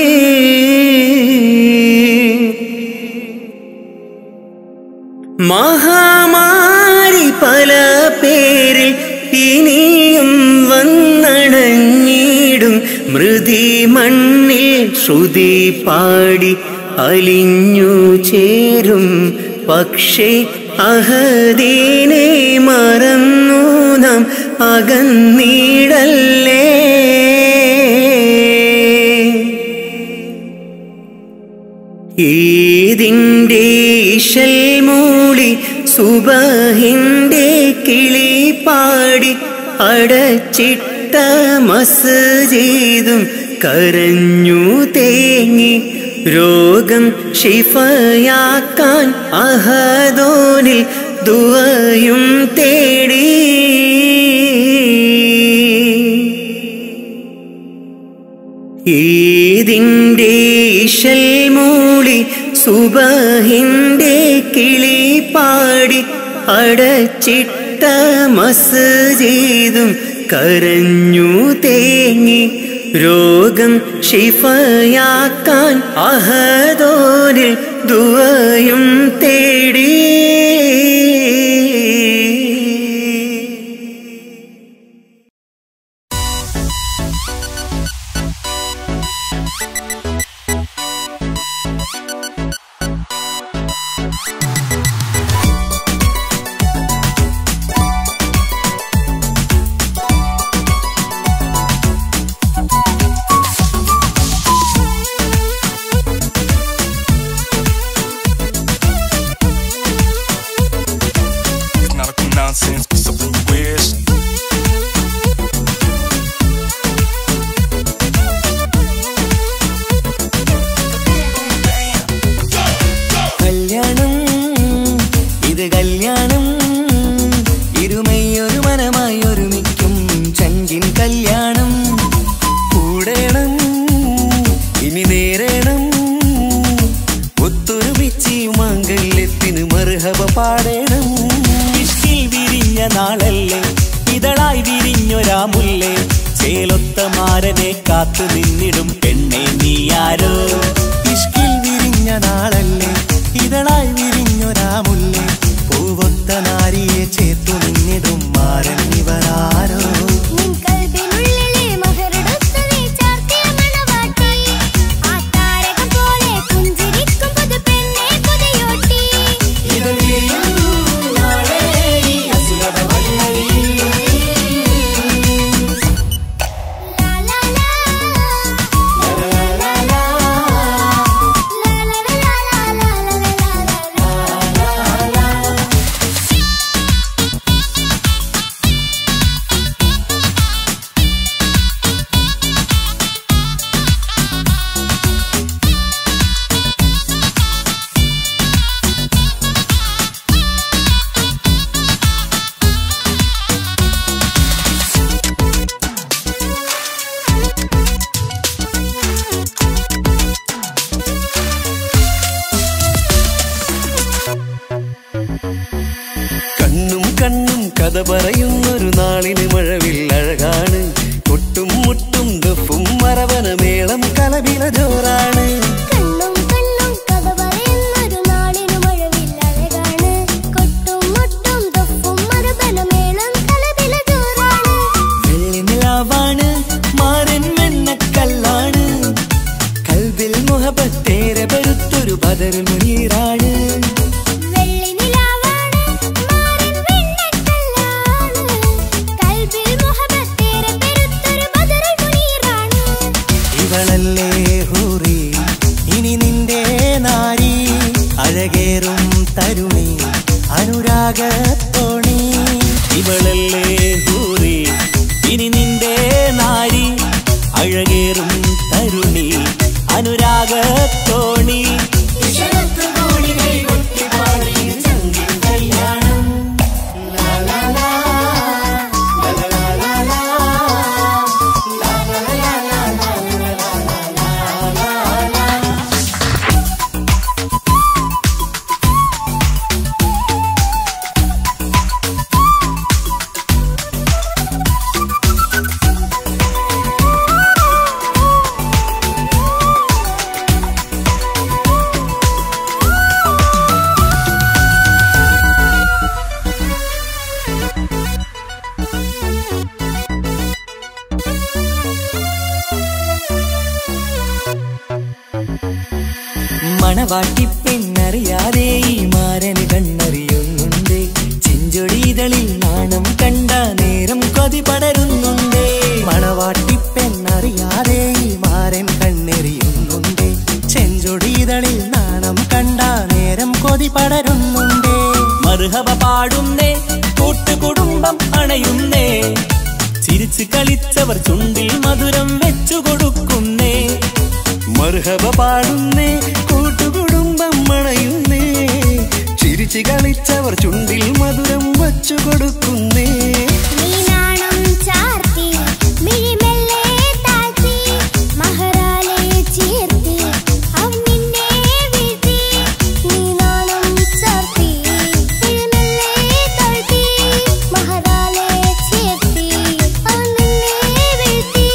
മഹാമാരി പല പേരിൽ ഇനിയും വന്നണഞ്ഞിടും മൃതി മണ്ണിൽ ശ്രുതി പാടി അലിഞ്ഞു ചേരും പക്ഷേ അഹദീനെ മറന്നു നാം അകന്നീടല്ലേ ഏതിൻ്റെ ഇശൽ മൂളി സുബഹിൻ്റെ കിളി പാടി അടച്ചിട്ട മസ്ജിദും കരഞ്ഞു തേങ്ങി രോഗം ഷിഫയാക്കാൻ അഹദോനിൽ ദുവയും തേടി ഏതിൻ്റെ ഇശൽ മൂളി സുബഹിൻ്റെ കിളി പാടി അടച്ചിട്ട മസ്ജിദും കരഞ്ഞു തേങ്ങി രോഗം ഷിഫയാക്കാൻ അഹദോനിൽ ദുവയും തേടി It's not a nonsense, it's something you wish. കല്യാണം ഇത് കല്യാണം ഇരുമയൊരു മനമായി ഒരുമിക്കും ചങ്കിൻ കല്യാണം കൂടേണം ഇനി നേരേണം ഒത്തൊരുമിച്ച് മാങ്കല്യത്തിന് മറുഹബ പാടേണം ഇഷ്കിൽ വിരിഞ്ഞ നാളല്ലേ ഇതളായി വിരിഞ്ഞൊരാ മുല്ലേ ചേലൊത്ത മാരനെ കാത്തു നിന്നിടും പെണ്ണെ നീയാരോ ഇഷ്കിൽ വിരിഞ്ഞ നാളല്ലേ ഇതളായി വിരിഞ്ഞൊരാ മുല്ലേ പൂവൊത്ത നാരിയെ ചേർത്തു നിന്നിടും മാരൻ ഇവരാരോ നിൻ കൽബിനുള്ളിലെ മഹറെടുത്ത് നീ ചാർത്തിയ മണവാട്ടി. ആ താരകം പോലെ പുഞ്ചിരിക്കും പുതുപെണ്ണെ പുതിയോട്ടി. ലാ ലാ ലാ. ലാ ലാ ലാ ലാ. ലാ ലാ ലാ ലാ ലാ ലാ ലാ ലാ. കണ്ണും കണ്ണും കഥ പറയുന്നൊരു നാളിന് മഴവിൽ അഴകാണ് കൊട്ടും മുട്ടും ദഫും മരവന മേളം കലവില ജോറാണ് കണ്ണും കണ്ണും കഥ പറയുന്നൊരു നാളിനു മഴവിൽ അഴകാണ് കൊട്ടും മുട്ടും തൊപ്പും മരബലമേളം കലവില ജോറാണ് വെള്ളി നിലാവാണ് മാരൻ വെണ്ണക്കല്ലാണ് കൽബിൽ മുഹബത്തേരെ പരുത്തൊരു ബദറുൽ മുനീറാണ് വെള്ളി നിലാവാണ് മാറിൻ വെണ്ണക്കല്ലാണ് കൽബിൽ മുഹബത്തേറെ പെരുത്തൊരു ബദറുൽ മുനീറാണ് ഇവളല്ലേ ഹൂറി ഇനി നിന്റെ നാരി അഴകേറും തരുണി അനുരാഗത്തോണി ഇവളല്ലേ ഹൂറി ഇനി നിന്റെ നാരി അഴകേറും തരുണി അനുരാഗത്തോണി മണവാട്ടി പെണ്ണറിയാതെ ഈ മാരന് കണ്ണറിയുന്നുണ്ട് ചെഞ്ചൊടിതളിൽ നാണം കണ്ട നേരം കൊതി പടരുന്നുണ്ട് മണവാട്ടി പെണ്ണറിയാതെ ഈ മാരൻ കണ്ണെറിയുന്നുണ്ട് ചെഞ്ചൊടിതളിൽ നാണം പടരുന്നുണ്ടേ മറുഹവ പാടുന്നേ കൂട്ടുകുടുംബം അണയുന്നേ ചിരിച്ച് കളിച്ചവർ ചുണ്ടിൽ മധുരം വെച്ചു കൊടുക്കുന്നേ മറുഹവ പാടുന്നേ കൂട്ടുകുടുംബം അണയുന്നേ ചിരിച്ച് കളിച്ചവർ ചുണ്ടിൽ മധുരം വച്ചു കൊടുക്കുന്നേ നീനാണം ചാർത്തി മിഴിമെല്ലെ താഴ്ത്തി മഹറാലെ ചേർത്തി അവൻ നിന്നെ വീഴ്ത്തി നീനാണം ചാർത്തി മിഴിമെല്ലെ താഴ്ത്തി മഹറാലെ ചേർത്തി അവൻ നിന്നെ വീഴ്ത്തി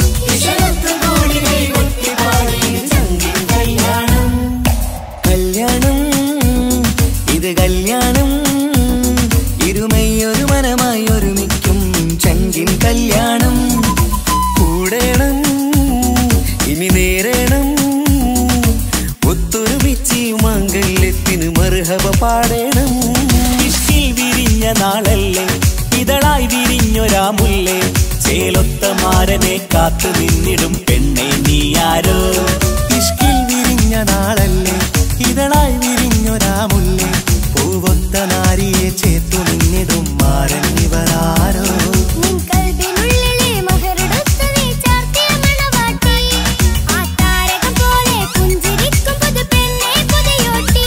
കല്യാണം ഇത് കല്യാണം ഇരുമയൊരു മനമായി ഒരുമിക്കും ചങ്കിൻ കല്യാണം കൂടേണം ഇനി നേരേണം ഒത്തൊരുമിച്ച് മാങ്കല്യത്തിന് മറുഹവ പാടേണം ഇഷ്കിൽ വിരിഞ്ഞ നാളല്ലേ ഇതളായി വിരിഞ്ഞൊരാ മുല്ലേ ചേലൊത്ത മാരനെ കാത്തു നിന്നിടും പെണ്ണെ നീയാരോ ഇഷ്കിൽ വിരിഞ്ഞ നാളല്ലേ ഇതളായി വിരിഞ്ഞൊരാ മുല്ലേ പൂവൊത്ത നാരിയെ ചേർത്തു നിന്നിടും മാരൻ ഇവരാരോ നിൻ കൽബിനുള്ളിലെ മഹറുടുത്ത് നീ ചാർത്തിയ മണവാട്ടി ആ താരകം പോലെ പുഞ്ചിരിക്കും പുതുപെണ്ണെ പുതിയോട്ടി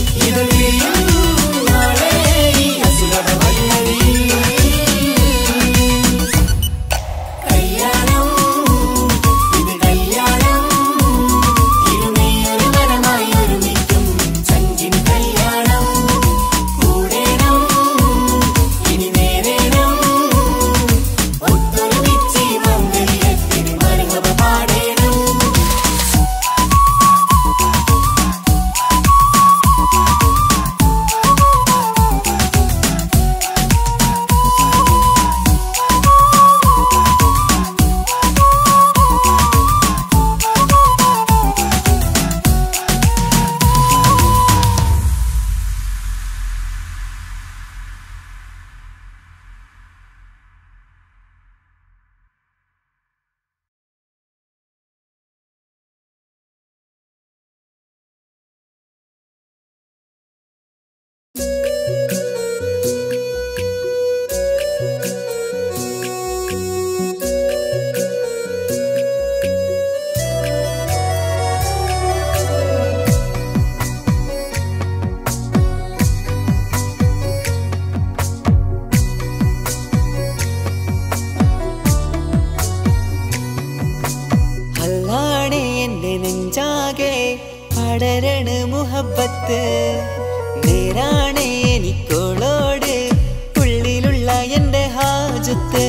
അല്ലാണേ എന്റെ നെഞ്ചാകെ പടരണ മുഹബത്ത് നേരാണേ എനിക്കോളോട് ഉള്ളിലുള്ള എന്റെ ഹാജത്ത്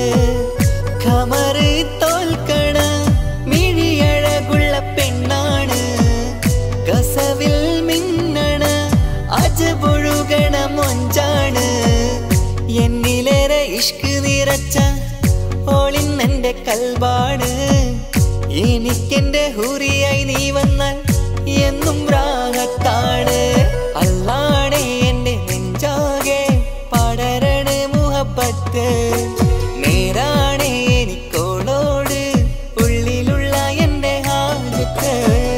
ഖമറ് തോൽക്കണ മിഴിയഴകുള്ള പെണ്ണാണ് കസവിൽ മിന്നണ അജപൊഴുകണ മൊഞ്ചാണ് എന്നിലേറെ ഇഷ്ക് നിറച്ച ഓളിന്നെന്റെ കൽബാണ് എനിക്കെന്റെ ഹുറിയായി നീ വന്നാൽ എന്നും രാഗത്താണ് അല്ലാണേ എന്റെ നെഞ്ചാകെ പടരണ മുഹബത്ത് നേരാണേ എനിക്കോളോട് ഉള്ളിലുള്ള എന്റെ ഹാജത്ത്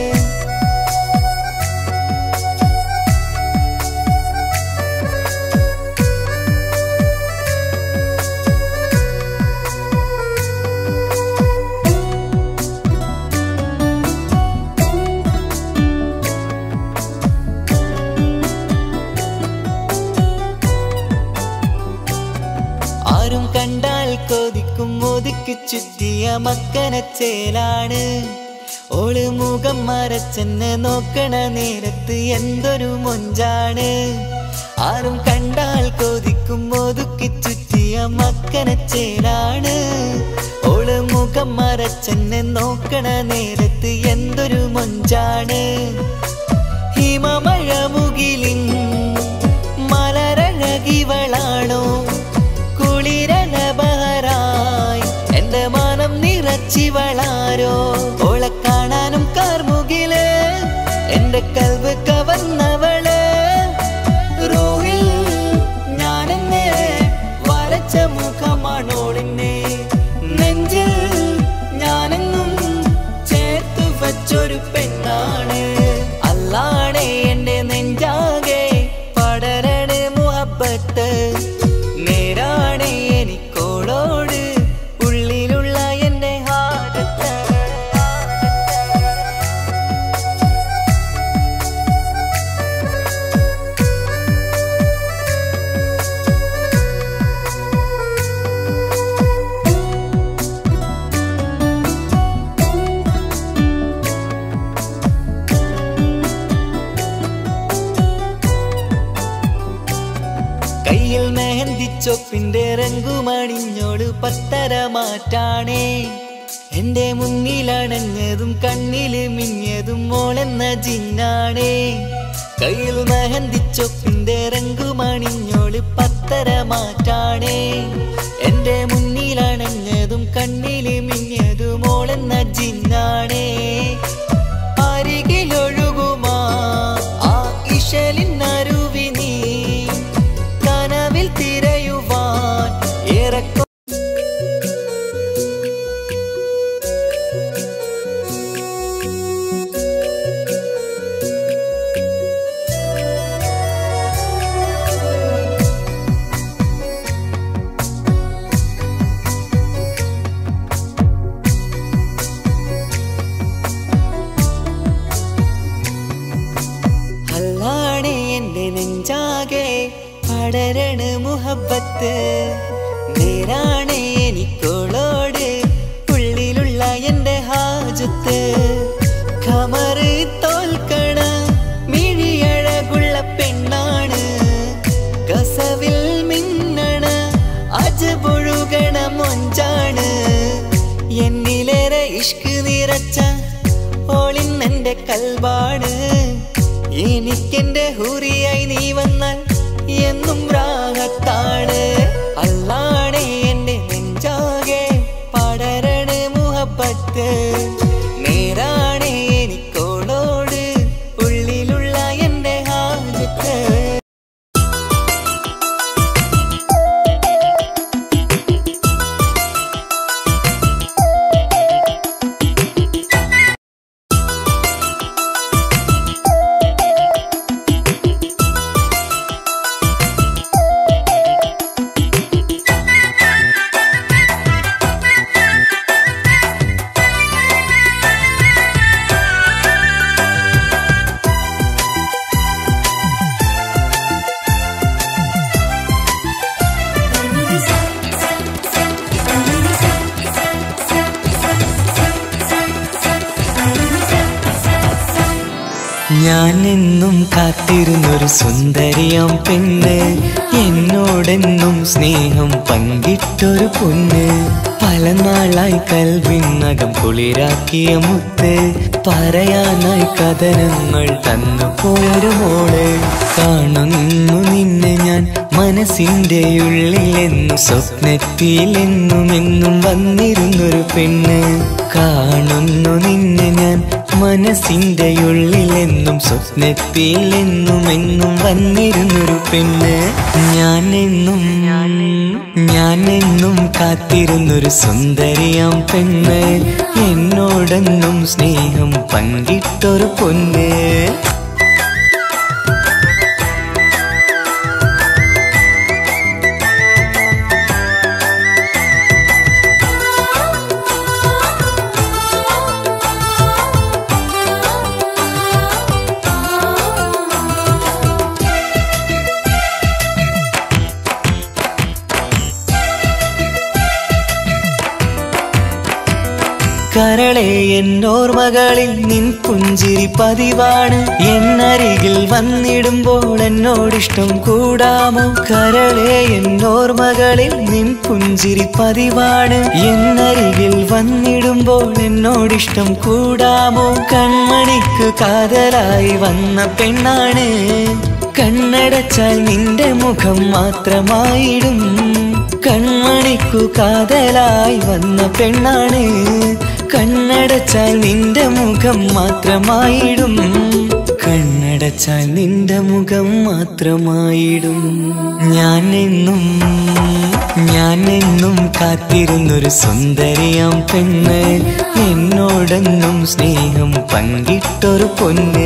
ആരും കണ്ടാൽ കൊതിക്കും ഒതുക്കി ചുറ്റിയ മക്കനച്ചേലാണ് ഓള് മുഖം മറച്ചെന്നെ നോക്കണ നേരത്ത് എന്തൊരു മൊഞ്ചാണ് ആരും കണ്ടാൽ കൊതിക്കും ഒതുക്കി ചുറ്റിയ മക്കനച്ചേലാണ് ഓള് മുഖം മറച്ചെന്നെ നോക്കണ നേരത്ത് എന്തൊരു മൊഞ്ചാണ് ഹിമമഴ മുകിലിൻ മലരഴകിവളാണോ കുളിരലബഹരായി എന്റെ മാനം നിറച്ചിവളാരോ ഓളെ കാണാനും കാർമുകില് എന്റെ കൽവ് കവർന്നവള് റോഹിൽ ഞാനെന്നെ വരച്ച മുഖമാണോളിന്നെ നെഞ്ചിൽ ഞാനെന്നും ചേർത്തു വച്ചൊരു പെണ്ണാണ് അല്ലാണേ എന്റെ നെഞ്ചാകെ ചൊപ്പിന്റെ രംഗുമണിഞ്ഞോള് പത്തര മാറ്റാണേ എന്റെ മുന്നിലണഞ്ഞതും കണ്ണില് മിഞ്ഞതും മോളെന്ന ജിന്നാണേ കയ്യിൽ മെഹന്തിച്ചൊപ്പിന്റെ രംഗുമണിഞ്ഞോള് പത്തര മാറ്റാണേ എന്റെ മുന്നിലണഞ്ഞതും കണ്ണില് മിഞ്ഞതും മോളെന്ന ജിന്നാണേ അരികിലൊഴുകുമാ ആ ഇശലിനരുവി നീ കനവിൽ തിരയുവാൻ ഏറെക്കൊ അല്ലാണേ എന്റെ നെഞ്ചാകെ പടരണ മുഹബത്ത് നേരാണേ എനിക്കോളോട് ഉള്ളിലുള്ള എന്റെ ഹാജത്ത് കമറ് തോൽക്കണ മിഴിയഴകുള്ള പെണ്ണാണ് കസവിൽ മിന്നണ അജപൊഴുകണ മൊഞ്ചാണ് എന്നിലേറെ ഇഷ്ക് നിറച്ച ഓളിന്നെന്റെ കൽവാണ് എനിക്കെന്റെ ഹുറിയായി നീ വന്നാൽ എന്നും രാഗത്താണ് അല്ലാണേ എന്റെ നെഞ്ചാകെ പടരണ മുഹബത്ത് നേരാണേ എനിക്കോളോട് ഉള്ളിലുള്ള എന്റെ ഹാജത്ത് ഞാൻ എന്നും കാത്തിരുന്നൊരു സുന്ദരിയാം പെണ്ണ് എന്നോടെന്നും സ്നേഹം പങ്കിട്ടൊരു പൊന്ന് പല നാളായി കൽവിനകം കുളിരാക്കിയ മുത്ത് പറയാനായി കഥനങ്ങൾ തന്നു പോയൊരു മോള് കാണുന്നു നിന്നെ ഞാൻ മനസ്സിന്റെ ഉള്ളിലെന്നും സ്വപ്നത്തിലെന്നും എന്നും വന്നിരുന്നൊരു പെണ്ണ് കാണുന്നു നിന്നെ ഞാൻ മനസ്സിന്റെ ഉള്ളിലെന്നും സ്വപ്നത്തിലെന്നും എന്നും വന്നിരുന്നൊരു പെണ്ണ് ഞാൻ എന്നും ഞാൻ എന്നും കാത്തിരുന്നൊരു സുന്ദരിയാം പെണ്ണ് എന്നോടെന്നും സ്നേഹം പങ്കിട്ടൊരു പൊന്ന് കരളെ എന്നോർമകളിൽ നിൻ പുഞ്ചിരി പതിവാണ് എന്നരികിൽ വന്നിടുമ്പോൾ എന്നോടിഷ്ടം കൂടാമോ കരളെ എന്നോർമകളിൽ നിൻ പുഞ്ചിരി പതിവാണ് എന്നരികിൽ വന്നിടുമ്പോൾ എന്നോടിഷ്ടം കൂടാമോ കൺമണിക്ക് കാതലായി വന്ന പെണ്ണാണ് കണ്ണടച്ചാൽ നിന്റെ മുഖം മാത്രമായിടും കൺമണിക്കു കാതലായി വന്ന പെണ്ണാണ് കണ്ണടച്ചാൽ നിന്റെ മുഖം മാത്രമായിടും കണ്ണടച്ചാൽ നിന്റെ മുഖം മാത്രമായിടും ഞാൻ എന്നും ഞാൻ എന്നും കാത്തിരുന്നൊരു സുന്ദരിയാം പെണ്ണ് എന്നോടെന്നും സ്നേഹം പങ്കിട്ടൊരു പൊന്ന്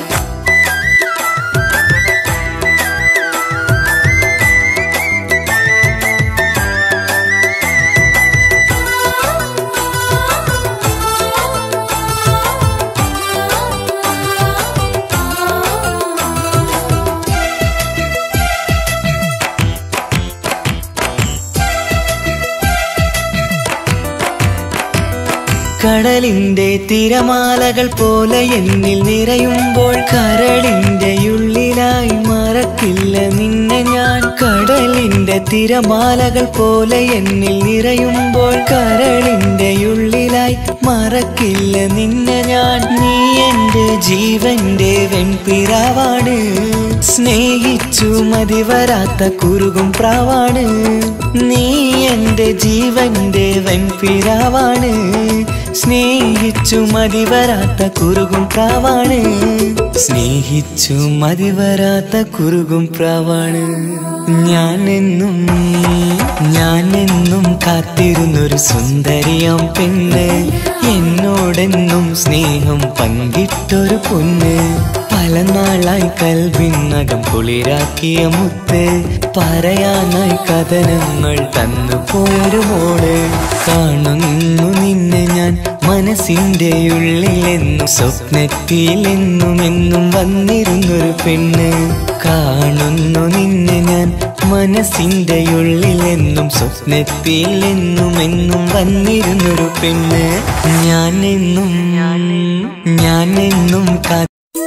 കടലിന്റെ തിരമാലകൾ പോലെ എന്നിൽ നിറയുമ്പോൾ കരളിന്റെ ഉള്ളിലായി മറക്കില്ല നിന്നെ ഞാൻ കടലിന്റെ തിരമാലകൾ പോലെ എന്നിൽ നിറയുമ്പോൾ കരളിന്റെ ഉള്ളിലായി മറക്കില്ല നിന്നെ ഞാൻ നീ എന്റെ ജീവന്റെ വെൺപിറാവാണ് സ്നേഹിച്ചു മതി വരാത്ത കുരുകും പ്രാവാണ് നീ എന്റെ ജീവന്റെ വെൺപിറാവാണ് സ്നേഹിച്ചു മതി വരാത്ത കുരുകും പ്രാവാണ് സ്നേഹിച്ചു മതി വരാത്ത കുരുകും പ്രാവാണ് ഞാനെന്നും ഞാനെന്നും കാത്തിരുന്നൊരു സുന്ദരിയാം പെണ്ണ് എന്നോടെന്നും സ്നേഹം പങ്കിട്ടൊരു പൊന്ന് പല നാളായി കൽവിനകം കുളിരാക്കിയ മുത്ത് പറയാനായി കഥനങ്ങൾ തന്നു പോയൊരു മോള് കാണുന്നു നിന്നെ ഞാൻ മനസ്സിന്റെ ഉള്ളിലെന്നും സ്വപ്നത്തിലെന്നും എന്നും വന്നിരുന്നൊരു പെണ്ണ് കാണുന്നു നിന്നെ ഞാൻ മനസ്സിന്റെ ഉള്ളിലെന്നും സ്വപ്നത്തിലെന്നും എന്നും വന്നിരുന്നൊരു പെണ്ണ് ഞാനെന്നും ഞാനെന്നും കാ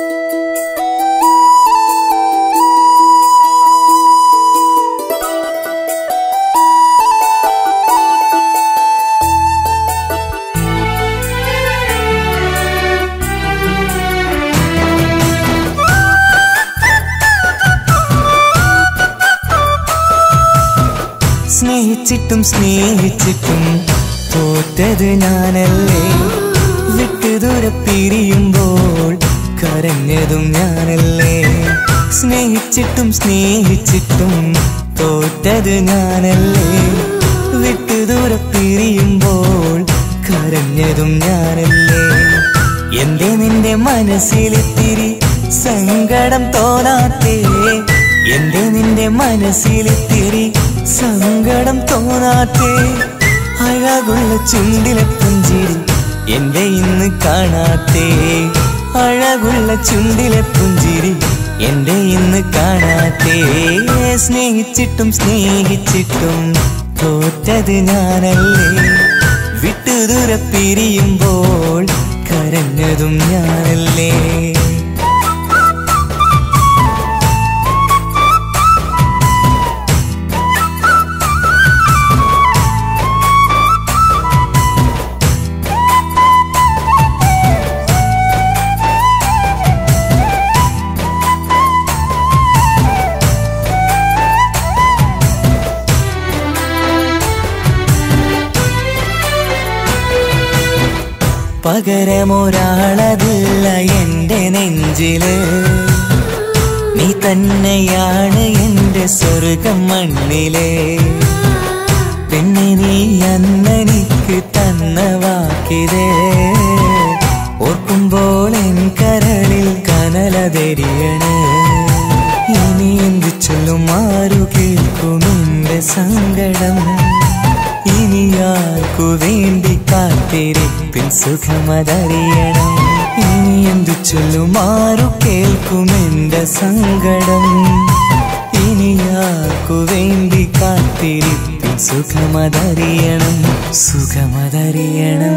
സ്നേഹിച്ചിട്ടും സ്നേഹിച്ചിട്ടും തോറ്റത് ഞാനല്ലേ വിട്ടു ദൂരെ പിരിയുമ്പോൾ കരഞ്ഞതും ഞാനല്ലേ സ്നേഹിച്ചിട്ടും സ്നേഹിച്ചിട്ടും തോറ്റത് ഞാനല്ലേ വിട്ടു ദൂരെ പിരിയുമ്പോൾ കരഞ്ഞതും ഞാനല്ലേ എന്റെ നിന്റെ മനസ്സിലിത്തിരി സങ്കടം തോന്നാത്തേ എന്റെ നിന്റെ മനസ്സിലിത്തിരി സങ്കടം തോന്നാത്തേ അഴകുള്ള ചുണ്ടിലെ പുഞ്ചിരി എന്റെ ഇന്ന് കാണാത്തേ അഴകുള്ള ചുണ്ടിലെ പുഞ്ചിരി എന്റെ ഇന്ന് കാണാത്തേ സ്നേഹിച്ചിട്ടും സ്നേഹിച്ചിട്ടും തോറ്റത് ഞാനല്ലേ വിട്ടു ദൂരെ പിരിയുമ്പോൾ കരഞ്ഞതും ഞാനല്ലേ പകരമൊരാളതില്ല എന്റെ നെഞ്ചില് നീ തന്നെയാണ് എന്റെ സ്വർഗം മണ്ണിലെ പിന്നെ നീ അന്നെനിക്ക് തന്ന വാക്കിത് ഓർക്കുമ്പോൾ എൻ കരളിൽ കനലതെരിയണ് ഇനി എന്ത് ചൊല്ലും ആരു കേൾക്കും എന്റെ സങ്കടം ഇനി ആർക്കു വേണ്ടി കാത്തിരിപ്പിൻ സുഖമതറിയണം ഇനി എന്തു ചൊല്ലും ആരു കേൾക്കും എന്റെ സങ്കടം ഇനി ആർക്കു വേണ്ടി കാത്തിരിപ്പിൻ സുഖമതറിയണം സുഖമതറിയണം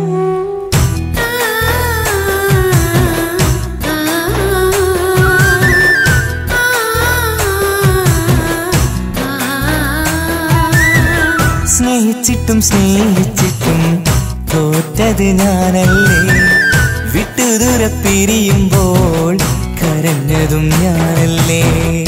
സ്നേഹിച്ചിട്ടും സ്നേഹിച്ചിട്ടും തോറ്റത് ഞാനല്ലേ വിട്ടു ദൂരെ പിരിയുമ്പോൾ കരഞ്ഞതും ഞാനല്ലേ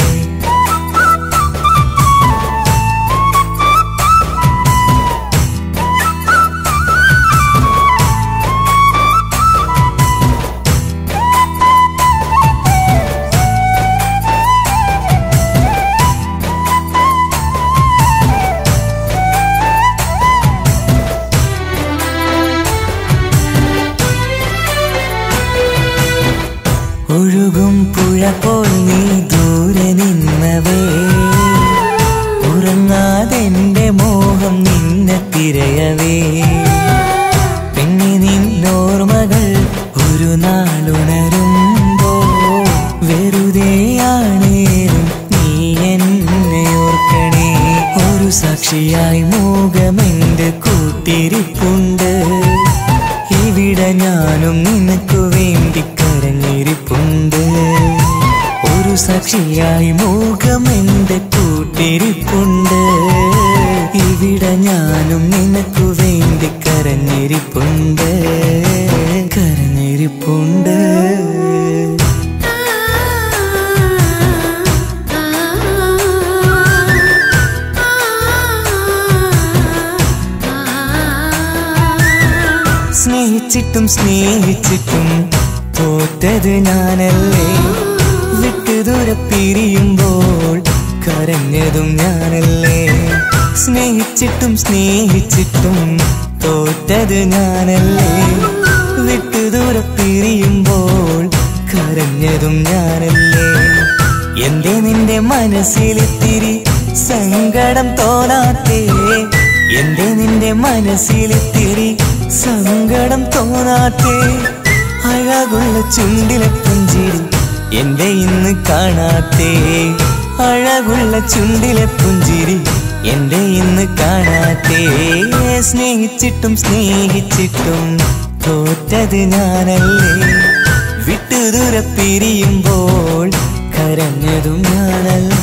ഒഴുകും പുഴ പോൽ നീ ദൂരെ നിന്നവേ ഉറങ്ങാതെന്റെ മോഹം നിന്നെ തിരയവേ പിന്നെ നിന്നോർമകൾ ഒരു നാളുണരുമ്പോ വെറുതെയാണേലും നീ എന്നെ ഓർക്കണേ ഒരു സാക്ഷിയായി മോഹമെന്റെ കൂട്ടിരിപ്പുണ്ട് ഇവിടെ ഞാനും നിനക്കു വേണ്ടി കരഞ്ഞിരിപ്പുണ്ട് ഒരു സാക്ഷിയായി മോഹമെന്റെ കൂട്ടി തോറ്റത് ഞാനല്ലേ വിട്ടു ദൂരെ പിരിയുമ്പോൾ കരഞ്ഞതും ഞാനല്ലേ സ്നേഹിച്ചിട്ടും സ്നേഹിച്ചിട്ടും തോറ്റത് ഞാനല്ലേ വിട്ടു ദൂരെ പിരിയുമ്പോൾ കരഞ്ഞതും ഞാനല്ലേ എന്റെ നിന്റെ മനസ്സിലിത്തിരി സങ്കടം തോന്നാത്തേ എന്റെ നിന്റെ മനസ്സിലിത്തിരി സങ്കടം തോന്നാത്തേ അഴകുള്ള ചുണ്ടിലെ പുഞ്ചിരി എന്റെ ഇന്ന് കാണാത്തേ അഴകുള്ള ചുണ്ടിലെ പുഞ്ചിരി എന്റെ ഇന്ന് കാണാത്തേ സ്നേഹിച്ചിട്ടും സ്നേഹിച്ചിട്ടും തോറ്റത് ഞാനല്ലേ വിട്ടു ദൂരെ പിരിയുമ്പോൾ കരഞ്ഞതും ഞാനല്ലേ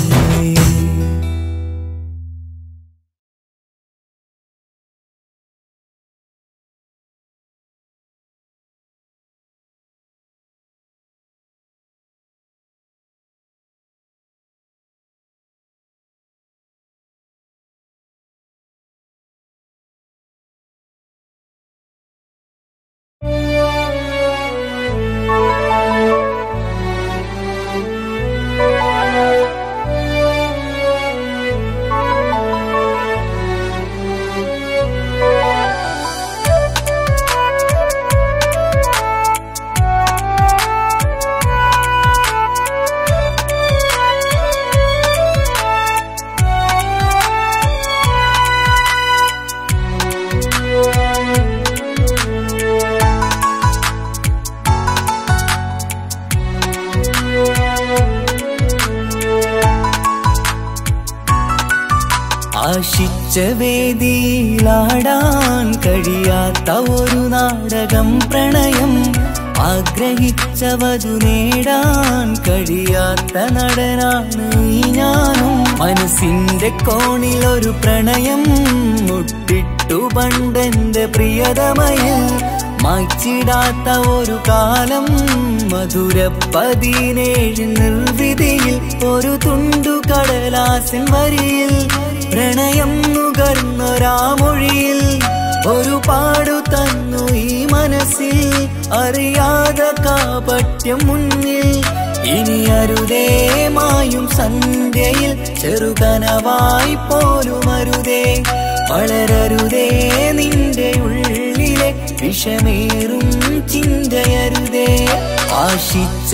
ആശിച്ച വേദിയിലാടാൻ കഴിയാത്ത ഒരു നാടകം പ്രണയം ആഗ്രഹിച്ചവതു നേടാൻ കഴിയാത്ത നടനാണ് ഈ ഞാനും മനസ്സിന്റെ കോണിൽ ഒരു പ്രണയം മുട്ടിട്ടു പണ്ടെന്റെ പ്രിയതമയിൽ മായ്ച്ചിടാത്ത ഒരു കാലം മധുര പതിനേഴ് നിർവിധിയിൽ ഒരു തുണ്ടു കടലാസിൻ വരിയിൽ പ്രണയം നുകർന്നൊരാമൊഴിയിൽ ഒരു പാടു തന്നു ഈ മനസ്സിൽ അറിയാതെ കാപട്യം മുന്നിൽ ഇനി അരുതേ മായും സന്ധ്യയിൽ ചെറുകനവായി പോലും അരുതേ വളരരുതേ നിന്റെ ഉള്ളിലെ വിഷമേറും ചിന്തയരുതേ ആശിച്ച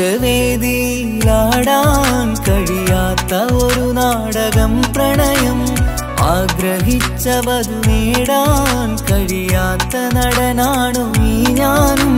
വേദിയിലാടാൻ കഴിയാത്ത ഒരു നാടകം പ്രണയം ആഗ്രഹിച്ചവതു നേടാൻ കഴിയാത്ത നടനാണു ഈ ഞാനും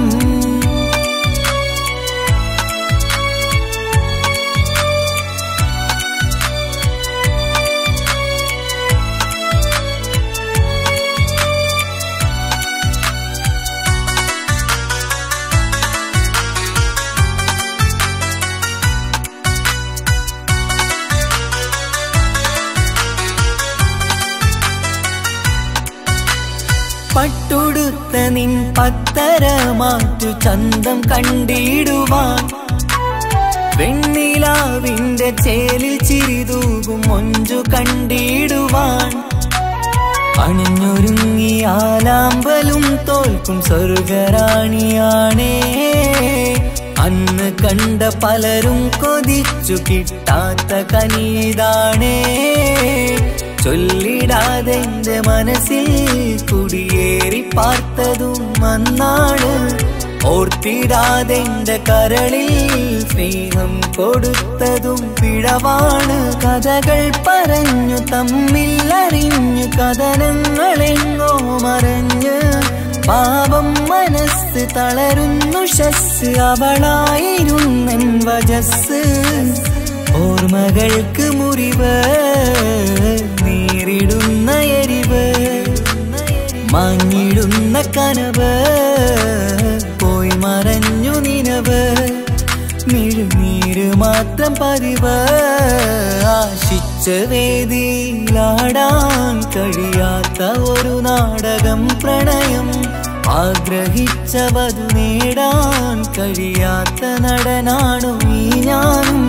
പട്ടുടുത്ത നിൻ പത്തര മാറ്റു ചന്തം കണ്ടിടുവാൻ വെണ്ണിലാവിന്റെ ചേലിൽ ചിരിതൂകും മൊഞ്ചു കണ്ടിടുവാൻ അണിഞ്ഞൊരുങ്ങി ആലാമ്പലും തോൽക്കും സ്വർഗറാണിയാണേ അന്ന് കണ്ട പലരും കൊതിച്ചു കിട്ടാത്ത കനീതാണേ ചൊല്ലിടാതെ എന്റെ മനസ്സിൽ കുടിയേറി പാർത്തതും അന്നാണ് ഓർത്തിടാതെ എന്റെ കരളിൽ സ്നേഹം കൊടുത്തതും പിഴവാണ് കഥകൾ പറഞ്ഞു തമ്മിൽ അറിഞ്ഞു കഥനങ്ങളെങ്ങോ മറഞ്ഞ് പാപം മനസ്സ് തളരുന്നു ഷസ് അവളായിരുന്നെൻ വജസ് ഓർമ്മകൾക്ക് മുറിവ് നേരിടുന്ന എരിവ് മാങ്ങിടുന്ന കനവ് പോയി മറഞ്ഞു നിനവ് മിഴുനീര് മാത്രം പതിവ് ആശിച്ച വേദിയിലാടാൻ കഴിയാത്ത ഒരു നാടകം പ്രണയം ആഗ്രഹിച്ചവതു നേടാൻ കഴിയാത്ത നടനാണു ഈ ഞാനും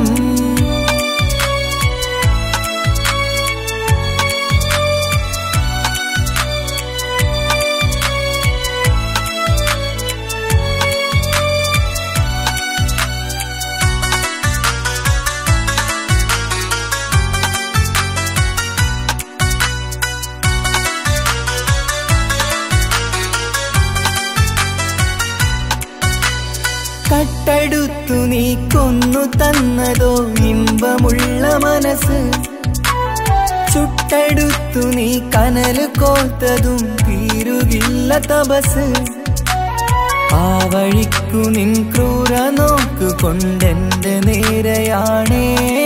ചുട്ടെടുത്തു നീ കൊന്നു തന്നതോ ഇമ്പമുള്ള മനസ്സ് ചുട്ടെടുത്തു നീ കനല് കോത്തതും തീരുകില്ല തപസ് ആ വഴിക്കു നിൻ ക്രൂര നോക്കു കൊണ്ടെന്റെ നേരെയാണേ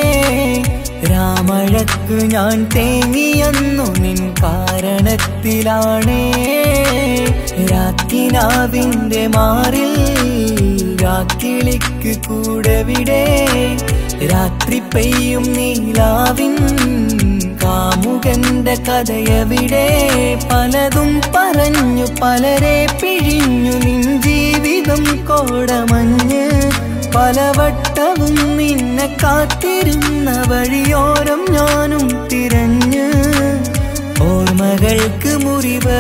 രാമഴക്കു ഞാൻ തേങ്ങിയെന്നു നിൻ കാരണത്തിലാണേ രാക്കിനാവിന്റെ മാറിൽ രാക്കിളിക്ക് കൂടെ വിടെ രാത്രി പെയ്യും നീലാവിൻ കാമുകന്റെ കഥയവിടെ പലതും പറഞ്ഞു പലരെ പിഴിഞ്ഞു നിൻ ജീവിതം കോടമഞ്ഞ് പലവട്ടവും നിന്നെ കാത്തിരുന്ന വഴിയോരം ഞാനും തിരഞ്ഞ് ഓർമ്മകൾക്ക് മുറിവ്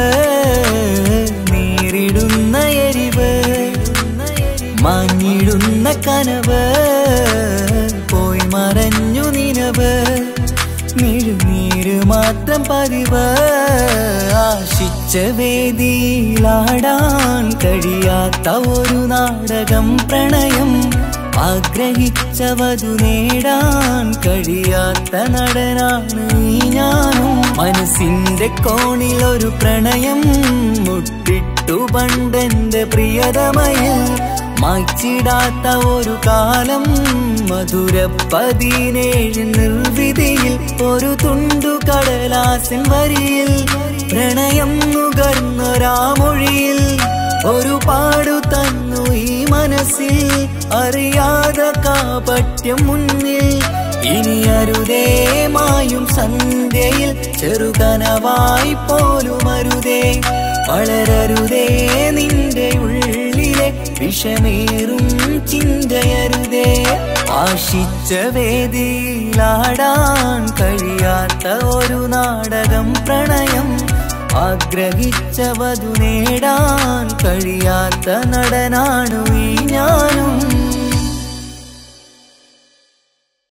നേരിടുന്ന എരിവ് മാഞ്ഞിടുന്ന കനവ് പോയി മറഞ്ഞു നിനവ് മിഴുനീര് മാത്രം പതിവ് ആശിച്ച വേദിയിലാടാൻ കഴിയാത്ത ഒരു നാടകം പ്രണയം ആഗ്രഹിച്ചവതു നേടാൻ കഴിയാത്ത നടനാണ് ഈ ഞാനും മനസ്സിന്റെ കോണിൽ ഒരു പ്രണയം മുട്ടിട്ടു പണ്ടെന്റെ പ്രിയതമയിൽ മായ്ച്ചിടാത്ത ഒരു കാലം മധുര പതിനേഴ് നിർവിധിയിൽ ഒരു തുണ്ടു കടലാസിൻ വരിയിൽ പ്രണയം നുകർന്നൊരാമൊഴിയിൽ ഒരു പാടു തന്നു ഈ മനസ്സിൽ അറിയാതെ കാപട്യം മുന്നിൽ ഇനി അരുതേ മായും സന്ധ്യയിൽ ചെറുകനവായി പോലും അരുതേ വളരരുതേ നിന്റെ ഉള്ളിലെ വിഷമേറും ചിന്തയരുതേ ആശിച്ച വേദിയിലാടാൻ കഴിയാത്ത ഒരു നാടകം പ്രണയം ആഗ്രഹിച്ചവതു നേടാൻ കഴിയാത്ത നടനാണു ഈ ഞാനും